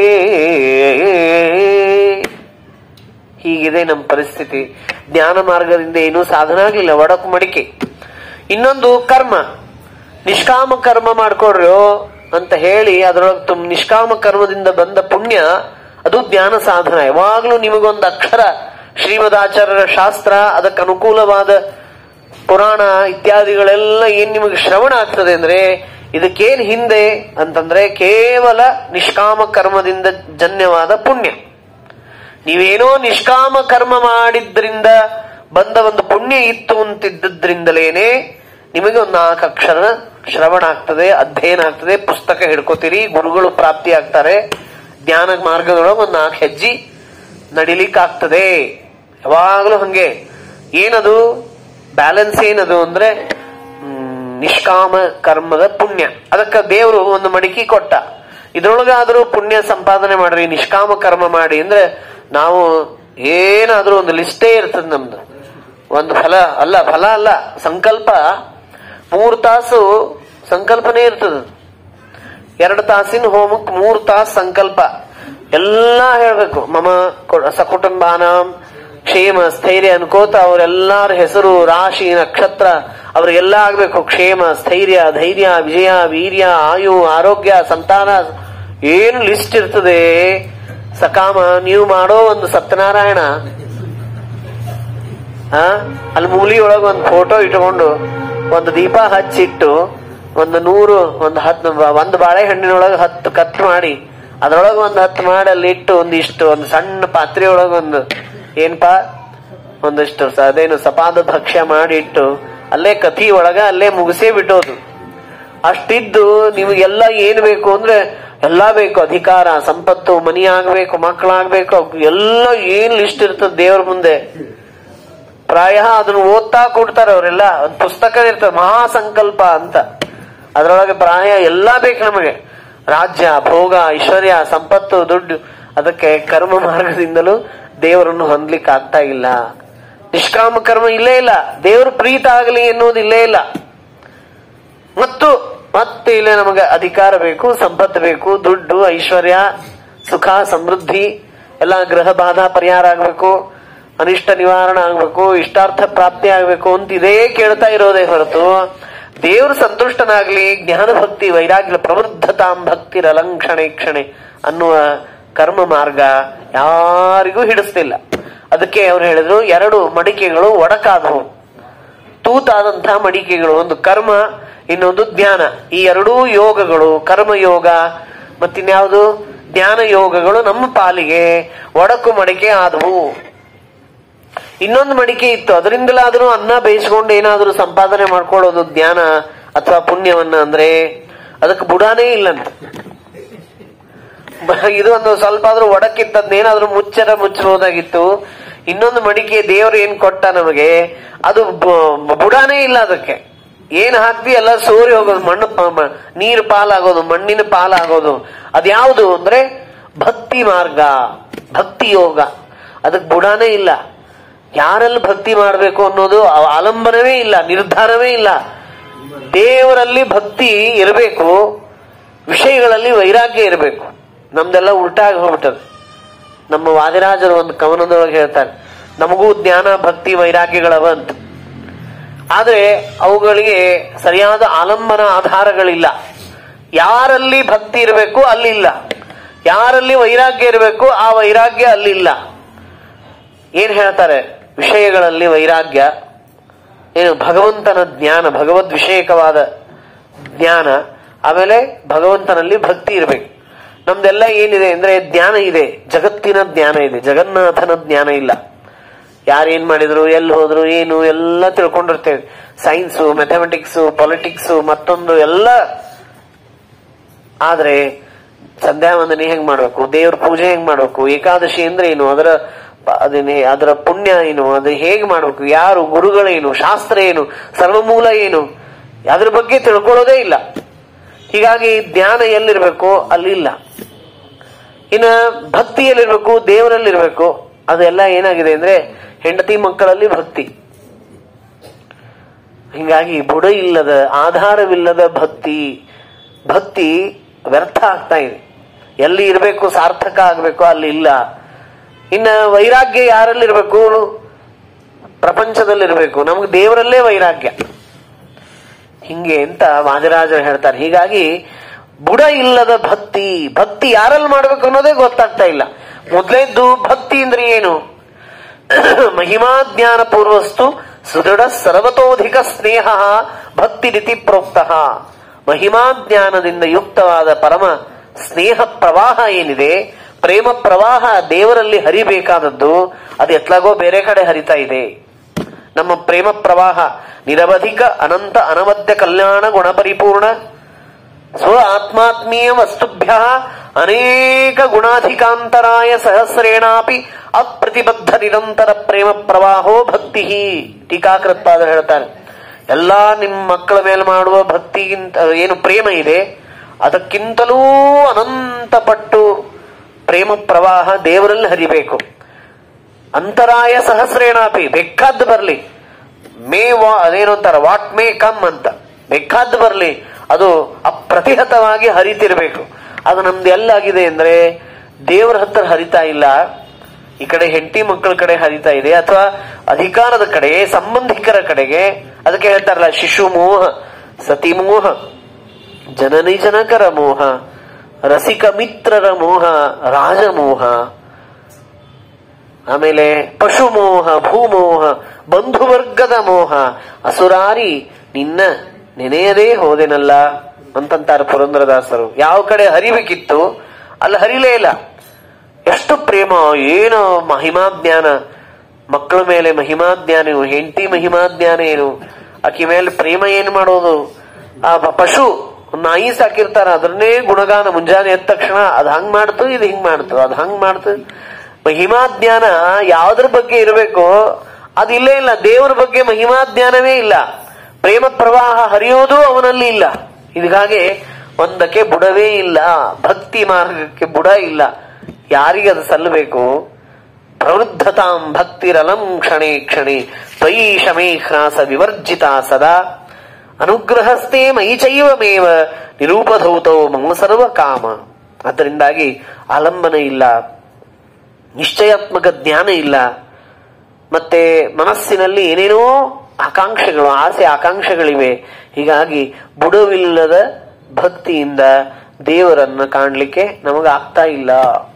ಹೀಗಿದೆ ನಮ್ಮ ಪರಿಸ್ಥಿತಿ ಜ್ಞಾನ ಮಾರ್ಗದಿಂದ ಏನೂ ಸಾಧನ ಆಗಲಿಲ್ಲ ಒಡಕು ಮಡಿಕೆ ಇನ್ನೊಂದು ಕರ್ಮ ನಿಷ್ಕಾಮ ಕರ್ಮ ಮಾಡ್ಕೊಡ್ರಿ ಅಂತ ಹೇಳಿ ಅದರೊಳಗೆ ತುಮ್ ನಿಷ್ಕಾಮ ಕರ್ಮದಿಂದ ಬಂದ ಪುಣ್ಯ ಅದು ಜ್ಞಾನ ಸಾಧನ ಯಾವಾಗ್ಲೂ ನಿಮಗೊಂದು ಅಕ್ಷರ ಶ್ರೀಮದಾಚಾರ್ಯರ ಶಾಸ್ತ್ರ ಅದಕ್ಕೆ ಅನುಕೂಲವಾದ ಪುರಾಣ ಇತ್ಯಾದಿಗಳೆಲ್ಲ ಏನ್ ನಿಮಗೆ ಶ್ರವಣ ಆಗ್ತದೆ ಅಂದ್ರೆ ಇದಕ್ಕೇನ್ ಹಿಂದೆ ಅಂತಂದ್ರೆ ಕೇವಲ ನಿಷ್ಕಾಮ ಕರ್ಮದಿಂದ ಜನ್ಯವಾದ ಪುಣ್ಯ ನೀವೇನೋ ನಿಷ್ಕಾಮ ಕರ್ಮ ಮಾಡಿದ್ರಿಂದ ಬಂದ ಒಂದು ಪುಣ್ಯ ಇತ್ತು ಅಂತಿದ್ದದ್ರಿಂದಲೇನೆ ನಿಮಗೆ ಒಂದು ನಾಲ್ಕು ಅಕ್ಷರ ಶ್ರವಣ ಆಗ್ತದೆ ಅಧ್ಯಯನ ಆಗ್ತದೆ ಪುಸ್ತಕ ಹಿಡ್ಕೋತೀರಿ ಗುರುಗಳು ಪ್ರಾಪ್ತಿ ಆಗ್ತಾರೆ ಜ್ಞಾನ ಮಾರ್ಗದೊಳಗೆ ಒಂದು ನಾಲ್ಕು ಹೆಜ್ಜೆ ನಡಿಲಿಕ್ಕಾಗ್ತದೆ ಯಾವಾಗಲೂ ಹಂಗೆ ಏನದು ಬ್ಯಾಲೆನ್ಸ್ ಏನದು ಅಂದ್ರೆ ಹ್ಮ್, ನಿಷ್ಕಾಮ ಕರ್ಮದ ಪುಣ್ಯ ಅದಕ್ಕೆ ದೇವರು ಒಂದು ಮಡಿಕೆ ಕೊಟ್ಟ ಇದ್ರೊಳಗಾದ್ರೂ ಪುಣ್ಯ ಸಂಪಾದನೆ ಮಾಡ್ರಿ ನಿಷ್ಕಾಮ ಕರ್ಮ ಮಾಡಿ ಅಂದ್ರೆ ನಾವು ಏನಾದ್ರೂ ಒಂದು ಲಿಸ್ಟೇ ಇರ್ತದೆ ನಮ್ದು ಒಂದು ಫಲ ಅಲ್ಲ ಫಲ ಅಲ್ಲ ಸಂಕಲ್ಪ ಮೂರು ತಾಸು ಸಂಕಲ್ಪನೇ ಇರ್ತದ ಎರಡು ತಾಸಿನ ಹೋಮಕ್ಕೆ ಮೂರು ತಾಸು ಸಂಕಲ್ಪ ಎಲ್ಲಾ ಹೇಳ್ಬೇಕು ಮಮ ಕು- ಸಕುಟುಂಬಾನಾಂ ಕ್ಷೇಮ ಸ್ಥೈರ್ಯ ಅನ್ಕೋತ ಅವರೆಲ್ಲಾರ ಹೆಸರು ರಾಶಿ ನಕ್ಷತ್ರ ಅವ್ರಿಗೆಲ್ಲ ಆಗ್ಬೇಕು ಕ್ಷೇಮ ಸ್ಥೈರ್ಯ ಧೈರ್ಯ ವಿಜಯ ವೀರ್ಯ ಆಯು ಆರೋಗ್ಯ ಸಂತಾನ ಏನು ಲಿಸ್ಟ್ ಇರ್ತದೆ ಸಕಾಮ ನೀವು ಮಾಡೋ ಒಂದು ಸತ್ಯನಾರಾಯಣ ಆ ಅಲ್ಲಿ ಮೂಲಿ ಒಳಗ ಒಂದು ಫೋಟೋ ಇಟ್ಕೊಂಡು ಒಂದು ದೀಪ ಹಚ್ಚಿಟ್ಟು ಒಂದು ನೂರು ಒಂದು ಹತ್ತು ಒಂದು ಬಾಳೆಹಣ್ಣಿನೊಳಗೆ ಹತ್ತು ಕಟ್ ಮಾಡಿ ಅದ್ರೊಳಗೆ ಒಂದು ಹತ್ತು ಮಾಡಿ ಅಲ್ಲಿ ಇಟ್ಟು ಒಂದಿಷ್ಟು ಒಂದು ಸಣ್ಣ ಪಾತ್ರೆ ಒಳಗೆ ಒಂದು ಏನ್ಪಾ ಒಂದಿಷ್ಟು ಸ- ಅದೇನು ಸಪಾದ ಭಕ್ಷ್ಯ ಮಾಡಿ ಇಟ್ಟು ಅಲ್ಲೇ ಕಥಿ ಒಳಗ ಅಲ್ಲೇ ಮುಗಿಸೇ ಬಿಟ್ಟೋದು ಅಷ್ಟಿದ್ದು ನಿಮಗೆಲ್ಲ ಏನ್ ಬೇಕು ಅಂದ್ರೆ ಎಲ್ಲಾ ಬೇಕು ಅಧಿಕಾರ ಸಂಪತ್ತು ಮನಿ ಆಗ್ಬೇಕು ಮಕ್ಕಳಾಗ್ಬೇಕು ಎಲ್ಲ ಏನ್ ಲಿಸ್ಟ್ ಇರ್ತದೆ ದೇವ್ರ ಮುಂದೆ ಪ್ರಾಯ ಅದನ್ನ ಓದ್ತಾ ಕೊಡ್ತಾರೆ ಅವರೆಲ್ಲ ಒಂದು ಪುಸ್ತಕ ಇರ್ತದೆ ಮಹಾಸಂಕಲ್ಪ ಅಂತ ಅದರೊಳಗೆ ಪ್ರಾಯ ಎಲ್ಲಾ ಬೇಕು ನಮಗೆ ರಾಜ್ಯ ಭೋಗ ಐಶ್ವರ್ಯ ಸಂಪತ್ತು ದುಡ್ಡು ಅದಕ್ಕೆ ಕರ್ಮ ಮಾರ್ಗದಿಂದಲೂ ದೇವರನ್ನು ಹೊಂದ್ಲಿಕ್ಕೆ ಆಗ್ತಾ ಇಲ್ಲ ನಿಷ್ಕಾಮ ಕರ್ಮ ಇಲ್ಲೇ ಇಲ್ಲ ದೇವರು ಪ್ರೀತ ಆಗಲಿ ಎನ್ನುವುದು ಇಲ್ಲೇ ಇಲ್ಲ ಮತ್ತು ಮತ್ತೆ ಇಲ್ಲೇ ನಮಗೆ ಅಧಿಕಾರ ಬೇಕು ಸಂಪತ್ತು ಬೇಕು ದುಡ್ಡು ಐಶ್ವರ್ಯ ಸುಖ ಸಮೃದ್ಧಿ ಎಲ್ಲ ಗ್ರಹ ಬಾಧ ಪರಿಹಾರ ಆಗ್ಬೇಕು ಅನಿಷ್ಟ ನಿವಾರಣೆ ಆಗ್ಬೇಕು ಇಷ್ಟಾರ್ಥ ಪ್ರಾಪ್ತಿ ಆಗ್ಬೇಕು ಅಂತ ಇದೇ ಕೇಳ್ತಾ ಇರೋದೇ ಹೊರತು ದೇವರು ಸಂತುಷ್ಟನಾಗ್ಲಿ ಜ್ಞಾನ ಭಕ್ತಿ ವೈರಾಗ್ಯ ಪ್ರವೃದ್ಧತಾಂ ಭಕ್ತಿರಲಂಕ್ಷಣೆ ಕ್ಷಣೆ ಅನ್ನುವ ಕರ್ಮ ಮಾರ್ಗ ಯಾರಿಗೂ ಹಿಡಿಸ್ತಿಲ್ಲ ಅದಕ್ಕೆ ಅವ್ರು ಹೇಳಿದ್ರು ಎರಡು ಮಡಿಕೆಗಳು ಒಡಕಾದವು ತೂತಾದಂತಹ ಮಡಿಕೆಗಳು ಒಂದು ಕರ್ಮ ಇನ್ನೊಂದು ಜ್ಞಾನ ಈ ಎರಡೂ ಯೋಗಗಳು ಕರ್ಮ ಯೋಗ ಮತ್ತಿನ್ಯಾವುದು ಜ್ಞಾನ ಯೋಗಗಳು ನಮ್ಮ ಪಾಲಿಗೆ ಒಡಕು ಮಡಿಕೆ ಆದವು ಇನ್ನೊಂದು ಮಡಿಕೆ ಇತ್ತು ಅದರಿಂದಲಾದ್ರೂ ಅನ್ನ ಬೇಯಿಸ್ಕೊಂಡು ಏನಾದ್ರೂ ಸಂಪಾದನೆ ಮಾಡ್ಕೊಳ್ಳೋದು ಜ್ಞಾನ ಅಥವಾ ಪುಣ್ಯವನ್ನ ಅಂದ್ರೆ ಅದಕ್ಕೆ ಬುಡಾನೇ ಇಲ್ಲಂತ ಬ- ಇದು ಒಂದು ಸ್ವಲ್ಪ ಆದ್ರೂ ಒಡಕಿತ್ತದ್ನೇನಾದ್ರೂ ಮುಚ್ಚರ ಮುಚ್ಚಬಹುದಾಗಿತ್ತು ಇನ್ನೊಂದು ಮಡಿಕೆ ದೇವರು ಏನ್ ಕೊಟ್ಟ ನಮಗೆ ಅದು ಬ- ಬುಡಾನೇ ಇಲ್ಲ ಅದಕ್ಕೆ ಏನ್ ಹಾಕ್ತಿ ಎಲ್ಲ ಸೋರಿ ಹೋಗೋದು ಮಣ್ಣು ಪ- ಮ- ನೀರು ಪಾಲಾಗೋದು ಮಣ್ಣಿನ ಪಾಲಾಗೋದು ಅದ್ಯಾವುದು ಅಂದ್ರೆ ಭಕ್ತಿ ಮಾರ್ಗ ಭಕ್ತಿ ಯೋಗ ಅದಕ್ಕೆ ಬುಡಾನೇ ಇಲ್ಲ ಯಾರಲ್ಲಿ ಭಕ್ತಿ ಮಾಡಬೇಕು ಅನ್ನೋದು ಅವ- ಆಲಂಬನವೇ ಇಲ್ಲ ನಿರ್ಧಾರವೇ ಇಲ್ಲ ದೇವರಲ್ಲಿ ಭಕ್ತಿ ಇರಬೇಕು ವಿಷಯಗಳಲ್ಲಿ ವೈರಾಗ್ಯ ಇರಬೇಕು ನಮ್ದೆಲ್ಲ ಉಲ್ಟಾಗಿ ಹೋಗ್ಬಿಟ್ಟದೆ ನಮ್ಮ ವಾದಿರಾಜರು ಒಂದು ಕವನದೊಳಗೆ ಹೇಳ್ತಾರೆ ನಮಗೂ ಜ್ಞಾನ ಭಕ್ತಿ ವೈರಾಗ್ಯಗಳವ ಅಂತ ಆದ್ರೆ ಅವುಗಳಿಗೆ ಸರಿಯಾದ ಆಲಂಬನ ಆಧಾರಗಳಿಲ್ಲ ಯಾರಲ್ಲಿ ಭಕ್ತಿ ಇರಬೇಕು ಅಲ್ಲಿಲ್ಲ ಯಾರಲ್ಲಿ ವೈರಾಗ್ಯ ಇರಬೇಕು ಆ ವೈರಾಗ್ಯ ಅಲ್ಲಿಲ್ಲ ಏನ್ ಹೇಳ್ತಾರೆ ವಿಷಯಗಳಲ್ಲಿ ವೈರಾಗ್ಯ ಏನು ಭಗವಂತನ ಜ್ಞಾನ ಭಗವದ್ ವಿಷಯಕವಾದ ಜ್ಞಾನ ಆಮೇಲೆ ಭಗವಂತನಲ್ಲಿ ಭಕ್ತಿ ಇರಬೇಕು ನಮ್ದೆಲ್ಲ ಏನಿದೆ ಅಂದ್ರೆ ಜ್ಞಾನ ಇದೆ ಜಗತ್ತಿನ ಜ್ಞಾನ ಇದೆ ಜಗನ್ನಾಥನ ಜ್ಞಾನ ಇಲ್ಲ ಯಾರೇನ್ ಮಾಡಿದ್ರು ಎಲ್ಲಿ ಹೋದ್ರು ಏನು ಎಲ್ಲ ತಿಳ್ಕೊಂಡಿರ್ತೇವೆ ಸೈನ್ಸು ಮ್ಯಾಥಮೆಟಿಕ್ಸ್ ಪಾಲಿಟಿಕ್ಸ್ ಮತ್ತೊಂದು ಎಲ್ಲ ಆದ್ರೆ ಸಂಧ್ಯಾ ವಂದನೆ ಹೆಂಗ್ ಮಾಡ್ಬೇಕು ದೇವ್ರ ಪೂಜೆ ಹೆಂಗ್ ಮಾಡ್ಬೇಕು ಏಕಾದಶಿ ಅಂದ್ರೆ ಏನು ಅದರ ಅದೇನೆ ಅದರ ಪುಣ್ಯ ಏನು ಅದು ಹೇಗ್ ಮಾಡ್ಬೇಕು ಯಾರು ಗುರುಗಳೇನು ಶಾಸ್ತ್ರ ಏನು ಸರ್ವಮೂಲ ಏನು ಅದ್ರ ಬಗ್ಗೆ ತಿಳ್ಕೊಳ್ಳೋದೇ ಇಲ್ಲ ಹೀಗಾಗಿ ಜ್ಞಾನ ಎಲ್ಲಿರ್ಬೇಕು ಅಲ್ಲಿಲ್ಲ ಇನ್ನ ಭಕ್ತಿ ಎಲ್ಲಿರ್ಬೇಕು ದೇವರಲ್ಲಿರ್ಬೇಕು ಅದೆಲ್ಲ ಏನಾಗಿದೆ ಅಂದ್ರೆ ಹೆಂಡತಿ ಮಕ್ಕಳಲ್ಲಿ ಭಕ್ತಿ ಹಿಂಗಾಗಿ ಬುಡ ಇಲ್ಲದ ಆಧಾರವಿಲ್ಲದ ಭಕ್ತಿ ಭಕ್ತಿ ವ್ಯರ್ಥ ಆಗ್ತಾ ಇದೆ ಎಲ್ಲಿ ಇರಬೇಕು ಸಾರ್ಥಕ ಆಗ್ಬೇಕು ಅಲ್ಲಿ ಇಲ್ಲ ಇನ್ನ ವೈರಾಗ್ಯ ಯಾರಲ್ಲಿರ್ಬೇಕು ಪ್ರಪಂಚದಲ್ಲಿರ್ಬೇಕು ನಮ್ಗೆ ದೇವರಲ್ಲೇ ವೈರಾಗ್ಯ ಹಿಂಗೆ ಅಂತ ವಾದಿರಾಜರು ಹೇಳ್ತಾರೆ ಹೀಗಾಗಿ ಬುಡ ಇಲ್ಲದ ಭಕ್ತಿ ಭಕ್ತಿ ಯಾರಲ್ಲಿ ಮಾಡ್ಬೇಕು ಅನ್ನೋದೇ ಗೊತ್ತಾಗ್ತಾ ಇಲ್ಲ ಮೊದಲೇದ್ದು ಭಕ್ತಿ ಅಂದ್ರೆ ಏನು ಮಹಿಮಾ ಜ್ಞಾನ ಪೂರ್ವಸ್ತು ಸುದೃಢ ಸರ್ವತೋಧಿಕ ಸ್ನೇಹ ಭಕ್ತಿ ರೀತಿ ಪ್ರೋಕ್ತ ಮಹಿಮಾ ಜ್ಞಾನದಿಂದ ಯುಕ್ತವಾದ ಪರಮ ಸ್ನೇಹ ಪ್ರವಾಹ ಏನಿದೆ ಪ್ರೇಮ ಪ್ರವಾಹ ದೇವರಲ್ಲಿ ಹರಿಬೇಕಾದದ್ದು ಅದು ಎತ್ಲಾಗೋ ಬೇರೆ ಕಡೆ ಹರಿತಾ ಇದೆ ನಮ್ಮ ಪ್ರೇಮ ಪ್ರವಾಹ ನಿರವಧಿಕ ಅನಂತ ಅನವದ್ಯ ಕಲ್ಯಾಣ ಗುಣಪರಿಪೂರ್ಣ ಸ್ವ ಆತ್ಮಾತ್ಮೀಯ ವಸ್ತುಭ್ಯ ಅನೇಕ ಗುಣಾಧಿಕಾಂತರಾಯ ಸಹಸ್ರೇಣಾಪಿ ಅಪ್ರತಿಬದ್ಧ ನಿರಂತರ ಪ್ರೇಮ ಪ್ರವಾಹೋ ಭಕ್ತಿ ಟೀಕಾಕೃತ್ಪಾದ ಹೇಳ್ತಾರೆ ಎಲ್ಲಾ ನಿಮ್ಮ ಮಕ್ಕಳ ಮೇಲೆ ಮಾಡುವ ಭಕ್ತಿಗಿಂತ ಏನು ಪ್ರೇಮ ಇದೆ ಅದಕ್ಕಿಂತಲೂ ಅನಂತ ಪಟ್ಟು ಪ್ರೇಮ ಪ್ರವಾಹ ದೇವರಲ್ಲಿ ಹರಿಬೇಕು ಅಂತರಾಯ ಸಹಸ್ರೇಣಾಪಿ ಬೇಕಾದ್ದು ಬರ್ಲಿ ಮೇ ವಾ ಅದೇನು ಅಂತಾರ ವಾಟ್ ಮೇ ಕಮ್ ಅಂತ ಬೇಕಾದ್ದು ಬರ್ಲಿ ಅದು ಅಪ್ರತಿಹತವಾಗಿ ಹರಿತಿರ್ಬೇಕು ಅದು ನಮ್ದು ಎಲ್ಲಾಗಿದೆ ಅಂದ್ರೆ ದೇವರ ಹತ್ರ ಹರಿತಾ ಇಲ್ಲ ಈ ಕಡೆ ಹೆಂಡತಿ ಮಕ್ಕಳ ಕಡೆ ಹರಿತಾ ಇದೆ ಅಥವಾ ಅಧಿಕಾರದ ಕಡೆ ಸಂಬಂಧಿಕರ ಕಡೆಗೆ ಅದಕ್ಕೆ ಹೇಳ್ತಾರಲ್ಲ ಶಿಶು ಮೋಹ ಸತಿ ಮೋಹ ಜನನಿ ಜನಕರ ಮೋಹ ರಸಿಕ ಮಿತ್ರರ ಮೋಹ ರಾಜಮೋಹ ಆಮೇಲೆ ಪಶುಮೋಹ ಭೂಮೋಹ ಬಂಧುವರ್ಗದ ಮೋಹ ಅಸುರಾರಿ ನಿನ್ನ ನೆನೆಯದೇ ಹೋದೆನಲ್ಲ ಅಂತಂತಾರೆ ಪುರಂದರದಾಸರು ಯಾವ ಕಡೆ ಹರಿಬೇಕಿತ್ತು ಅಲ್ಲಿ ಹರಿಲೇ ಇಲ್ಲ ಎಷ್ಟು ಪ್ರೇಮ ಏನು ಮಹಿಮಾ ಜ್ಞಾನ ಮಕ್ಕಳ ಮೇಲೆ ಮಹಿಮಾ ಜ್ಞಾನ ಏನು ಹೆಂಡತಿ ಮಹಿಮಾ ಜ್ಞಾನ ಏನು ಆಕಿ ಮೇಲೆ ಪ್ರೇಮ ಏನ್ ಮಾಡೋದು ಆ ಪ- ಪಶು ಒಂದ್ ನಾಯಿ ಸಾಕಿರ್ತಾರ ಅದನ್ನೇ ಗುಣಗಾನ ಮುಂಜಾನೆ ಎದ್ದ ತಕ್ಷಣ ಅದ್ ಹಂಗ್ ಮಾಡ್ತು ಇದು ಹಿಂಗ್ ಮಾಡ್ತು ಅದ್ ಹಂಗ್ ಮಾಡ್ತು ಮಹಿಮಾ ಜ್ಞಾನ ಯಾವ್ದ್ರ ಬಗ್ಗೆ ಇರಬೇಕು ಅದು ಇಲ್ಲೇ ಇಲ್ಲ ದೇವರ ಬಗ್ಗೆ ಮಹಿಮಾ ಜ್ಞಾನವೇ ಇಲ್ಲ ಪ್ರೇಮ ಪ್ರವಾಹ ಹರಿಯೋದು ಅವನಲ್ಲಿ ಇಲ್ಲ ಹೀಗಾಗಿ ಒಂದಕ್ಕೆ ಬುಡವೇ ಇಲ್ಲ ಭಕ್ತಿ ಮಾರ್ಗಕ್ಕೆ ಬುಡ ಇಲ್ಲ ಯಾರಿಗೆ ಅದು ಸಲ್ಲಬೇಕು ಪ್ರವೃದ್ಧತಾಂ ಭಕ್ತಿರಲಂ ಕ್ಷಣೆ ಕ್ಷಣೆ ತ್ವಯಿ ಶಮೇ ಹ್ರಾಸ ವಿವರ್ಜಿತ ಸದಾ ಅನುಗ್ರಹಸ್ಥೇ ಮೈ ಚೈವಮೇವ ನಿರೂಪಧೌತೋ ಮಮ ಸರ್ವ ಕಾಮ ಅದರಿಂದಾಗಿ ಆಲಂಬನ ಇಲ್ಲ ನಿಶ್ಚಯಾತ್ಮಕ ಜ್ಞಾನ ಇಲ್ಲ ಮತ್ತೆ ಮನಸ್ಸಿನಲ್ಲಿ ಏನೇನೋ ಆಕಾಂಕ್ಷೆಗಳು ಆಸೆ ಆಕಾಂಕ್ಷೆಗಳಿವೆ ಹೀಗಾಗಿ ಬುಡವಿಲ್ಲದ ಭಕ್ತಿಯಿಂದ ದೇವರನ್ನ ಕಾಣ್ಲಿಕ್ಕೆ ನಮಗೆ ಆಗ್ತಾ ಇಲ್ಲ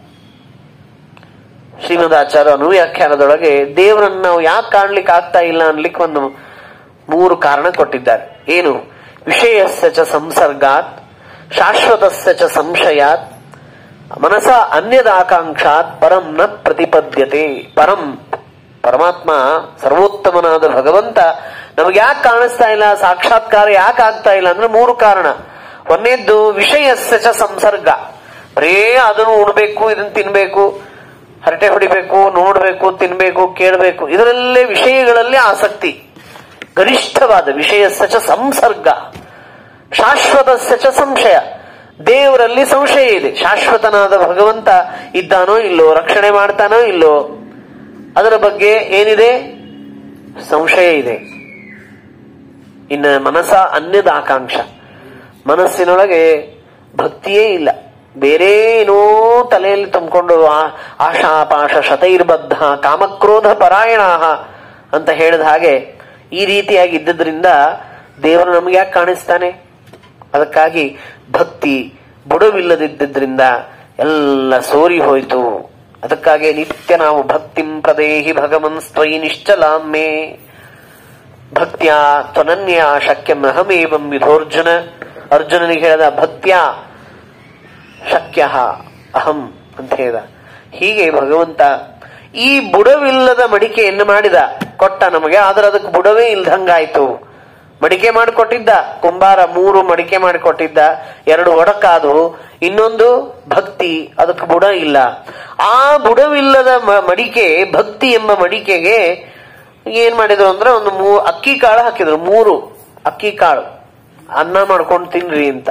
ಶ್ರೀಮದಾಚಾರ್ಯ ಅನುವ್ಯಾಖ್ಯಾನದೊಳಗೆ ದೇವರನ್ನ ನಾವು ಯಾಕೆ ಕಾಣ್ಲಿಕ್ಕೆ ಆಗ್ತಾ ಇಲ್ಲ ಅನ್ಲಿಕ್ಕೆ ಒಂದು ಮೂರು ಕಾರಣ ಕೊಟ್ಟಿದ್ದಾರೆ ಏನು ವಿಷಯಸ್ಯ ಚ ಸಂಸರ್ಗಾತ್ ಶಾಶ್ವತಸ್ಯ ಚ ಸಂಶಯಾತ್ ಮನಸ ಅನ್ಯದ ಆಕಾಂಕ್ಷಾತ್ ಪರಂ ನ ಪ್ರತಿಪದ್ಯತೆ ಪರಂ ಪರಮಾತ್ಮ ಸರ್ವೋತ್ತಮನಾದ ಭಗವಂತ ನಮಗೆ ಯಾಕೆ ಕಾಣಿಸ್ತಾ ಇಲ್ಲ ಸಾಕ್ಷಾತ್ಕಾರ ಯಾಕೆ ಆಗ್ತಾ ಇಲ್ಲ ಅಂದ್ರೆ ಮೂರು ಕಾರಣ ಒಂದೇದ್ದು ವಿಷಯಸ್ಯ ಚ ಸಂಸರ್ಗ ಬರೇ ಅದನ್ನು ಉಣ್ಬೇಕು ಇದನ್ನ ತಿನ್ಬೇಕು ಹರಟೆ ಹೊಡಿಬೇಕು ನೋಡ್ಬೇಕು ತಿನ್ಬೇಕು ಕೇಳಬೇಕು ಇದರಲ್ಲೇ ವಿಷಯಗಳಲ್ಲಿ ಆಸಕ್ತಿ ಗರಿಷ್ಠವಾದ ವಿಷಯಸ್ಯ ಚ ಸಂಸರ್ಗ ಶಾಶ್ವತಸ್ಯ ಚ ಸಂಶಯ ದೇವರಲ್ಲಿ ಸಂಶಯ ಇದೆ ಶಾಶ್ವತನಾದ ಭಗವಂತ ಇದ್ದಾನೋ ಇಲ್ಲೋ ರಕ್ಷಣೆ ಮಾಡ್ತಾನೋ ಇಲ್ಲೋ ಅದರ ಬಗ್ಗೆ ಏನಿದೆ ಸಂಶಯ ಇದೆ ಇನ್ನ ಮನಸ ಅನ್ಯದ ಆಕಾಂಕ್ಷ ಮನಸ್ಸಿನೊಳಗೆ ಭಕ್ತಿಯೇ ಇಲ್ಲ ಬೇರೆ ಏನೋ ತಲೆಯಲ್ಲಿ ತುಂಬಿಕೊಂಡು ಆ- ಆಶಾಪಾಶ ಶತೈರ್ಬದ್ಧ ಕಾಮಕ್ರೋಧ ಪರಾಯಣ ಅಂತ ಹೇಳಿದ ಹಾಗೆ ಈ ರೀತಿಯಾಗಿ ಇದ್ದದ್ರಿಂದ ದೇವರು ನಮ್ಗೆ ಯಾಕೆ ಕಾಣಿಸ್ತಾನೆ ಅದಕ್ಕಾಗಿ ಭಕ್ತಿ ಬುಡವಿಲ್ಲದಿದ್ದರಿಂದ ಎಲ್ಲ ಸೋರಿ ಹೋಯಿತು ಅದಕ್ಕಾಗಿ ನಿತ್ಯ ನಾವು ಭಕ್ತಿಂ ಪ್ರದೇಹಿ ಭಗವನ್ ಸ್ವಯಿ ನಿಶ್ಚಲಾಮೆ ಭಕ್ತ್ಯ ತ್ವನನ್ಯ ಶಕ್ಯಂ ಅಹಮೇವಂ ವಿಧೋರ್ಜುನ ಅರ್ಜುನನಿಗೆ ಹೇಳಿದ ಭಕ್ತ್ಯ ಶಕ್ಯ ಅಹಂ ಅಂತ ಹೇಳಿದ ಹೀಗೆ ಭಗವಂತ ಈ ಬುಡವಿಲ್ಲದ ಮಡಿಕೆಯನ್ನು ಮಾಡಿದ ಕೊಟ್ಟ ನಮಗೆ ಆದ್ರೆ ಅದಕ್ಕೆ ಬುಡವೇ ಇಲ್ದಂಗಾಯ್ತು ಮಡಿಕೆ ಮಾಡಿಕೊಟ್ಟಿದ್ದ ಕುಂಬಾರ ಮೂರು ಮಡಿಕೆ ಮಾಡಿಕೊಟ್ಟಿದ್ದ ಎರಡು ಒಡಕಾದು ಇನ್ನೊಂದು ಭಕ್ತಿ ಅದಕ್ಕೆ ಬುಡ ಇಲ್ಲ ಆ ಬುಡವಿಲ್ಲದ ಮ- ಮಡಿಕೆ ಭಕ್ತಿ ಎಂಬ ಮಡಿಕೆಗೆ ಏನ್ ಮಾಡಿದ್ರು ಅಂದ್ರೆ ಒಂದು ಮೂ ಅಕ್ಕಿ ಕಾಳು ಹಾಕಿದ್ರು ಮೂರು ಅಕ್ಕಿ ಕಾಳು ಅನ್ನ ಮಾಡ್ಕೊಂಡು ತಿನ್ರಿ ಅಂತ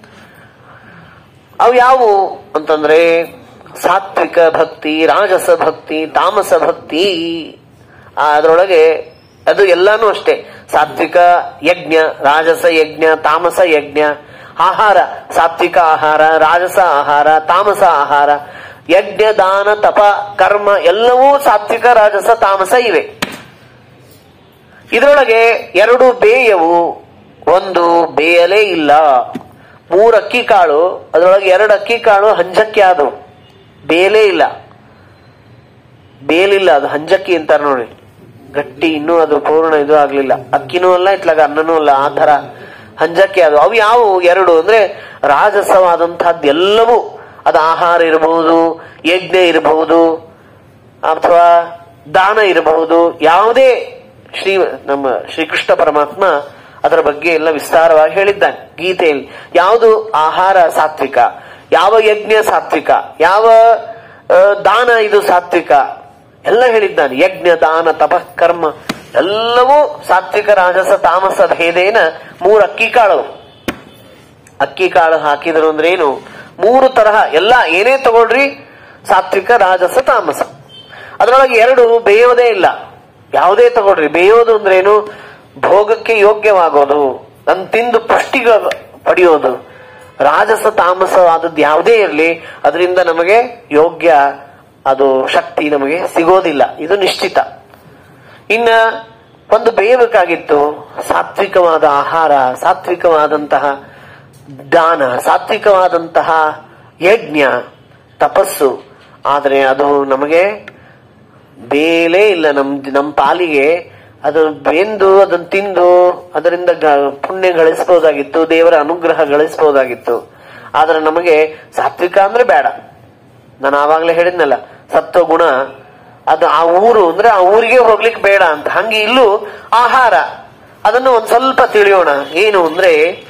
ಅವು ಯಾವುವು ಅಂತಂದ್ರೆ ಸಾತ್ವಿಕ ಭಕ್ತಿ ರಾಜಸ ಭಕ್ತಿ ತಾಮಸ ಭಕ್ತಿ ಆ, ಅದ್ರೊಳಗೆ ಅದು ಎಲ್ಲಾನು ಅಷ್ಟೇ ಸಾತ್ವಿಕ ಯಜ್ಞ ರಾಜಸ ಯಜ್ಞ ತಾಮಸ ಯಜ್ಞ ಆಹಾರ ಸಾತ್ವಿಕ ಆಹಾರ ರಾಜಸ ಆಹಾರ ತಾಮಸ ಆಹಾರ ಯಜ್ಞ ದಾನ ತಪ ಕರ್ಮ ಎಲ್ಲವೂ ಸಾತ್ವಿಕ ರಾಜಸ ತಾಮಸ ಇವೆ ಇದರೊಳಗೆ ಎರಡು ಬೇಯವು ಒಂದು ಬೇಯಲೇ ಇಲ್ಲ ಮೂರು ಅಕ್ಕಿ ಕಾಳು ಅದರೊಳಗೆ ಎರಡು ಅಕ್ಕಿ ಕಾಳು ಹಂಜಕ್ಕಿ ಆದವು ಬೇಯಲೇ ಇಲ್ಲ ಬೇಯಲಿಲ್ಲ ಅದು ಹಂಜಕ್ಕಿ ಅಂತಾರ ನೋಡಿ ಗಟ್ಟಿ ಇನ್ನೂ ಅದು ಪೂರ್ಣ ಇದು ಆಗ್ಲಿಲ್ಲ ಅಕ್ಕಿನೂ ಅಲ್ಲ ಇತ್ಲಾಗ ಅನ್ನನೂ ಅಲ್ಲ ಆ ತರ ಹಂಜಕ್ಕಿ ಅದು ಅವು ಯಾವುವು ಎರಡು ಅಂದ್ರೆ ರಾಜಸವಾದಂತಹದ್ದು ಎಲ್ಲವೂ ಅದು ಆಹಾರ ಇರಬಹುದು ಯಜ್ಞ ಇರಬಹುದು ಅಥವಾ ದಾನ ಇರಬಹುದು ಯಾವುದೇ ಶ್ರೀ ನಮ್ಮ ಶ್ರೀಕೃಷ್ಣ ಪರಮಾತ್ಮ ಅದರ ಬಗ್ಗೆ ಎಲ್ಲ ವಿಸ್ತಾರವಾಗಿ ಹೇಳಿದ್ದಾನೆ ಗೀತೆಯಲ್ಲಿ ಯಾವುದು ಆಹಾರ ಸಾತ್ವಿಕ ಯಾವ ಯಜ್ಞ ಸಾತ್ವಿಕ ಯಾವ ಆ, ದಾನ ಇದು ಸಾತ್ವಿಕ ಎಲ್ಲ ಹೇಳಿದ್ದಾನೆ ಯಜ್ಞ ದಾನ ತಪಃ ಕರ್ಮ ಎಲ್ಲವೂ ಸಾತ್ವಿಕ ರಾಜಸ ತಾಮಸ ಭೇದೇನ ಮೂರು ಅಕ್ಕಿ ಕಾಳು ಅಕ್ಕಿ ಕಾಳು ಹಾಕಿದ್ರು ಅಂದ್ರೆ ಏನು ಮೂರು ತರಹ ಎಲ್ಲ ಏನೇ ತಗೊಳ್ರಿ ಸಾತ್ವಿಕ ರಾಜಸ ತಾಮಸ ಅದರೊಳಗೆ ಎರಡು ಬೇಯೋದೇ ಇಲ್ಲ ಯಾವುದೇ ತಗೊಳ್ರಿ ಬೇಯೋದು ಅಂದ್ರೆ ಏನು ಭೋಗಕ್ಕೆ ಯೋಗ್ಯವಾಗೋದು ನನ್ ತಿಂದು ಪುಷ್ಟಿಗ ಪಡೆಯೋದು ರಾಜಸ ತಾಮಸವಾದದ್ದು ಯಾವುದೇ ಇರಲಿ ಅದರಿಂದ ನಮಗೆ ಯೋಗ್ಯ ಅದು ಶಕ್ತಿ ನಮಗೆ ಸಿಗೋದಿಲ್ಲ ಇದು ನಿಶ್ಚಿತ ಇನ್ನ ಒಂದು ಬೇಯಬೇಕಾಗಿತ್ತು ಸಾತ್ವಿಕವಾದ ಆಹಾರ ಸಾತ್ವಿಕವಾದಂತಹ ದಾನ ಸಾತ್ವಿಕವಾದಂತಹ ಯಜ್ಞ ತಪಸ್ಸು ಆದರೆ ಅದು ನಮಗೆ ಬೇಲೇ ಇಲ್ಲ ನಮ್ ನಮ್ ಪಾಲಿಗೆ ಅದು ಬೆಂದು ಅದನ್ನ ತಿಂದು ಅದರಿಂದ ಗ- ಪುಣ್ಯ ಗಳಿಸಬಹುದಾಗಿತ್ತು ದೇವರ ಅನುಗ್ರಹ ಗಳಿಸಬಹುದಾಗಿತ್ತು ಆದ್ರೆ ನಮಗೆ ಸಾತ್ವಿಕ ಅಂದ್ರೆ ಬೇಡ ನಾನು ಆವಾಗಲೇ ಹೇಳಿದ್ನಲ್ಲ ಸತ್ವ ಗುಣ ಅದು ಆ ಊರು ಅಂದ್ರೆ ಆ ಊರಿಗೆ ಹೋಗ್ಲಿಕ್ಕೆ ಬೇಡ ಅಂತ ಹಂಗೆ ಇಲ್ಲೂ ಆಹಾರ ಅದನ್ನು ಒಂದ್ ಸ್ವಲ್ಪ ತಿಳಿಯೋಣ ಏನು ಅಂದ್ರೆ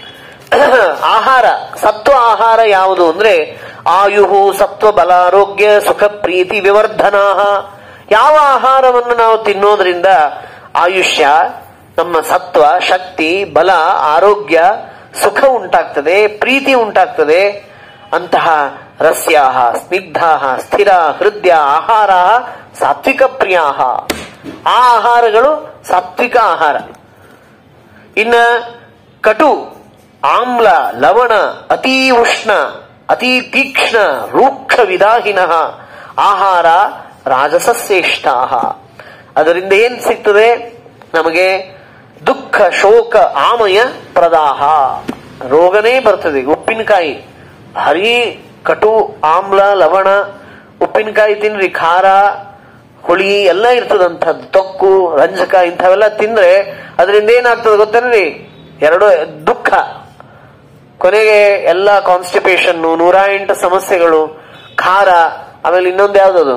ಆಹಾರ ಸತ್ವ ಆಹಾರ ಯಾವುದು ಅಂದ್ರೆ ಆಯುಹು ಸತ್ವ ಬಲಾರೋಗ್ಯ ಸುಖ ಪ್ರೀತಿ ವಿವರ್ಧನಾ ಯಾವ ಆಹಾರವನ್ನು ನಾವು ತಿನ್ನೋದ್ರಿಂದ ಆಯುಷ್ಯ ನಮ್ಮ ಸತ್ವ ಶಕ್ತಿ ಬಲ ಆರೋಗ್ಯ ಸುಖ ಉಂಟಾಗ್ತದೆ ಪ್ರೀತಿ ಉಂಟಾಗ್ತದೆ ಅಂತಹ ರಸ್ಯಾ ಸ್ನಿಗ್ಧ ಸ್ಥಿರ ಹೃದಯ ಆಹಾರ ಸಾತ್ವಿಕ ಪ್ರಿಯಾಹ ಆ ಆಹಾರಗಳು ಸಾತ್ವಿಕ ಆಹಾರ ಇನ್ನ ಕಟು ಆಮ್ಲ ಲವಣ ಅತೀ ಉಷ್ಣ ಅತಿ ತೀಕ್ಷ್ಣ ರೂಕ್ಷ ವಿದಾಹಿನ ಆಹಾರ ರಾಜಸಶ್ರೇಷ್ಠ ಅದರಿಂದ ಏನ್ ಸಿಗ್ತದೆ ನಮಗೆ ದುಃಖ ಶೋಕ ಆಮಯ ಪ್ರದಾಹ ರೋಗನೇ ಬರ್ತದೆ ಉಪ್ಪಿನಕಾಯಿ ಭಾರಿ ಕಟು ಆಮ್ಲ ಲವಣ ಉಪ್ಪಿನಕಾಯಿ ತಿನ್ರಿ ಖಾರ ಹುಳಿ ಎಲ್ಲ ಇರ್ತದಂಥದ್ದು ತೊಕ್ಕು ರಂಜಕ ಇಂಥವೆಲ್ಲ ತಿಂದ್ರೆ ಅದರಿಂದ ಏನಾಗ್ತದೆ ಗೊತ್ತೇನ್ರಿ ಎರಡು ದುಃಖ ಕೊನೆಗೆ ಎಲ್ಲ ಕಾನ್ಸ್ಟಿಪೇಷನ್ ನೂರ ಎಂಟು ಸಮಸ್ಯೆಗಳು ಖಾರ ಆಮೇಲೆ ಇನ್ನೊಂದು ಯಾವ್ದದು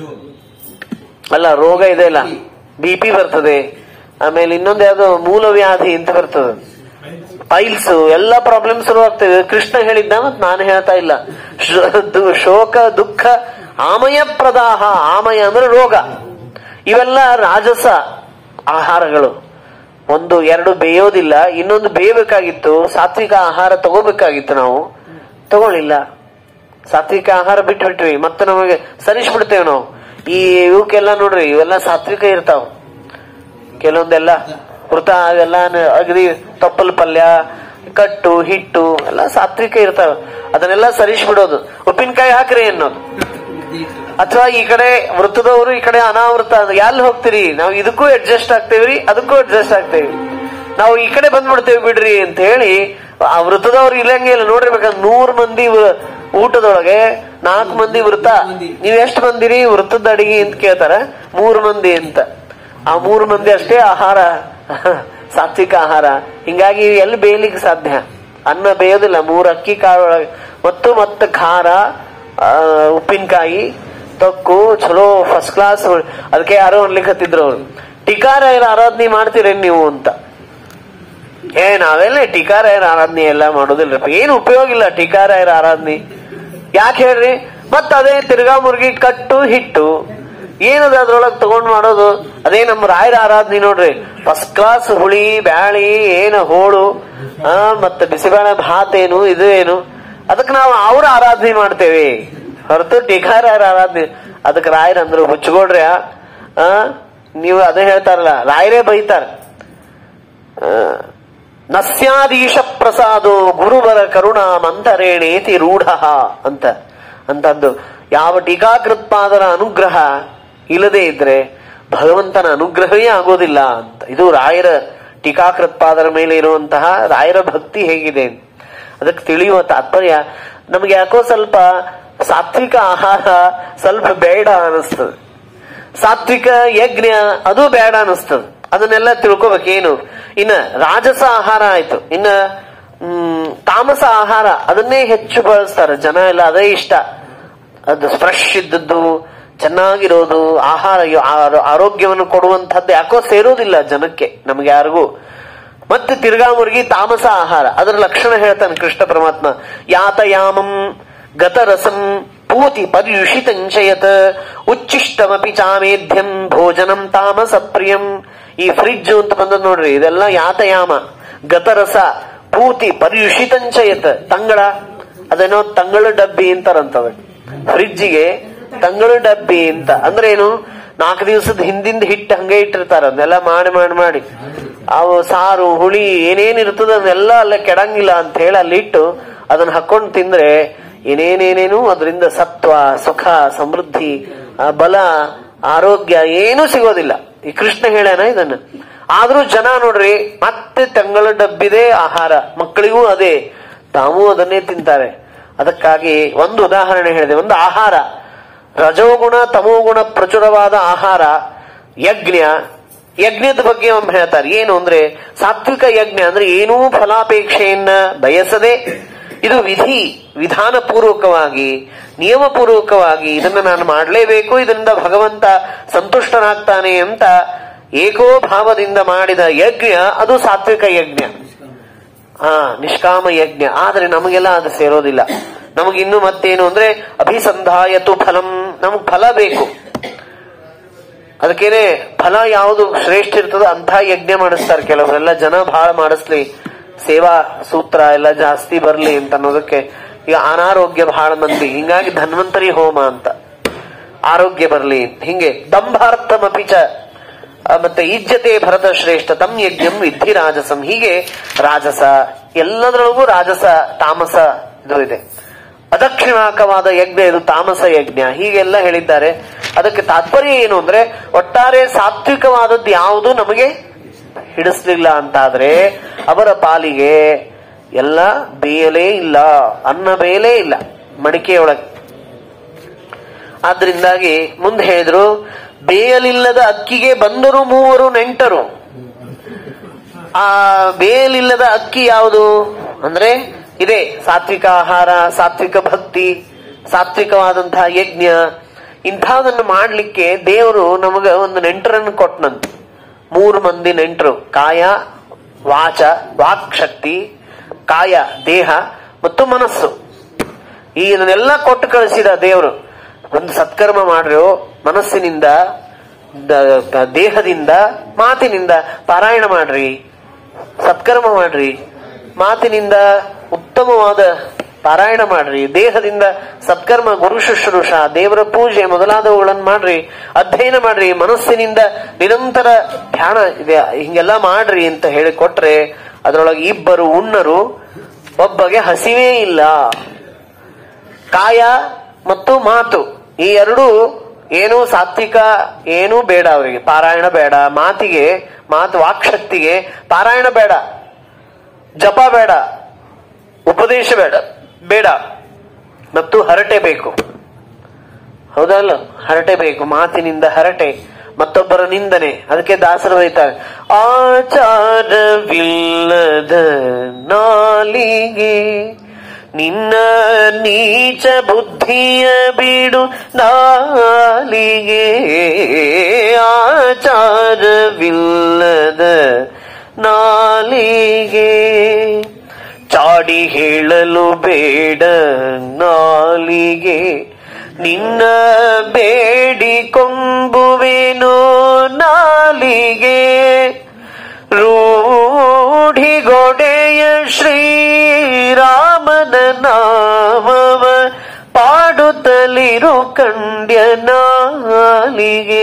ಅಲ್ಲ ರೋಗ ಇದೆ ಅಲ್ಲ ಬಿ ಪಿ ಬರ್ತದೆ ಆಮೇಲೆ ಇನ್ನೊಂದು ಯಾವ್ದು ಮೂಲವ್ಯಾಧಿ ಅಂತ ಬರ್ತದೆ ಪೈಲ್ಸ್ ಎಲ್ಲ ಪ್ರಾಬ್ಲಮ್ ಶುರು ಆಗ್ತದೆ ಕೃಷ್ಣ ಹೇಳಿದ್ದ ಮತ್ ನಾನು ಹೇಳ್ತಾ ಇಲ್ಲ ಶೋ- ದು- ಶೋಕ ದುಃಖ ಆಮಯ ಪ್ರದಾಹ ಆಮಯ ಅಂದ್ರೆ ರೋಗ ಇವೆಲ್ಲ ರಾಜಸ ಆಹಾರಗಳು ಒಂದು ಎರಡು ಬೇಯೋದಿಲ್ಲ ಇನ್ನೊಂದು ಬೇಯಬೇಕಾಗಿತ್ತು ಸಾತ್ವಿಕ ಆಹಾರ ತಗೋಬೇಕಾಗಿತ್ತು ನಾವು ತಗೊಳ್ಳಿಲ್ಲ ಸಾತ್ವಿಕ ಆಹಾರ ಬಿಟ್ಟು ಬಿಟ್ವಿ ಮತ್ತೆ ನಮಗೆ ಸರಿಸ್ಬಿಡ್ತೇವೆ ನಾವು ಈ ಇವಕ್ಕೆಲ್ಲ ನೋಡ್ರಿ ಇವೆಲ್ಲ ಸಾತ್ವಿಕ ಇರ್ತಾವ ಕೆಲವೊಂದೆಲ್ಲ ವೃತ ಅವೆಲ್ಲ ನ- ಅಗದಿ ತಪ್ಪಲ್ ಪಲ್ಯ ಕಟ್ಟು ಹಿಟ್ಟು ಎಲ್ಲ ಸಾತ್ವಿಕ ಇರ್ತಾವ ಅದನ್ನೆಲ್ಲ ಸರಿಸ್ಬಿಡೋದು ಉಪ್ಪಿನಕಾಯಿ ಹಾಕ್ರಿ ಅನ್ನೋದು ಅಥವಾ ಈ ಕಡೆ ವೃತ್ತದವರು ಈ ಕಡೆ ಅನಾವೃತ ಎಲ್ಲಿ ಹೋಗ್ತೀರಿ ನಾವು ಇದಕ್ಕೂ ಅಡ್ಜಸ್ಟ್ ಆಗ್ತೇವ್ರಿ ಅದಕ್ಕೂ ಅಡ್ಜಸ್ಟ್ ಆಗ್ತೇವಿ ನಾವು ಈ ಕಡೆ ಬಂದ್ಬಿಡ್ತೇವೆ ಬಿಡ್ರಿ ಅಂತ ಹೇಳಿ ಆ ವೃತ್ತದವ್ರು ಇಲ್ಲಂಗೆ ಇಲ್ಲ ನೋಡ್ರಿ ಬೇಕಾದ್ರೆ ನೂರ್ ಮಂದಿ ವೃ- ಊಟದೊಳಗೆ ನಾಲ್ಕು ಮಂದಿ ವೃತ್ತ ನೀವ್ ಎಷ್ಟು ಮಂದಿರಿ ವೃತ್ತದ ಅಡಿಗೆ ಅಂತ ಕೇಳ್ತಾರ ಮೂರ್ ಮಂದಿ ಅಂತ ಆ ಮೂರು ಮಂದಿ ಅಷ್ಟೇ ಆಹಾರ ಸಾತ್ವಿಕ ಆಹಾರ ಹಿಂಗಾಗಿ ಎಲ್ಲಿ ಬೇಯಲಿಕ್ಕೆ ಸಾಧ್ಯ ಅನ್ನ ಬೇಯೋದಿಲ್ಲ ಮೂರು ಅಕ್ಕಿ ಕಾಳೊಳಗೆ ಮತ್ತು ಮತ್ತೆ ಖಾರ ಆ, ಉಪ್ಪಿನಕಾಯಿ ತೊಕ್ಕು ಚಲೋ ಫಸ್ಟ್ ಕ್ಲಾಸ್ ಅದಕ್ಕೆ ಯಾರೋ ಅನ್ಲಿಕ್ಕತ್ತಿದ್ರು ಅವ್ರು ಟಿಕಾರ ಆರಾಧನೆ ಮಾಡ್ತೀರೇನ್ ನೀವು ಅಂತ ಏ ನಾವೆಲ್ಲ ಟಿಕಾರಾಯರ ಆರಾಧನೆ ಎಲ್ಲ ಮಾಡೋದಿಲ್ಲಪ್ಪ ಏನು ಉಪಯೋಗ ಇಲ್ಲ ಟಿಕಾರಾಯರ ಆರಾಧನೆ ಯಾಕೆ ಹೇಳ್ರಿ ಮತ್ತ ಅದೇ ತಿರ್ಗಾ ಮುರ್ಗಿ ಕಟ್ಟು ಹಿಟ್ಟು ಏನದ ಅದ್ರೊಳಗ್ ತಗೊಂಡ್ ಮಾಡೋದು ಅದೇ ನಮ್ಮ ರಾಯರ ಆರಾಧನೆ ನೋಡ್ರಿ ಫಸ್ಟ್ ಕ್ಲಾಸ್ ಹುಳಿ ಬ್ಯಾಳಿ ಏನು ಹೋಳು ಆ ಮತ್ತ ಬಿಸಿಬೇಳೆ ಭಾತ್ ಏನು ಇದು ಏನು ಅದಕ್ಕೆ ನಾವು ಅವ್ರ ಆರಾಧನೆ ಮಾಡ್ತೇವೆ ಹೊರತು ಟಿಕಾರಾಯರ ಆರಾಧನೆ ಅದಕ್ಕೆ ರಾಯರ್ ಅಂದ್ರು ಹುಚ್ಚಗೋಡ್ರಿ ಆ ನೀವು ಅದೇ ಹೇಳ್ತಾರಲ್ಲ ರಾಯರೇ ಬೈತಾರ ಆ, ನಸ್ಯಾದೀಶ ಪ್ರಸಾದೋ ಗುರುವರ ಕರುಣಾ ಮಂತರೇಣೇತಿ ರೂಢ ಅಂತ ಅಂತಂದು ಯಾವ ಟೀಕಾಕೃತ್ಪಾದರ ಅನುಗ್ರಹ ಇಲ್ಲದೆ ಇದ್ರೆ ಭಗವಂತನ ಅನುಗ್ರಹವೇ ಆಗೋದಿಲ್ಲ ಅಂತ ಇದು ರಾಯರ ಟೀಕಾಕೃತ್ಪಾದರ ಮೇಲೆ ಇರುವಂತಹ ರಾಯರ ಭಕ್ತಿ ಹೇಗಿದೆ ಅದಕ್ಕೆ ತಿಳಿಯುವ ತಾತ್ಪರ್ಯ ನಮ್ಗೆ ಯಾಕೋ ಸ್ವಲ್ಪ ಸಾತ್ವಿಕ ಆಹಾರ ಸ್ವಲ್ಪ ಬೇಡ ಅನಿಸ್ತದೆ ಸಾತ್ವಿಕ ಯಜ್ಞ ಅದು ಬೇಡ ಅನಿಸ್ತದ ಅದನ್ನೆಲ್ಲ ತಿಳ್ಕೊಬೇಕೇನು ಇನ್ನ ರಾಜಸ ಆಹಾರ ಆಯ್ತು ಇನ್ನ ಹ್ಮ್ ತಾಮಸ ಆಹಾರ ಅದನ್ನೇ ಹೆಚ್ಚು ಬಳಸ್ತಾರೆ ಜನ ಎಲ್ಲ ಅದೇ ಇಷ್ಟ ಅದು ಫ್ರೆಶ್ ಇದ್ದದ್ದು ಚೆನ್ನಾಗಿರೋದು ಆಹಾರ ಯೋ- ಆರೋ- ಆರೋಗ್ಯವನ್ನು ಕೊಡುವಂತಹದ್ದು ಯಾಕೋ ಸೇರೋದಿಲ್ಲ ಜನಕ್ಕೆ ನಮ್ಗೆ ಯಾರಿಗೂ ಮತ್ತೆ ತಿರ್ಗಾ ಮುರುಗಿ ತಾಮಸ ಆಹಾರ ಅದರ ಲಕ್ಷಣ ಹೇಳ್ತಾನೆ ಕೃಷ್ಣ ಪರಮಾತ್ಮ ಯಾತಯಾಮಂ ಗತರಸಂ ಪೂತಿ ಪರ್ಯುಷಿತಂಚಯತ್ ಉಚ್ಚಿಷ್ಟಮಪಿ ಚಾಮೇಧ್ಯಂ ಭೋಜನಂ ತಾಮಸ ಪ್ರಿಯಂ ಈ ಫ್ರಿಡ್ಜ್ ಅಂತ ಬಂದದ್ ನೋಡ್ರಿ ಇದೆಲ್ಲ ಯಾತಯಾಮ ಗತರಸ ಪೂತಿ ಪರ್ಯುಷಿತಂಚಯತ್ ತಂಗಳ ಅದೇನೋ ತಂಗಳು ಡಬ್ಬಿ ಅಂತಾರಂತವ ಫ್ರಿಡ್ಜಿಗೆ ತಂಗಳು ಡಬ್ಬಿ ಅಂತ ಅಂದ್ರೆ ಏನು ನಾಲ್ಕು ದಿವಸದ ಹಿಂದಿಂದ ಹಿಟ್ಟು ಹಂಗೆ ಇಟ್ಟಿರ್ತಾರ ಅದನ್ನೆಲ್ಲ ಮಾಡಿ ಮಾಡಿ ಮಾಡಿ ಅವು ಸಾರು ಹುಳಿ ಏನೇನ್ ಇರ್ತದ ಅದನ್ನೆಲ್ಲ ಅಲ್ಲೇ ಕೆಡಂಗಿಲ್ಲ ಅಂತ ಹೇಳಿ ಅಲ್ಲಿ ಇಟ್ಟು ಅದನ್ನ ಹಾಕೊಂಡು ತಿಂದ್ರೆ ಏನೇನೇನೇನು ಅದರಿಂದ ಸತ್ವ ಸುಖ ಸಮೃದ್ಧಿ ಆ, ಬಲ ಆರೋಗ್ಯ ಏನೂ ಸಿಗೋದಿಲ್ಲ ಈ ಕೃಷ್ಣ ಹೇಳ್ಯಾನ ಇದನ್ನ ಆದ್ರೂ ಜನ ನೋಡ್ರಿ ಮತ್ತೆ ತಂಗಳ ಡಬ್ಬಿದೆ ಆಹಾರ ಮಕ್ಕಳಿಗೂ ಅದೇ ತಾವೂ ಅದನ್ನೇ ತಿಂತಾರೆ ಅದಕ್ಕಾಗಿ ಒಂದು ಉದಾಹರಣೆ ಹೇಳಿದೆ ಒಂದು ಆಹಾರ ರಜೋಗುಣ ತಮೋಗುಣ ಪ್ರಚುರವಾದ ಆಹಾರ ಯಜ್ಞ ಯಜ್ಞದ ಬಗ್ಗೆ ಒಮ್ಮೆ ಹೇಳ್ತಾರೆ ಏನು ಅಂದ್ರೆ ಸಾತ್ವಿಕ ಯಜ್ಞ ಅಂದ್ರೆ ಏನೂ ಫಲಾಪೇಕ್ಷೆಯನ್ನ ಬಯಸದೆ ಇದು ವಿಧಿ ವಿಧಾನ ಪೂರ್ವಕವಾಗಿ ನಿಯಮ ಪೂರ್ವಕವಾಗಿ ಇದನ್ನ ನಾನು ಮಾಡಲೇಬೇಕು ಇದರಿಂದ ಭಗವಂತ ಸಂತುಷ್ಟನಾಗ್ತಾನೆ ಅಂತ ಏಕೋ ಭಾವದಿಂದ ಮಾಡಿದ ಯಜ್ಞ ಅದು ಸಾತ್ವಿಕ ಯಜ್ಞ ಹಾ ನಿಷ್ಕಾಮ ಯಜ್ಞ ಆದ್ರೆ ನಮಗೆಲ್ಲ ಅದು ಸೇರೋದಿಲ್ಲ ನಮಗಿನ್ನು ಮತ್ತೇನು ಅಂದ್ರೆ ಅಭಿಸಂಧಾಯತು ಫಲಂ ನಮಗ್ ಫಲ ಬೇಕು ಅದಕ್ಕೇನೆ ಫಲ ಯಾವುದು ಶ್ರೇಷ್ಠ ಇರ್ತದೋ ಅಂಥ ಯಜ್ಞ ಮಾಡಿಸ್ತಾರೆ ಕೆಲವರೆಲ್ಲ ಜನ ಬಹಳ ಮಾಡಿಸ್ಲಿ ಸೇವಾ ಸೂತ್ರ ಎಲ್ಲ ಜಾಸ್ತಿ ಬರ್ಲಿ ಅಂತ ಅನ್ನೋದಕ್ಕೆ ಈಗ ಅನಾರೋಗ್ಯ ಬಹಳ ಮಂದಿ ಹಿಂಗಾಗಿ ಧನ್ವಂತರಿ ಹೋಮ ಅಂತ ಆರೋಗ್ಯ ಬರಲಿ ಹಿಂಗೆ ದಂಭಾರ್ಥಮಪಿ ಚ ಆ, ಮತ್ತೆ ಇಜ್ಜತೆ ಭರತ ಶ್ರೇಷ್ಠ ತಮ್ ಯಜ್ಞಂ ವಿಧಿ ರಾಜಸಂ ಹೀಗೆ ರಾಜಸ ಎಲ್ಲದರೊಳಗೂ ರಾಜಸ ತಾಮಸ ಇದು ಇದೆ ಅದಕ್ಷಿಣಾಕವಾದ ಯಜ್ಞ ಇದು ತಾಮಸ ಯಜ್ಞ ಹೀಗೆಲ್ಲ ಹೇಳಿದ್ದಾರೆ ಅದಕ್ಕೆ ತಾತ್ಪರ್ಯ ಏನು ಅಂದ್ರೆ ಒಟ್ಟಾರೆ ಸಾತ್ವಿಕವಾದದ್ದು ಯಾವುದು ನಮಗೆ ಹಿಡಿಸ್ಲಿಲ್ಲ ಅಂತಾದ್ರೆ ಅವರ ಪಾಲಿಗೆ ಎಲ್ಲ ಬೇಯಲೇ ಇಲ್ಲ ಅನ್ನ ಬೇಯಲೇ ಇಲ್ಲ ಮಡಿಕೆಯೊಳಗೆ ಆದ್ರಿಂದಾಗಿ ಮುಂದೆ ಹೇಳಿದ್ರು ಬೇಯಲಿಲ್ಲದ ಅಕ್ಕಿಗೆ ಬಂದರು ಮೂವರು ನೆಂಟರು ಆ ಬೇಯಲಿಲ್ಲದ ಅಕ್ಕಿ ಯಾವುದು ಅಂದ್ರೆ ಇದೆ ಸಾತ್ವಿಕ ಆಹಾರ ಸಾತ್ವಿಕ ಭಕ್ತಿ ಸಾತ್ವಿಕವಾದಂತಹ ಯಜ್ಞ ಇಂಥದನ್ನು ಮಾಡ್ಲಿಕ್ಕೆ ದೇವರು ನಮಗ ಒಂದು ನೆಂಟರನ್ನು ಕೊಟ್ಟನಂತೆ ಮೂರು ಮಂದಿ ನೆಂಟರು ಕಾಯ ವಾಚ ವಾಕ್ ಶಕ್ತಿ ಕಾಯ ದೇಹ ಮತ್ತು ಮನಸ್ಸು ಈ ಇದನ್ನೆಲ್ಲ ಕೊಟ್ಟು ಕಳಿಸಿದ ದೇವರು ಒಂದು ಸತ್ಕರ್ಮ ಮಾಡ್ರು ಮನಸ್ಸಿನಿಂದ ದ- ದೇಹದಿಂದ ಮಾತಿನಿಂದ ಪಾರಾಯಣ ಮಾಡ್ರಿ ಸತ್ಕರ್ಮ ಮಾಡ್ರಿ ಮಾತಿನಿಂದ ಉತ್ತಮವಾದ ಪಾರಾಯಣ ಮಾಡ್ರಿ ದೇಹದಿಂದ ಸತ್ಕರ್ಮ ಗುರು ಶುಶ್ರೂಷ ದೇವರ ಪೂಜೆ ಮೊದಲಾದವುಗಳನ್ನು ಮಾಡ್ರಿ ಅಧ್ಯಯನ ಮಾಡ್ರಿ ಮನಸ್ಸಿನಿಂದ ನಿರಂತರ ಧ್ಯಾನ ಇದೆ ಹಿಂಗೆಲ್ಲ ಮಾಡ್ರಿ ಅಂತ ಹೇಳಿ ಕೊಟ್ರೆ ಅದರೊಳಗೆ ಇಬ್ಬರು ಉಣ್ಣರು ಒಬ್ಬಗೆ ಹಸಿವೇ ಇಲ್ಲ ಕಾಯ ಮತ್ತು ಮಾತು ಈ ಎರಡು ಏನು ಸಾತ್ವಿಕ ಏನೂ ಬೇಡ ಅವರಿಗೆ ಪಾರಾಯಣ ಬೇಡ ಮಾತಿಗೆ ಮಾತು ವಾಕ್ಶಕ್ತಿಗೆ ಪಾರಾಯಣ ಬೇಡ ಜಪ ಬೇಡ ಉಪದೇಶ ಬೇಡ ಬೇಡ ಮತ್ತು ಹರಟೆ ಬೇಕು ಹೌದಲ್ಲ ಹರಟೆ ಬೇಕು ಮಾತಿನಿಂದ ಹರಟೆ ಮತ್ತೊಬ್ಬರ ನಿಂದನೆ ಅದಕ್ಕೆ ದಾಸರು ಬೈತಾರೆ ಆಚಾರವಿಲ್ಲದ ನಾಲಿಗೆ ನಿನ್ನ ನೀಚ ಬುದ್ಧಿಯ ಬಿಡು ನಾಲಿಗೆ ಆಚಾರವಿಲ್ಲದ ನಾಲಿಗೆ ಚಾಡಿ ಹೇಳಲು ಬೇಡ ನಾಲಿಗೆ ನಿನ್ನ ಬೇಡಿಕೊಂಬುವೆನೋ ನಾಲಿಗೆ ರೂಢಿಗೊಡೆಯ ಶ್ರೀರಾಮನ ನಾಮವ ಪಾಡುತ್ತಲಿರು ಕಂಡ್ಯ ನಾಲಿಗೆ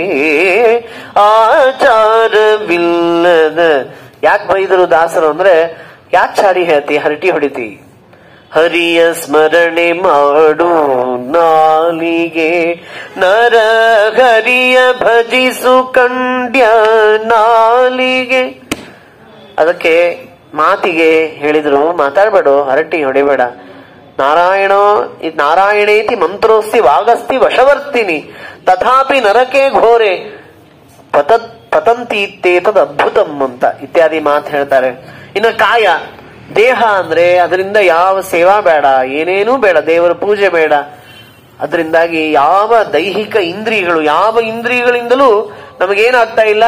ಆಚಾರವಿಲ್ಲದ ಯಾಕೆ ಬೈದರು ದಾಸರು ಅಂದ್ರೆ ಯಾಕೆ ಚಾಡಿ ಹೇಳ್ತಿ ಹರಟಿ ಹೊಡಿತಿ ಹರಿಯ ಸ್ಮರಣೆ ಮಾಡು ನಾಲಿಗೆ ನರ ಹರಿಯ ಭಜಿಸು ಕಂಡ್ಯ ನಾಲಿಗೆ ಅದಕ್ಕೆ ಮಾತಿಗೆ ಹೇಳಿದ್ರು ಮಾತಾಡ್ಬೇಡ ಹರಟಿ ಹೊಡಿಬೇಡ ನಾರಾಯಣ ಇದ್ ನಾರಾಯಣೇತಿ ಮಂತ್ರೋಸ್ತಿ ವಾಗಸ್ತಿ ವಶವರ್ತಿನಿ ತಥಾಪಿ ನರಕೆ ಘೋರೆ ಪತತ್ ಪತಂತಿ ಇತ್ತೇತದ್ ಅದ್ಭುತಂ ಅಂತ ಇತ್ಯಾದಿ ಮಾತು ಹೇಳ್ತಾರೆ ಇನ್ನು ಕಾಯ ದೇಹ ಅಂದ್ರೆ ಅದರಿಂದ ಯಾವ ಸೇವಾ ಬೇಡ ಏನೇನೂ ಬೇಡ ದೇವರ ಪೂಜೆ ಬೇಡ ಅದರಿಂದಾಗಿ ಯಾವ ದೈಹಿಕ ಇಂದ್ರಿಯಗಳು ಯಾವ ಇಂದ್ರಿಯಗಳಿಂದಲೂ ನಮಗೇನಾಗ್ತಾ ಇಲ್ಲ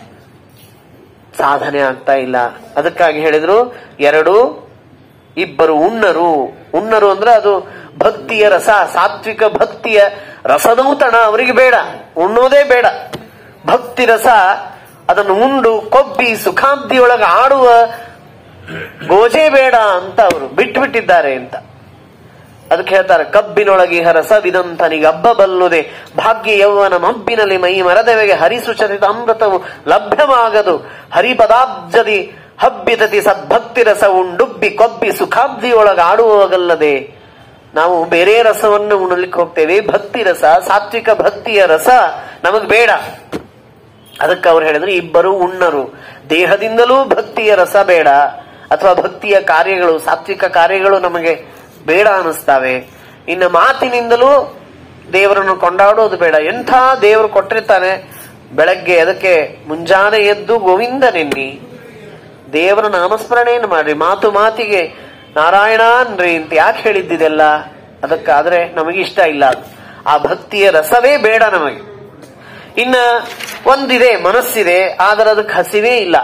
ಸಾಧನೆ ಆಗ್ತಾ ಇಲ್ಲ ಅದಕ್ಕಾಗಿ ಹೇಳಿದ್ರು ಎರಡು ಇಬ್ಬರು ಉಣ್ಣರು ಉಣ್ಣರು ಅಂದ್ರೆ ಅದು ಭಕ್ತಿಯ ರಸ ಸಾತ್ವಿಕ ಭಕ್ತಿಯ ರಸದೌತಣ ಅವರಿಗೆ ಬೇಡ ಉಣ್ಣೋದೇ ಬೇಡ ಭಕ್ತಿ ರಸ ಅದನ್ನು ಉಂಡು ಕೊಬ್ಬಿ ಸುಖಾಬ್ದಿಯೊಳಗೆ ಆಡುವ ಗೋಜೆ ಬೇಡ ಅಂತ ಅವರು ಬಿಟ್ಟು ಬಿಟ್ಟಿದ್ದಾರೆ ಅಂತ ಅದಕ್ಕೆ ಹೇಳ್ತಾರೆ ಕಬ್ಬಿನೊಳಗೆ ರಸವಿದಂತನಿಗೆ ಹಬ್ಬ ಬಲ್ಲುದೆ ಭಾಗ್ಯ ಯೌವನ ಮಬ್ಬಿನಲ್ಲಿ ಮೈ ಮರದವೆಗೆ ಹರಿಸುಚರಿತ ಅಮೃತವು ಲಭ್ಯವಾಗದು ಹರಿಪದಾಬ್ಜದಿ ಹಬ್ಬಿತತಿ ಸದ್ಭಕ್ತಿ ರಸ ಉಂಡುಬ್ಬಿ ಕೊಬ್ಬಿ ಸುಖಾಬ್ದಿಯೊಳಗೆ ಆಡುವಾಗಲ್ಲದೆ ನಾವು ಬೇರೆ ರಸವನ್ನು ಉಣಲಿಕ್ಕೆ ಹೋಗ್ತೇವೆ ಭಕ್ತಿ ರಸ ಸಾತ್ವಿಕ ಭಕ್ತಿಯ ರಸ ನಮಗ್ ಬೇಡ ಅದಕ್ಕೆ ಅವ್ರು ಹೇಳಿದ್ರು ಇಬ್ಬರು ಉಣ್ಣರು ದೇಹದಿಂದಲೂ ಭಕ್ತಿಯ ರಸ ಬೇಡ ಅಥವಾ ಭಕ್ತಿಯ ಕಾರ್ಯಗಳು ಸಾತ್ವಿಕ ಕಾರ್ಯಗಳು ನಮಗೆ ಬೇಡ ಅನಿಸ್ತಾವೆ ಇನ್ನು ಮಾತಿನಿಂದಲೂ ದೇವರನ್ನು ಕೊಂಡಾಡೋದು ಬೇಡ ಎಂಥ ದೇವರು ಕೊಟ್ಟಿರ್ತಾನೆ ಬೆಳಗ್ಗೆ ಅದಕ್ಕೆ ಮುಂಜಾನೆ ಎದ್ದು ಗೋವಿಂದ ನೆನ್ನಿ ದೇವರ ನಾಮಸ್ಮರಣೆಯನ್ನು ಮಾಡ್ರಿ ಮಾತು ಮಾತಿಗೆ ನಾರಾಯಣ ಅನ್ರಿ ಅಂತ ಯಾಕೆ ಹೇಳಿದ್ದಿದೆಲ್ಲ ಅದಕ್ಕಾದ್ರೆ ನಮಗೆ ಇಷ್ಟ ಇಲ್ಲ ಅದು. ಆ ಭಕ್ತಿಯ ರಸವೇ ಬೇಡ ನಮಗೆ ಇನ್ನ ಒಂದಿದೆ ಮನಸ್ಸಿದೆ ಆದ್ರೆ ಅದಕ್ಕೆ ಹಸಿವೇ ಇಲ್ಲ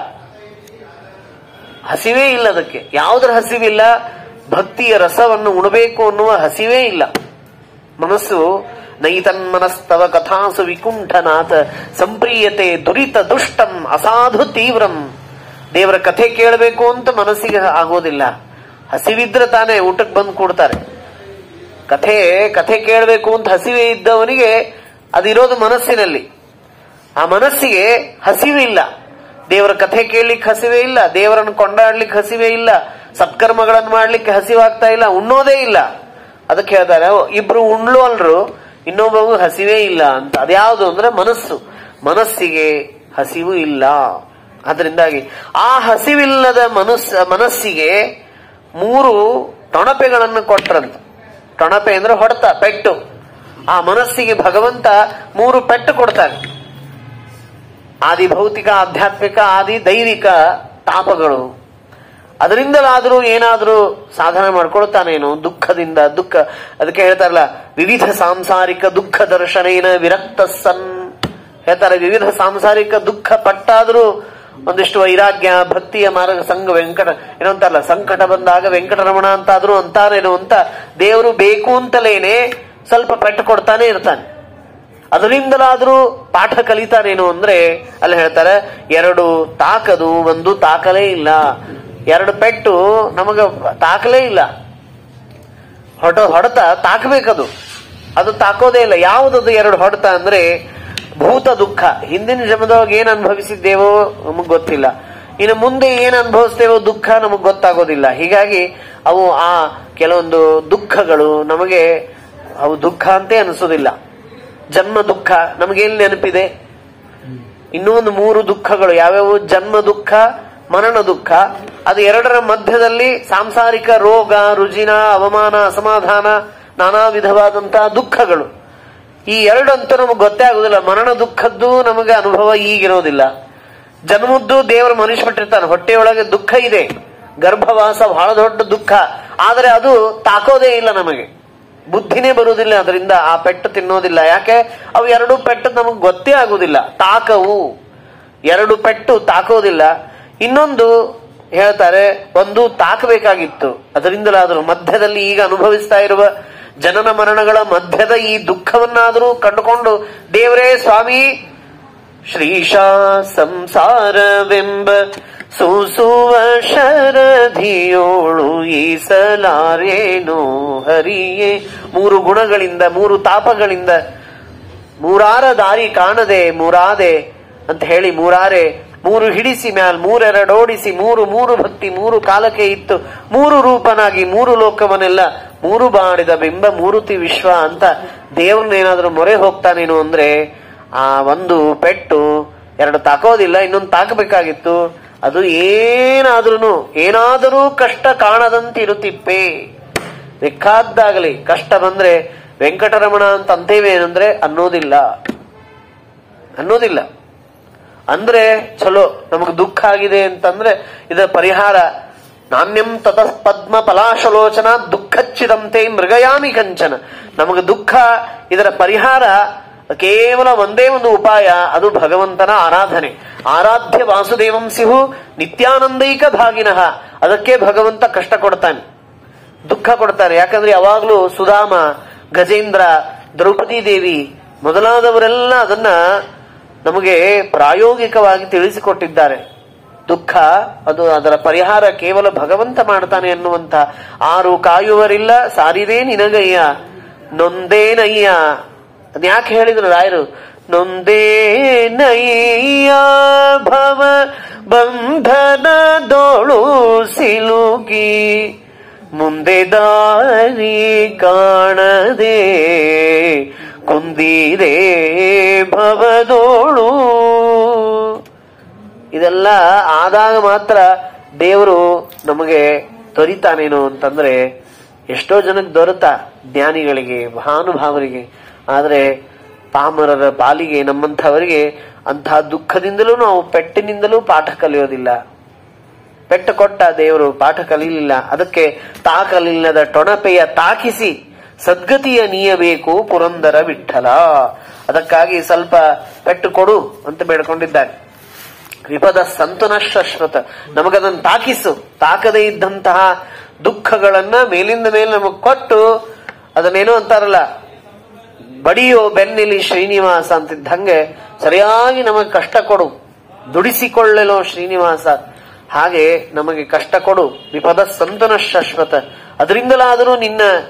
ಹಸಿವೇ ಇಲ್ಲ ಅದಕ್ಕೆ ಯಾವುದರ ಹಸಿವಿಲ್ಲ ಭಕ್ತಿಯ ರಸವನ್ನು ಉಣಬೇಕು ಅನ್ನುವ ಹಸಿವೇ ಇಲ್ಲ ಮನಸ್ಸು ನೈತನ್ಮನಸ್ತವ ಕಥಾಸು ವಿಕುಂಠನಾಥ ಸಂಪ್ರಿಯತೆ ದುರಿತ ದುಷ್ಟಂ ಅಸಾಧು ತೀವ್ರಂ ದೇವರ ಕಥೆ ಕೇಳಬೇಕು ಅಂತ ಮನಸ್ಸಿಗೆ ಆಗೋದಿಲ್ಲ ಹಸಿವಿದ್ರೆ ತಾನೇ ಊಟಕ್ಕೆ ಬಂದು ಕೊಡ್ತಾರೆ ಕಥೆ ಕಥೆ ಕೇಳಬೇಕು ಅಂತ ಹಸಿವೆ ಇದ್ದವನಿಗೆ ಅದಿರೋದು ಮನಸ್ಸಿನಲ್ಲಿ ಆ ಮನಸ್ಸಿಗೆ ಹಸಿವೆ ಇಲ್ಲ ದೇವರ ಕಥೆ ಕೇಳಲಿಕ್ಕೆ ಹಸಿವೆ ಇಲ್ಲ ದೇವರನ್ನು ಕೊಂಡಾಡ್ಲಿಕ್ಕೆ ಹಸಿವೆ ಇಲ್ಲ ಸತ್ಕರ್ಮಗಳನ್ನು ಮಾಡ್ಲಿಕ್ಕೆ ಹಸಿವಾಗ್ತಾ ಇಲ್ಲ ಉಣ್ಣೋದೇ ಇಲ್ಲ ಅದಕ್ಕೆ ಹೇಳ್ತಾರೆ "ಓ, ಇಬ್ರು ಉಣ್ಲು ಅಲ್ರು ಇನ್ನೊಬ್ಬವು ಹಸಿವೇ ಇಲ್ಲ ಅಂತ ಅದ್ಯಾವುದು ಅಂದ್ರೆ ಮನಸ್ಸು ಮನಸ್ಸಿಗೆ ಹಸಿವು ಇಲ್ಲ ಅದರಿಂದಾಗಿ ಆ ಹಸಿವಿಲ್ಲದ ಮನಸ್ ಮನಸ್ಸಿಗೆ ಮೂರು ಟೊಣಪೆಗಳನ್ನು ಕೊಟ್ರಂತ ಟೊಣಪೆ ಅಂದ್ರೆ ಹೊಡೆತ ಪೆಟ್ಟು ಆ ಮನಸ್ಸಿಗೆ ಭಗವಂತ ಮೂರು ಪೆಟ್ಟು ಕೊಡ್ತಾನೆ ಆದಿ ಭೌತಿಕ ಆಧ್ಯಾತ್ಮಿಕ ಆದಿ ದೈವಿಕ ತಾಪಗಳು ಅದರಿಂದಲಾದರೂ ಏನಾದರೂ ಸಾಧನೆ ಮಾಡ್ಕೊಳ್ತಾನೇನೋ ದುಃಖದಿಂದ ದುಃಖ ಅದಕ್ಕೆ ಹೇಳ್ತಾರಲ್ಲ ವಿವಿಧ ಸಾಂಸಾರಿಕ ದುಃಖ ದರ್ಶನೇನ ವಿರಕ್ತ ಸನ್ ಹೇಳ್ತಾರೆ ವಿವಿಧ ಸಾಂಸಾರಿಕ ದುಃಖ ಪಟ್ಟಾದರೂ ಒಂದಿಷ್ಟು ವೈರಾಗ್ಯ ಭಕ್ತಿಯ ಮಾರ್ಗ ಸಂಘ ವೆಂಕಟ ಏನೋ ಅಂತಾರಲ್ಲ ಸಂಕಟ ಬಂದಾಗ ವೆಂಕಟರಮಣ ಅಂತಾದ್ರೂ ಅಂತಾರೇನೋ ಅಂತ ದೇವರು ಬೇಕು ಅಂತಲೇನೆ ಸ್ವಲ್ಪ ಪೆಟ್ಟು ಕೊಡ್ತಾನೆ ಇರ್ತಾನೆ ಅದರಿಂದಲಾದ್ರೂ ಪಾಠ ಕಲಿತಾನೇನು ಅಂದ್ರೆ ಅಲ್ಲಿ ಹೇಳ್ತಾರೆ ಎರಡು ತಾಕದು ಒಂದು ತಾಕಲೇ ಇಲ್ಲ ಎರಡು ಪೆಟ್ಟು ನಮಗ ತಾಕಲೇ ಇಲ್ಲ ಹೊಟ ಹೊಡೆತ ತಾಕಬೇಕದು ಅದು ತಾಕೋದೇ ಇಲ್ಲ ಯಾವುದದು ಎರಡು ಹೊಡೆತ ಅಂದ್ರೆ ಭೂತ ದುಃಖ ಹಿಂದಿನ ಜನ್ಮದೊಳಗೆ ಏನ್ ಅನುಭವಿಸಿದ್ದೇವೋ ನಮಗ್ ಗೊತ್ತಿಲ್ಲ ಇನ್ನು ಮುಂದೆ ಏನ್ ಅನುಭವಿಸ್ತೇವೋ ದುಃಖ ನಮಗ್ ಗೊತ್ತಾಗೋದಿಲ್ಲ ಹೀಗಾಗಿ ಅವು ಆ ಕೆಲವೊಂದು ದುಃಖಗಳು ನಮಗೆ ಅವು ದುಃಖ ಅಂತೇ ಅನಿಸೋದಿಲ್ಲ ಜನ್ಮ ದುಃಖ ನಮಗೇನ್ ನೆನಪಿದೆ ಇನ್ನೂ ಒಂದು ಮೂರು ದುಃಖಗಳು ಯಾವ್ಯಾವು ಜನ್ಮ ದುಃಖ ಮರಣ ದುಃಖ ಅದು ಎರಡರ ಮಧ್ಯದಲ್ಲಿ ಸಾಂಸಾರಿಕ ರೋಗ ರುಜಿನ ಅವಮಾನ ಅಸಮಾಧಾನ ನಾನಾ ವಿಧವಾದಂತಹ ದುಃಖಗಳು ಈ ಎರಡಂತೂ ನಮಗೆ ಗೊತ್ತೇ ಆಗುದಿಲ್ಲ ಮರಣ ದುಃಖದ್ದು ನಮಗೆ ಅನುಭವ ಈಗಿರೋದಿಲ್ಲ ಜನ್ಮದ್ದು ದೇವರು ಮನುಷ್ಯಪಟ್ಟಿರ್ತಾನೆ ಹೊಟ್ಟೆಯೊಳಗೆ ದುಃಖ ಇದೆ ಗರ್ಭವಾಸ ಬಹಳ ದೊಡ್ಡ ದುಃಖ ಆದರೆ ಅದು ತಾಕೋದೇ ಇಲ್ಲ ನಮಗೆ ಬುದ್ಧಿನೇ ಬರುವುದಿಲ್ಲ ಅದರಿಂದ ಆ ಪೆಟ್ಟು ತಿನ್ನೋದಿಲ್ಲ ಯಾಕೆ ಅವು ಎರಡು ಪೆಟ್ಟು ನಮಗೆ ಗೊತ್ತೇ ಆಗುದಿಲ್ಲ ತಾಕವು ಎರಡು ಪೆಟ್ಟು ತಾಕೋದಿಲ್ಲ ಇನ್ನೊಂದು ಹೇಳ್ತಾರೆ ಒಂದು ತಾಕಬೇಕಾಗಿತ್ತು ಅದರಿಂದಲಾದರೂ ಮಧ್ಯದಲ್ಲಿ ಈಗ ಅನುಭವಿಸ್ತಾ ಇರುವ ಜನನ ಮರಣಗಳ ಮಧ್ಯದ ಈ ದುಃಖವನ್ನಾದರೂ ಕಂಡುಕೊಂಡು ದೇವರೇ ಸ್ವಾಮಿ ಶ್ರೀಶಾ ಸಂಸಾರವೆಂಬ ಸೂಸುವ ಶರಧಿಯೋಳು ಈಸಲಾರೇನೋ ಹರಿಯೇ ಮೂರು ಗುಣಗಳಿಂದ ಮೂರು ತಾಪಗಳಿಂದ ಮೂರಾರ ದಾರಿ ಕಾಣದೆ ಮೂರಾದೆ ಅಂತ ಹೇಳಿ ಮೂರಾರೆ ಮೂರು ಹಿಡಿಸಿ ಮ್ಯಾಲ್ ಮೂರೆರಡೋಡಿಸಿ ಮೂರು ಮೂರು ಭಕ್ತಿ ಮೂರು ಕಾಲಕ್ಕೆ ಇತ್ತು ಮೂರು ರೂಪನಾಗಿ ಮೂರು ಲೋಕವನ್ನೆಲ್ಲ ಮೂರು ಬಾಡಿದ ಬಿಂಬ ಮೂರುತಿ ವಿಶ್ವ ಅಂತ ದೇವ್ರನ್ನೇನಾದ್ರೂ ಮೊರೆ ಹೋಗ್ತಾನೇನು ಅಂದ್ರೆ ಆ ಒಂದು ಪೆಟ್ಟು ಎರಡು ತಾಕೋದಿಲ್ಲ ಇನ್ನೊಂದು ತಾಕಬೇಕಾಗಿತ್ತು ಅದು ಏನಾದ್ರೂ ಏನಾದರೂ ಕಷ್ಟ ಕಾಣದಂತಿರುತ್ತಿಪ್ಪೆ ಬೇಕಾದ್ದಾಗಲಿ ಕಷ್ಟ ಬಂದ್ರೆ ವೆಂಕಟರಮಣ ಅಂತ ಅಂತೇವೆ ಏನಂದ್ರೆ ಅನ್ನೋದಿಲ್ಲ ಅನ್ನೋದಿಲ್ಲ ಅಂದ್ರೆ ಚಲೋ ನಮಗೆ ದುಃಖ ಆಗಿದೆ ಅಂತಂದ್ರೆ ಇದರ ಪರಿಹಾರ ನಾಣ್ಯಂ ತತಃ ಪದ್ಮ ಪಲಾಶಲೋಚನ ದುಃಖಚ್ಚಿದಂತೆ ಮೃಗಯಾಮಿ ಕಂಚನ ನಮಗೆ ದುಃಖ ಇದರ ಪರಿಹಾರ ಕೇವಲ ಒಂದೇ ಒಂದು ಉಪಾಯ ಅದು ಭಗವಂತನ ಆರಾಧನೆ ಆರಾಧ್ಯ ವಾಸುದೇವಂ ಸಿಹು ನಿತ್ಯಾನಂದೈಕ ಭಾಗಿನಃ ಅದಕ್ಕೆ ಭಗವಂತ ಕಷ್ಟ ಕೊಡ್ತಾನೆ ದುಃಖ ಕೊಡ್ತಾರೆ ಯಾಕಂದ್ರೆ ಯಾವಾಗ್ಲೂ ಸುಧಾಮ ಗಜೇಂದ್ರ ದ್ರೌಪದಿ ದೇವಿ ಮೊದಲಾದವರೆಲ್ಲ ಅದನ್ನ ನಮಗೆ ಪ್ರಾಯೋಗಿಕವಾಗಿ ತಿಳಿಸಿಕೊಟ್ಟಿದ್ದಾರೆ ದುಃಖ ಅದು ಅದರ ಪರಿಹಾರ ಕೇವಲ ಭಗವಂತ ಮಾಡ್ತಾನೆ ಅನ್ನುವಂತ ಆರು ಕಾಯುವರಿಲ್ಲ ಸಾರಿದೇ ನಿನಗಯ್ಯ ನೊಂದೇನಯ್ಯ ಅದ್ ಯಾಕೆ ಹೇಳಿದ್ರು ರಾಯರು ನೊಂದೇನಯ್ಯ ಭವ ಬಂಧನದೋಳು ಸಿಲುಕಿ ಮುಂದೆ ದಾರಿ ಕಾಣದೆ ಕುಂದಿರೇ ಭವದೋಳು ಇದೆಲ್ಲ ಆದಾಗ ಮಾತ್ರ ದೇವರು ನಮಗೆ ದೊರಿತಾನೇನು ಅಂತಂದ್ರೆ ಎಷ್ಟೋ ಜನಕ್ಕೆ ದೊರೆತ ಜ್ಞಾನಿಗಳಿಗೆ ಮಹಾನುಭಾವರಿಗೆ ಆದ್ರೆ ಪಾಮರರ ಪಾಲಿಗೆ ನಮ್ಮಂಥವರಿಗೆ ಅಂತಹ ದುಃಖದಿಂದಲೂ ನಾವು ಪೆಟ್ಟಿನಿಂದಲೂ ಪಾಠ ಕಲಿಯೋದಿಲ್ಲ ಪೆಟ್ಟು ಕೊಟ್ಟ ದೇವರು ಪಾಠ ಕಲೀಲಿಲ್ಲ ಅದಕ್ಕೆ ತಾಕಲಿಲ್ಲದ ಟೊಣಪೆಯ ತಾಕಿಸಿ ಸದ್ಗತಿಯ ನೀಯಬೇಕು ಪುರಂದರ ವಿಠಲ ಅದಕ್ಕಾಗಿ ಸ್ವಲ್ಪ ಪೆಟ್ಟು ಕೊಡು ಅಂತ ಬೇಡ್ಕೊಂಡಿದ್ದಾರೆ ವಿಪದ ಸಂತನ ಶಾಶ್ವತ ನಮಗದನ್ನು ತಾಕಿಸು ತಾಕದೇ ಇದ್ದಂತಹ ದುಃಖಗಳನ್ನ ಮೇಲಿಂದ ಮೇಲೆ ನಮಗ್ ಕೊಟ್ಟು ಅದನ್ನೇನೋ ಅಂತಾರಲ್ಲ ಬಡಿಯೋ ಬೆನ್ನಿಲಿ ಶ್ರೀನಿವಾಸ ಅಂತಿದ್ದಂಗೆ ಸರಿಯಾಗಿ ನಮಗೆ ಕಷ್ಟ ಕೊಡು ದುಡಿಸಿಕೊಳ್ಳಲೋ ಶ್ರೀನಿವಾಸ ಹಾಗೆ ನಮಗೆ ಕಷ್ಟ ಕೊಡು ವಿಪದ ಸಂತನ ಶಾಶ್ವತ ಅದರಿಂದಲಾದರೂ ನಿನ್ನ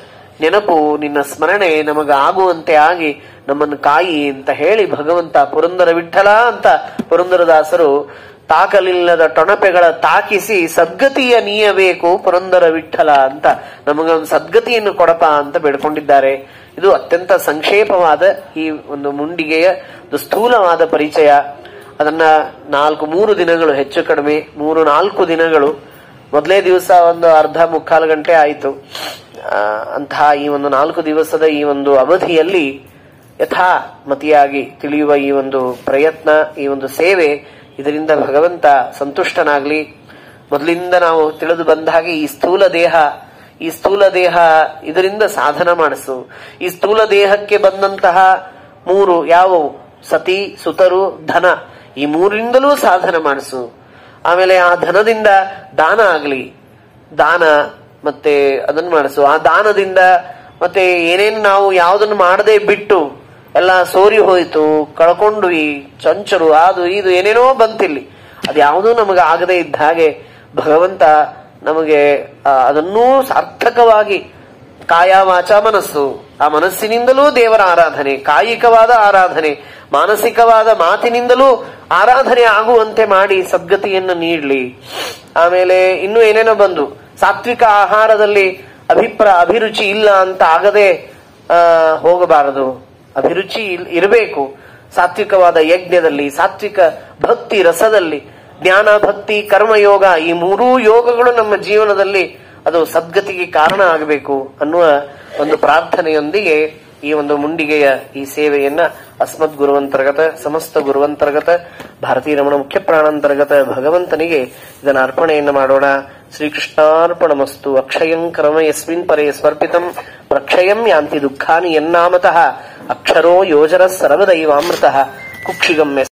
ನೆನಪು ನಿನ್ನ ಸ್ಮರಣೆ ನಮಗ ಆಗುವಂತೆ ಆಗಿ ನಮ್ಮನ್ನು ಕಾಯಿ ಅಂತ ಹೇಳಿ ಭಗವಂತ ಪುರಂದರ ವಿಠಲ ಅಂತ ಪುರಂದರದಾಸರು ತಾಕಲಿಲ್ಲದ ಟೊಣಪೆಗಳ ತಾಕಿಸಿ ಸದ್ಗತಿಯ ನೀಯಬೇಕು ಪುರಂದರ ವಿಠಲ ಅಂತ ನಮಗೊಂದು ಸದ್ಗತಿಯನ್ನು ಕೊಡಪ ಅಂತ ಬೇಡ್ಕೊಂಡಿದ್ದಾರೆ ಇದು ಅತ್ಯಂತ ಸಂಕ್ಷೇಪವಾದ ಈ ಒಂದು ಮುಂಡಿಗೆಯ ಒಂದು ಸ್ಥೂಲವಾದ ಪರಿಚಯ ಅದನ್ನ ನಾಲ್ಕು ಮೂರು ದಿನಗಳು ಹೆಚ್ಚು ಕಡಿಮೆ ಮೂರು ನಾಲ್ಕು ದಿನಗಳು ಮೊದಲೇ ದಿವಸ ಒಂದು ಅರ್ಧ ಮುಕ್ಕಾಲು ಗಂಟೆ ಆಯಿತು ಆ, ಅಂತಹ ಈ ಒಂದು ನಾಲ್ಕು ದಿವಸದ ಈ ಒಂದು ಅವಧಿಯಲ್ಲಿ ಯಥಾ ಮತಿಯಾಗಿ ತಿಳಿಯುವ ಈ ಒಂದು ಪ್ರಯತ್ನ ಈ ಒಂದು ಸೇವೆ ಇದರಿಂದ ಭಗವಂತ ಸಂತುಷ್ಟನಾಗ್ಲಿ ಮೊದಲಿಂದ ನಾವು ತಿಳಿದು ಬಂದ ಹಾಗೆ ಈ ಸ್ಥೂಲ ದೇಹ ಈ ಸ್ಥೂಲ ದೇಹ ಇದರಿಂದ ಸಾಧನ ಮಾಡಿಸು ಈ ಸ್ಥೂಲ ದೇಹಕ್ಕೆ ಬಂದಂತಹ ಮೂರು ಯಾವುವು ಸತಿ ಸುತರು ಧನ ಈ ಮೂರಿಂದಲೂ ಸಾಧನ ಮಾಡಿಸು ಆಮೇಲೆ ಆ ಧನದಿಂದ ದಾನ ಆಗ್ಲಿ ದಾನ ಮತ್ತೆ ಅದನ್ನ ಮಾಡಿಸು ಆ ದಾನದಿಂದ ಮತ್ತೆ ಏನೇನ್ ನಾವು ಯಾವುದನ್ನು ಮಾಡದೆ ಬಿಟ್ಟು ಎಲ್ಲ ಸೋರಿ ಹೋಯ್ತು ಕಳ್ಕೊಂಡ್ವಿ ಚಂಚರು ಅದು ಇದು ಏನೇನೋ ಬಂತಿಲ್ಲಿ ಅದು ಯಾವುದೂ ನಮಗೆ ಆಗದೆ ಇದ್ದ ಹಾಗೆ ಭಗವಂತ ನಮಗೆ ಆ, ಅದನ್ನೂ ಸಾರ್ಥಕವಾಗಿ ಕಾಯ ವಾಚ ಮನಸ್ಸು ಆ ಮನಸ್ಸಿನಿಂದಲೂ ದೇವರ ಆರಾಧನೆ ಕಾಯಿಕವಾದ ಆರಾಧನೆ ಮಾನಸಿಕವಾದ ಮಾತಿನಿಂದಲೂ ಆರಾಧನೆ ಆಗುವಂತೆ ಮಾಡಿ ಸದ್ಗತಿಯನ್ನು ನೀಡಲಿ ಆಮೇಲೆ ಇನ್ನು ಏನೇನೋ ಬಂದು ಸಾತ್ವಿಕ ಆಹಾರದಲ್ಲಿ ಅಭಿಪ್ರ ಅಭಿರುಚಿ ಇಲ್ಲ ಅಂತ ಆಗದೆ ಆ, ಹೋಗಬಾರದು ಅಭಿರುಚಿ ಇಲ್- ಇರಬೇಕು ಸಾತ್ವಿಕವಾದ ಯಜ್ಞದಲ್ಲಿ ಸಾತ್ವಿಕ ಭಕ್ತಿ ರಸದಲ್ಲಿ ಜ್ಞಾನ ಭಕ್ತಿ ಕರ್ಮಯೋಗ ಈ ಮೂರೂ ಯೋಗಗಳು ನಮ್ಮ ಜೀವನದಲ್ಲಿ ಅದು ಸದ್ಗತಿಗೆ ಕಾರಣ ಆಗಬೇಕು ಅನ್ನುವ ಒಂದು ಪ್ರಾರ್ಥನೆಯೊಂದಿಗೆ ಈ ಒಂದು ಮುಂಡಿಗೆಯ ಈ ಸೇವೆಯನ್ನ ಅಸ್ಮದ್ ಗುರುವಂತರ್ಗತ ಸಮಸ್ತ ಗುರುವಂತರ್ಗತ ಭಾರತೀಯ ರಮಣ ಮುಖ್ಯ ಪ್ರಾಣಾಂತರ್ಗತ ಭಗವಂತನಿಗೆ ಇದನ್ನ ಅರ್ಪಣೆಯನ್ನ ಮಾಡೋಣ ಶ್ರೀಕೃಷ್ಣಾರ್ಪಣಮಸ್ತು ಅಕ್ಷಯಂ ಕರ್ಮ ಯಸ್ಮಿನ್ ಪರೇ ಸ್ವರ್ಪಿತಂ ಪ್ರಕ್ಷಯಂ ಯಾಂತಿ ದುಃಖಾನಿ ಯನ್ನಾಮತಃ ಅಕ್ಷರೋ ಯೋಜರ ಸರ್ವದೈವಾಮೃತ ಕುಕ್ಷಿಗಮ್ಯ